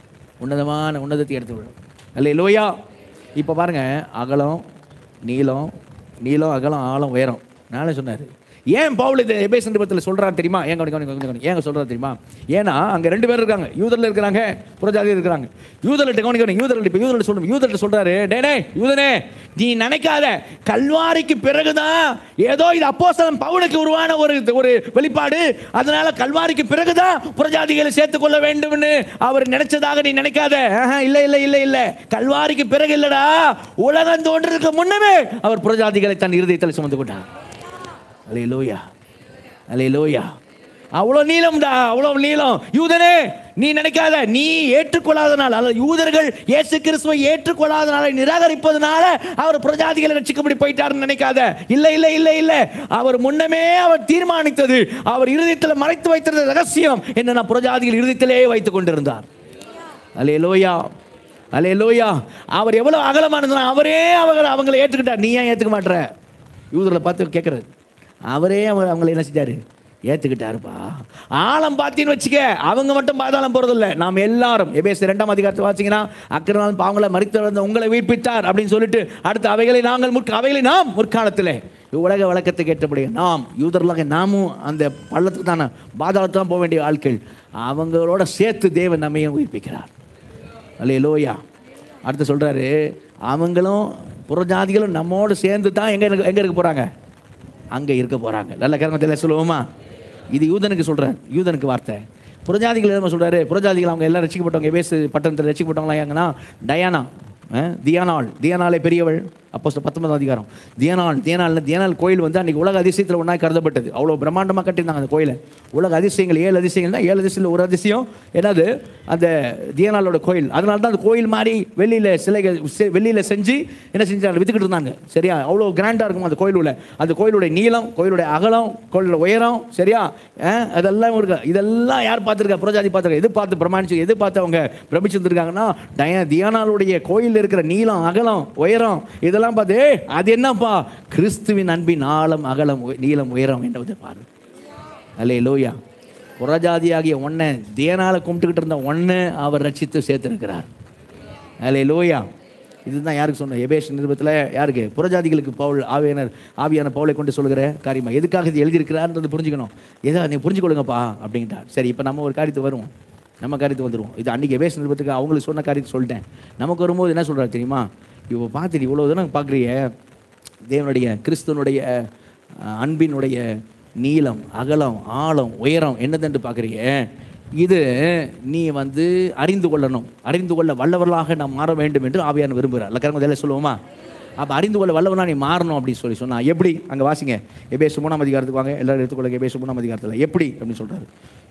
Speaker 1: உன்னதமான உன்னதத்தை எடுத்து விடும் அல்லே லோயா இப்போ பாருங்க அகலம் நீளம் நீளம் அகலம் ஆழம் உயரம் நானே சொன்னார் ஏன் பவுல் இது எபேஸ் நிருபத்தில் சொல்றாரு தெரியுமா ஏன் கவனி கவனி கவனி கவனி ஏங்க சொல்றாரு தெரியுமா ஏன்னா அங்க ரெண்டு பேர் இருக்காங்க யூதர்ல இருக்கிறாங்க புறஜாதி இருக்கிறாங்க யூதர்கிட்ட கவனி கவனி யூதர் இப்போ யூதர்ல சொல்லணும் யூதர்கிட்ட சொல்றாரு டே டே யூதனே நீ நினைக்காத கல்வாரிக்கு பிறகுதான் ஏதோ இது அப்போஸ்தலன் பவுலுக்கு உருவான ஒரு ஒரு வெளிப்பாடு அதனால கல்வாரிக்கு பிறகுதான் புறஜாதிகளை சேர்த்துக் கொள்ள வேண்டும்னு அவர் நினைச்சதாக நீ நினைக்காத ஆஹா, இல்ல இல்ல இல்ல இல்ல கல்வாரிக்கு பிறகு இல்லடா உலகம் தோன்றதுக்கு முன்னமே அவர் புறஜாதிகளை தன் இருதயத்தில் சுமந்து கொண்டார் அலே லோயா அலே லோயா அவ்வளோ நீளம்டா அவ்வளோ நீளம் யூதனே நீ நினைக்காத நீ ஏற்றுக்கொள்ளாதனால அல்லது யூதர்கள் இயேசு கிறிஸ்துவை ஏற்றுக்கொள்ளாதனால நிராகரிப்பதனால அவர் பிரஜாதிகளை ரட்சிக்கப்படி போயிட்டாருன்னு நினைக்காத இல்ல இல்ல இல்ல இல்ல அவர் முன்னமே அவர் தீர்மானித்தது அவர் இருதயத்தில் மறைத்து வைத்திருந்த ரகசியம் என்னன்னா புறஜாதிகள் இருதயத்திலே வைத்துக் கொண்டிருந்தார் அலே லோயா அலே லோயா அவர் எவ்வளவு அகலமானதுனா அவரே அவங்க அவங்களை ஏற்றுக்கிட்டார் நீ ஏன் ஏற்றுக்க மாட்ற யூதர்களை பார்த்து கேட்கறது அவரே அவர் அவங்களை என்ன செஞ்சாரு ஏற்றுக்கிட்டாருப்பா ஆழம் பார்த்தீன்னு வச்சுக்க அவங்க மட்டும் பாதாளம் போறதில்ல நாம் எல்லாரும் எபேஸ் ரெண்டாம் அதிகாரத்தை வாசிங்கன்னா அக்கிரமான பாவங்களை மறித்து வந்த உங்களை உயிர்ப்பித்தார் அப்படின்னு சொல்லிட்டு அடுத்து அவைகளை நாங்கள் முற்க அவைகளை நாம் முற்காலத்திலே உலக வழக்கத்துக்கு ஏற்றபடி நாம் யூதர்களாக நாமும் அந்த பள்ளத்துக்கு தானே பாதாளத்துக்கு தான் போக வேண்டிய ஆட்கள் அவங்களோட சேர்த்து தேவன் நம்மையும் உயிர்ப்பிக்கிறார் அல்லே லோயா அடுத்து சொல்றாரு அவங்களும் புறஜாதிகளும் நம்மோடு சேர்ந்து தான் எங்க இருக்க- எங்க இருக்க போறாங்க அங்க இருக்க போறாங்க நல்ல கர்மத்தில் சொல்லுவோமா இது யூதனுக்கு சொல்றார் யூதனுக்கு வார்த்தை புறஜாதிகள் என்ன சொல்றாரு புறஜாதிகள் அவங்க எல்லாம் ரசிக்கப்பட்டவங்க பேசு பட்டணத்தில் ரசிக்கப்பட்டவங்களா எங்கன்னா டயானா அஹ், தியானாள் தியானாலே பெரியவள் அப்போ பத்தொன்பதாம் அதிகாரம் தியானாள் தியானாள் தியானாள் கோயில் வந்து அன்னைக்கு உலக அதிசயத்தில் ஒன்றா கருதப்பட்டது அவ்வளோ பிரம்மாண்டமாக கட்டியிருந்தாங்க அந்த கோயிலை உலக அதிசயங்கள் ஏழு அதிசயங்கள் தான் ஏழு அதிசயத்தில் ஒரு அதிசயம் என்னது அந்த தியானாளோட கோயில் அதனால தான் அந்த கோயில் மாதிரி வெளியில் சிலைகள் செ- வெளியில் செஞ்சு என்ன செஞ்சாங்க வித்துக்கிட்டு இருந்தாங்க சரியா அவ்வளோ கிராண்டாக இருக்கும் அந்த கோயில் உள்ள அந்த கோயிலுடைய நீளம் கோயிலுடைய அகலம் கோயிலோட உயரம் சரியா அஹ், அதெல்லாம் இருக்கு இதெல்லாம் யார் பார்த்துருக்கா புரஜாதி பார்த்துருக்கா எது பார்த்து பிரமாணிச்சு எது பார்த்து அவங்க பிரமிச்சு வந்திருக்காங்கன்னா டய தியானாளுடைய கோயிலில் இருக்கிற நீளம் அகலம் உயரம் இதெல்லாம் பார்த்து "ஏய், அது என்னப்பா கிறிஸ்துவின் அன்பின் ஆழம் அகலம் உய- நீளம் உயரம் என்பதை பாரு அல்லே லோயா புறஜாதியாகிய ஒன்னை தியானால கும்பிட்டுக்கிட்டு இருந்த ஒன்னை அவர் ரட்சித்து சேர்த்திருக்கிறார் அல்லே லோயா இதுதான் யாருக்கு சொன்ன எபேஷ் நிருபத்தில் யாருக்கு புறஜாதிகளுக்கு பவுல் ஆவியானர் ஆவியான பவுலை கொண்டு சொல்கிற காரியமா எதுக்காக இது எழுதியிருக்கிறார்ன்றது புரிஞ்சுக்கணும் எதா நீ புரிஞ்சுக்கொள்ளுங்கப்பா அப்படின்ட்டார் சரி இப்போ நம்ம ஒரு காரியத்துக்கு வருவோம் நம்ம காரியத்துக்கு வந்துருவோம் இது அன்றைக்கி எபேஷ் நிருபத்துக்கு அவங்களுக்கு சொன்ன காரியத்தை சொல்லிட்டேன் நமக்கு வரும்போது என்ன சொல்கிறார் தெரியுமா இப்போ பார்த்துட்டு இவ்வளோ தூரம் பார்க்குறிய தேவனுடைய கிறிஸ்துவனுடைய அஹ், அன்பினுடைய நீளம் அகலம் ஆழம் உயரம் என்னதென்று பார்க்குறீங்க இது நீ வந்து அறிந்து கொள்ளணும் அறிந்து கொள்ள வல்லவர்களாக நாம் மாற வேண்டும் என்று ஆவியான விரும்புகிறார் அல்ல இதெல்லாம் சொல்லுவோமா அப்போ அறிந்து கொள்ள வல்லவனா நீ மாறணும் அப்படின்னு சொல்லி சொன்னா எப்படி அங்கே வாசிங்க எபேசு மூணாம் அதிகாரத்துக்கு வாங்க எல்லாரும் எடுத்துக்கொள்ள எபேசு மூணாம் அதிகாரத்தில் எப்படி அப்படின்னு சொல்றாரு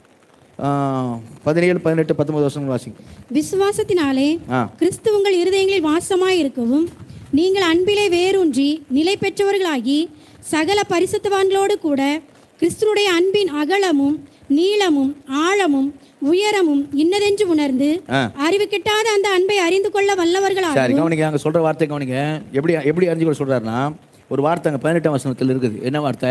Speaker 1: ஆஹ், பதினேழு பதினெட்டு பத்தொன்பது வருஷம் வாசிங்க
Speaker 2: விசுவாசத்தினாலே
Speaker 1: ஆ
Speaker 2: கிறிஸ்து உங்கள் இருதயங்களில் வாசமாய் இருக்கவும் நீங்கள் அன்பிலே வேரூன்றி நிலை பெற்றவர்களாகி சகல பரிசுத்தவான்களோடு கூட கிறிஸ்துனுடைய அன்பின் அகலமும் நீளமும் ஆழமும் உயரமும் இன்னதென்று உணர்ந்து
Speaker 1: ஆ.
Speaker 2: அறிவு கிட்டாத அந்த அன்பை அறிந்து கொள்ள வல்லவர்களாக
Speaker 1: சரி கவனிங்க அங்கே சொல்கிற வார்த்தை கவனிங்க எப்படி எப்படி அறிஞ்சு கொள்ள சொல்கிறாருன்னா ஒரு வார்த்தை அங்கே பதினெட்டாம் வசனத்தில் இருக்குது என்ன வார்த்தை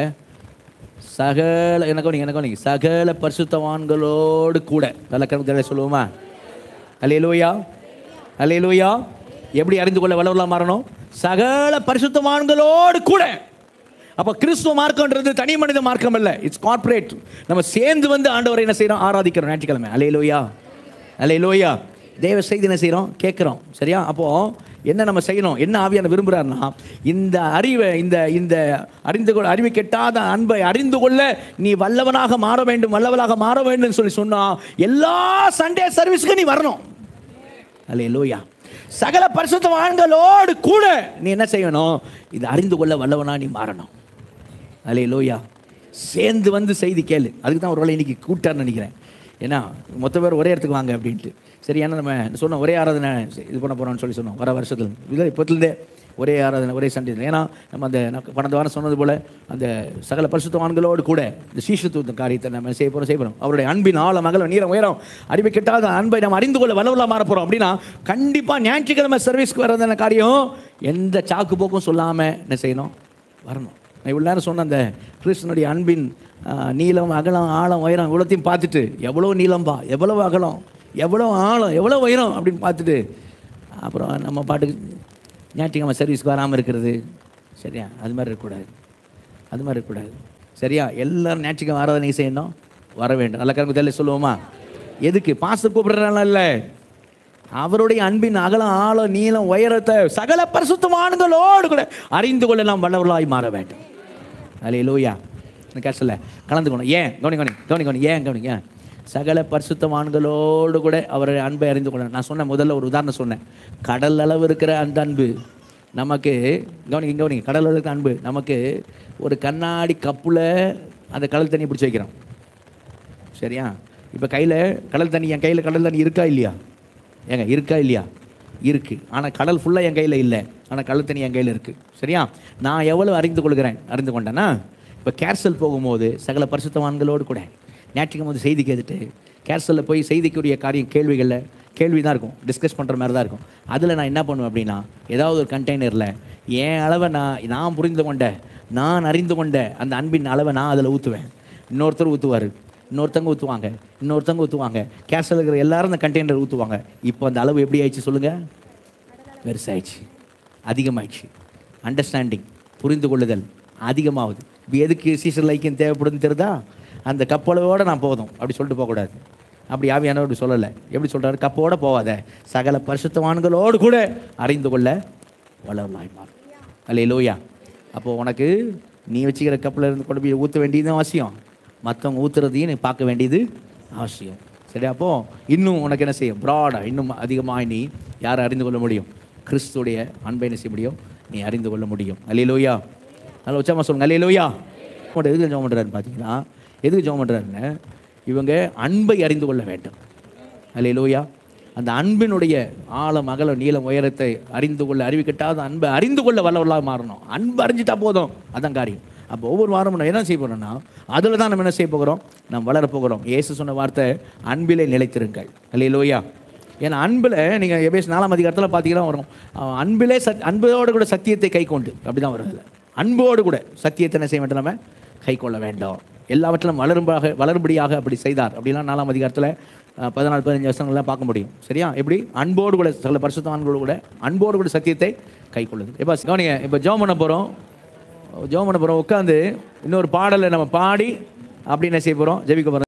Speaker 1: சகல என்ன கவனிங்க என்ன கவனிங்க சகல பரிசுத்தவான்களோடு கூட நல்ல கருமத்தை சொல்லுவோமா அல்லேலூயா அல்லேலூயா எப்படி அறிந்து கொள்ள வல்லவர்களாக மாறணும் சகல பரிசுத்தவான்களோடு கூட அப்போ கிறிஸ்துவ மார்க்கம்ன்றது தனி மனித மார்க்கம் அல்ல இட்ஸ் கார்ப்பரேட் நம்ம சேர்ந்து வந்து ஆண்டவரை என்ன செய்கிறோம் ஆராதிக்கிறோம் ஞாயிற்றுக்கிழமை அல்லேலூயா அல்லேலூயா தேவ செய்தி என்ன செய்கிறோம் கேட்குறோம் சரியா அப்போ என்ன நம்ம செய்யணும் என்ன ஆவியான விரும்புகிறாருன்னா இந்த அறிவை இந்த இந்த அறிந்து கொள்ள அறிவு கெட்டாத அன்பை அறிந்து கொள்ள நீ வல்லவனாக மாற வேண்டும் வல்லவனாக மாற வேண்டும் சொல்லி சொன்னா எல்லா சண்டே சர்வீஸ்க்கு நீ வரணும் அல்லேலூயா சகல பரிசுத்தவான்களோடு கூட நீ என்ன செய்யணும் இது அறிந்து கொள்ள வல்லவனா நீ மாறணும் அல்லேலூயா சேர்ந்து வந்து செய்தி கேளு அதுக்கு தான் ஒரு வேளை இன்னைக்கு கூட்டான்னு நினைக்கிறேன் ஏன்னா மொத்த பேர் ஒரே இடத்துக்கு வாங்க அப்படின்ட்டு சரி ஏன்னா நம்ம சொன்னோம் ஒரே ஆராதனை இது பண்ண போகிறோம்னு சொல்லி சொன்னோம் வர வருஷத்துல இல்லை இப்போத்துலேருந்தே ஒரே ஆராதனை ஒரே சண்டை ஏன்னா நம்ம அந்த நான் கடந்த வாரம் சொன்னது போல் அந்த சகல பரிசுத்தவான்களோடு கூட இந்த சீஷத்துவ காரியத்தை நம்ம செய்ய போகிறோம் செய்ய போகிறோம் அவருடைய அன்பின் ஆழ மகள நீரம் உயரம் அறிவை கிட்டாத அன்பை நம்ம அறிந்து கொள்ள வளவலாக மாற போகிறோம் அப்படின்னா கண்டிப்பாக ஞாயிற்றுக்கிழமை சர்வீஸ்க்கு வர்றதான காரியம் எந்த சாக்கு போக்கும் சொல்லாமல் என்ன செய்யணும் வரணும் நான் இவ்வளோ நேரம் சொன்ன அந்த கிருஷ்ணனுடைய அன்பின் ஆ, நீளம் அகலம் ஆழம் உயரம் இவ்வளோத்தையும் பார்த்துட்டு எவ்வளோ நீளம்பா எவ்வளோ அகலம் எவ்வளோ ஆழம் எவ்வளோ உயரம் அப்படின்னு பார்த்துட்டு அப்புறம் நம்ம பாட்டுக்கு ஞாயிற்றுக்கிழமை சர்வீஸ்க்கு வராமல் இருக்கிறது சரியா அது மாதிரி இருக்கக்கூடாது அது மாதிரி இருக்கக்கூடாது சரியா எல்லாரும் ஞாயிற்றுக்கிழமை ஆராதனை செய்யணும் வர வேண்டும் நல்ல கரும்பு தெரியல சொல்லுவோமா எதுக்கு பாச கூப்பிடுறாங்க இல்லை அவருடைய அன்பின் அகலம் ஆழம் நீளம் உயரத்தை சகல பரிசுத்தமானங்களோடு கூட அறிந்து கொள்ள நாம் வல்லவர்களாய் மாற வேண்டும் அலே லூயா கஷ்டல கலந்துக்கணும் ஏன் கவனி கவனி கவனி கவனி ஏன் கவனி ஏன் சகல பரிசுத்தமான்களோடு கூட அவருடைய அன்பை அறிந்து கொள்ள நான் சொன்ன முதல்ல ஒரு உதாரணம் சொன்னேன் கடல் அளவு இருக்கிற அந்த அன்பு நமக்கு கவனிங்க கவனிங்க கடல் அளவு இருக்கிற அன்பு நமக்கு ஒரு கண்ணாடி கப்புல அந்த கடல் தண்ணியை பிடிச்சி வைக்கிறோம் சரியா இப்போ கையில் கடல் தண்ணி என் கையில் கடல் தண்ணி இருக்கா இல்லையா ஏங்க இருக்கா இல்லையா இருக்கு ஆனால் கடல் ஃபுல்லாக என் கையில் இல்லை ஆனால் கடல் தண்ணி என் கையில் இருக்குது சரியா நான் எவ்வளோ அறிந்து கொள்கிறேன் அறிந்து கொண்டேன்னா இப்போ கேர்சல் போகும்போது சகல பரிசுத்தவான்களோடு கூட ஞாயிற்றுக்கிழமை வந்து செய்தி கேட்டுட்டு கேர்சலில் போய் செய்திக்குரிய காரியம் கேள்விகளில் கேள்வி தான் இருக்கும் டிஸ்கஸ் பண்ணுற மாதிரி தான் இருக்கும் அதில் நான் என்ன பண்ணுவேன் அப்படின்னா ஏதாவது ஒரு கண்டெய்னரில் என் அளவை நான் நான் புரிந்து கொண்ட நான் அறிந்து கொண்ட அந்த அன்பின் அளவை நான் அதில் ஊற்றுவேன் இன்னொருத்தர் ஊற்றுவார் இன்னொருத்தங்க ஊற்றுவாங்க இன்னொருத்தங்க ஊற்றுவாங்க கேஸில் இருக்கிற எல்லாரும் அந்த கண்டெய்னர் ஊற்றுவாங்க இப்போ அந்த அளவு எப்படி ஆயிடுச்சு சொல்லுங்கள் பெருசாயிடுச்சு அதிகமாயிடுச்சு அண்டர்ஸ்டாண்டிங் புரிந்து கொள்ளுதல் அதிகமாகுது இப்போ எதுக்கு சீசர் லைக்கியம் தேவைப்படுதுன்னு தெரியுதா அந்த கப்பளவோட நான் போதும் அப்படி சொல்லிட்டு போகக்கூடாது அப்படி ஆவியானவர் அப்படி சொல்லலை எப்படி சொல்கிறாரு கப்போட போகாத சகல பரிசுத்தவான்களோடு கூட அறிந்து கொள்ள வளரலாய் மாறும் அல்ல லோயா அப்போ உனக்கு நீ வச்சுக்கிற கப்பில் இருந்து கொண்டு போய் ஊற்ற வேண்டியது அவசியம் மற்றவங்க ஊற்றுறதையும் நீ பார்க்க வேண்டியது அவசியம் சரி அப்போ இன்னும் உனக்கு என்ன செய்யும் ப்ராடாக இன்னும் அதிகமாக நீ யாரை அறிந்து கொள்ள முடியும் கிறிஸ்துடைய அன்பை என்ன செய்ய முடியும் நீ அறிந்து கொள்ள முடியும் அல்லையிலோயா நல்லா உச்சமா சொல்லுங்க அல்லையிலோயா உங்கள்கிட்ட எதுக்கு ஜெபம் பண்ணுறாரு பார்த்தீங்கன்னா எதுக்கு ஜெபம் பண்ணுறாருன்னு இவங்க அன்பை அறிந்து கொள்ள வேண்டும் அல்லையிலோயா அந்த அன்பினுடைய ஆழம் அகலம் நீளம் உயரத்தை அறிந்து கொள்ள அறிவிக்கட்டாத அன்பை அறிந்து கொள்ள வல்லவர்களாக மாறணும் அன்பு அறிஞ்சிட்டா போதும் அதான் காரியம் அப்போ ஒவ்வொரு வாரமும் நம்ம என்ன செய்ய போகிறோம்னா அதில் தான் நம்ம என்ன செய்ய போகிறோம் நம்ம வளர போகிறோம் இயேசு சொன்ன வார்த்தை அன்பிலே நிலைத்திருங்கள் அல்லையிலோயா ஏன்னா அன்பில் நீங்கள் எபேஸ் நாலாம் அதிகாரத்தில் பார்த்தீங்கன்னா வரும் அவன் அன்பிலே சத் அன்போடு கூட சத்தியத்தை கை கொண்டு அப்படி தான் வருது அன்போடு கூட சத்தியத்தை என்ன செய்ய வேண்டும் நம்ம கை கொள்ள வேண்டும் எல்லாவற்றிலும் வளரும்பாக வளரும்படியாக அப்படி செய்தார் அப்படிலாம் நாலாம் அதிகாரத்தில் அஹ், பதினாலு பதினஞ்சு வருஷங்கள்லாம் பார்க்க முடியும் சரியா எப்படி அன்போடு கூட சில பரிசுத்தவான்களோடு கூட அன்போடு கூட சத்தியத்தை கை கொள்ளுது இப்போ கவனிங்க இப்போ ஜெபம் பண்ண போகிறோம் ஜெபம் பண்ண போகிறோம் உட்காந்து இன்னொரு பாடலை நம்ம பாடி அப்படி என்ன செய்ய போகிறோம் ஜெபிக்க போகிறோம்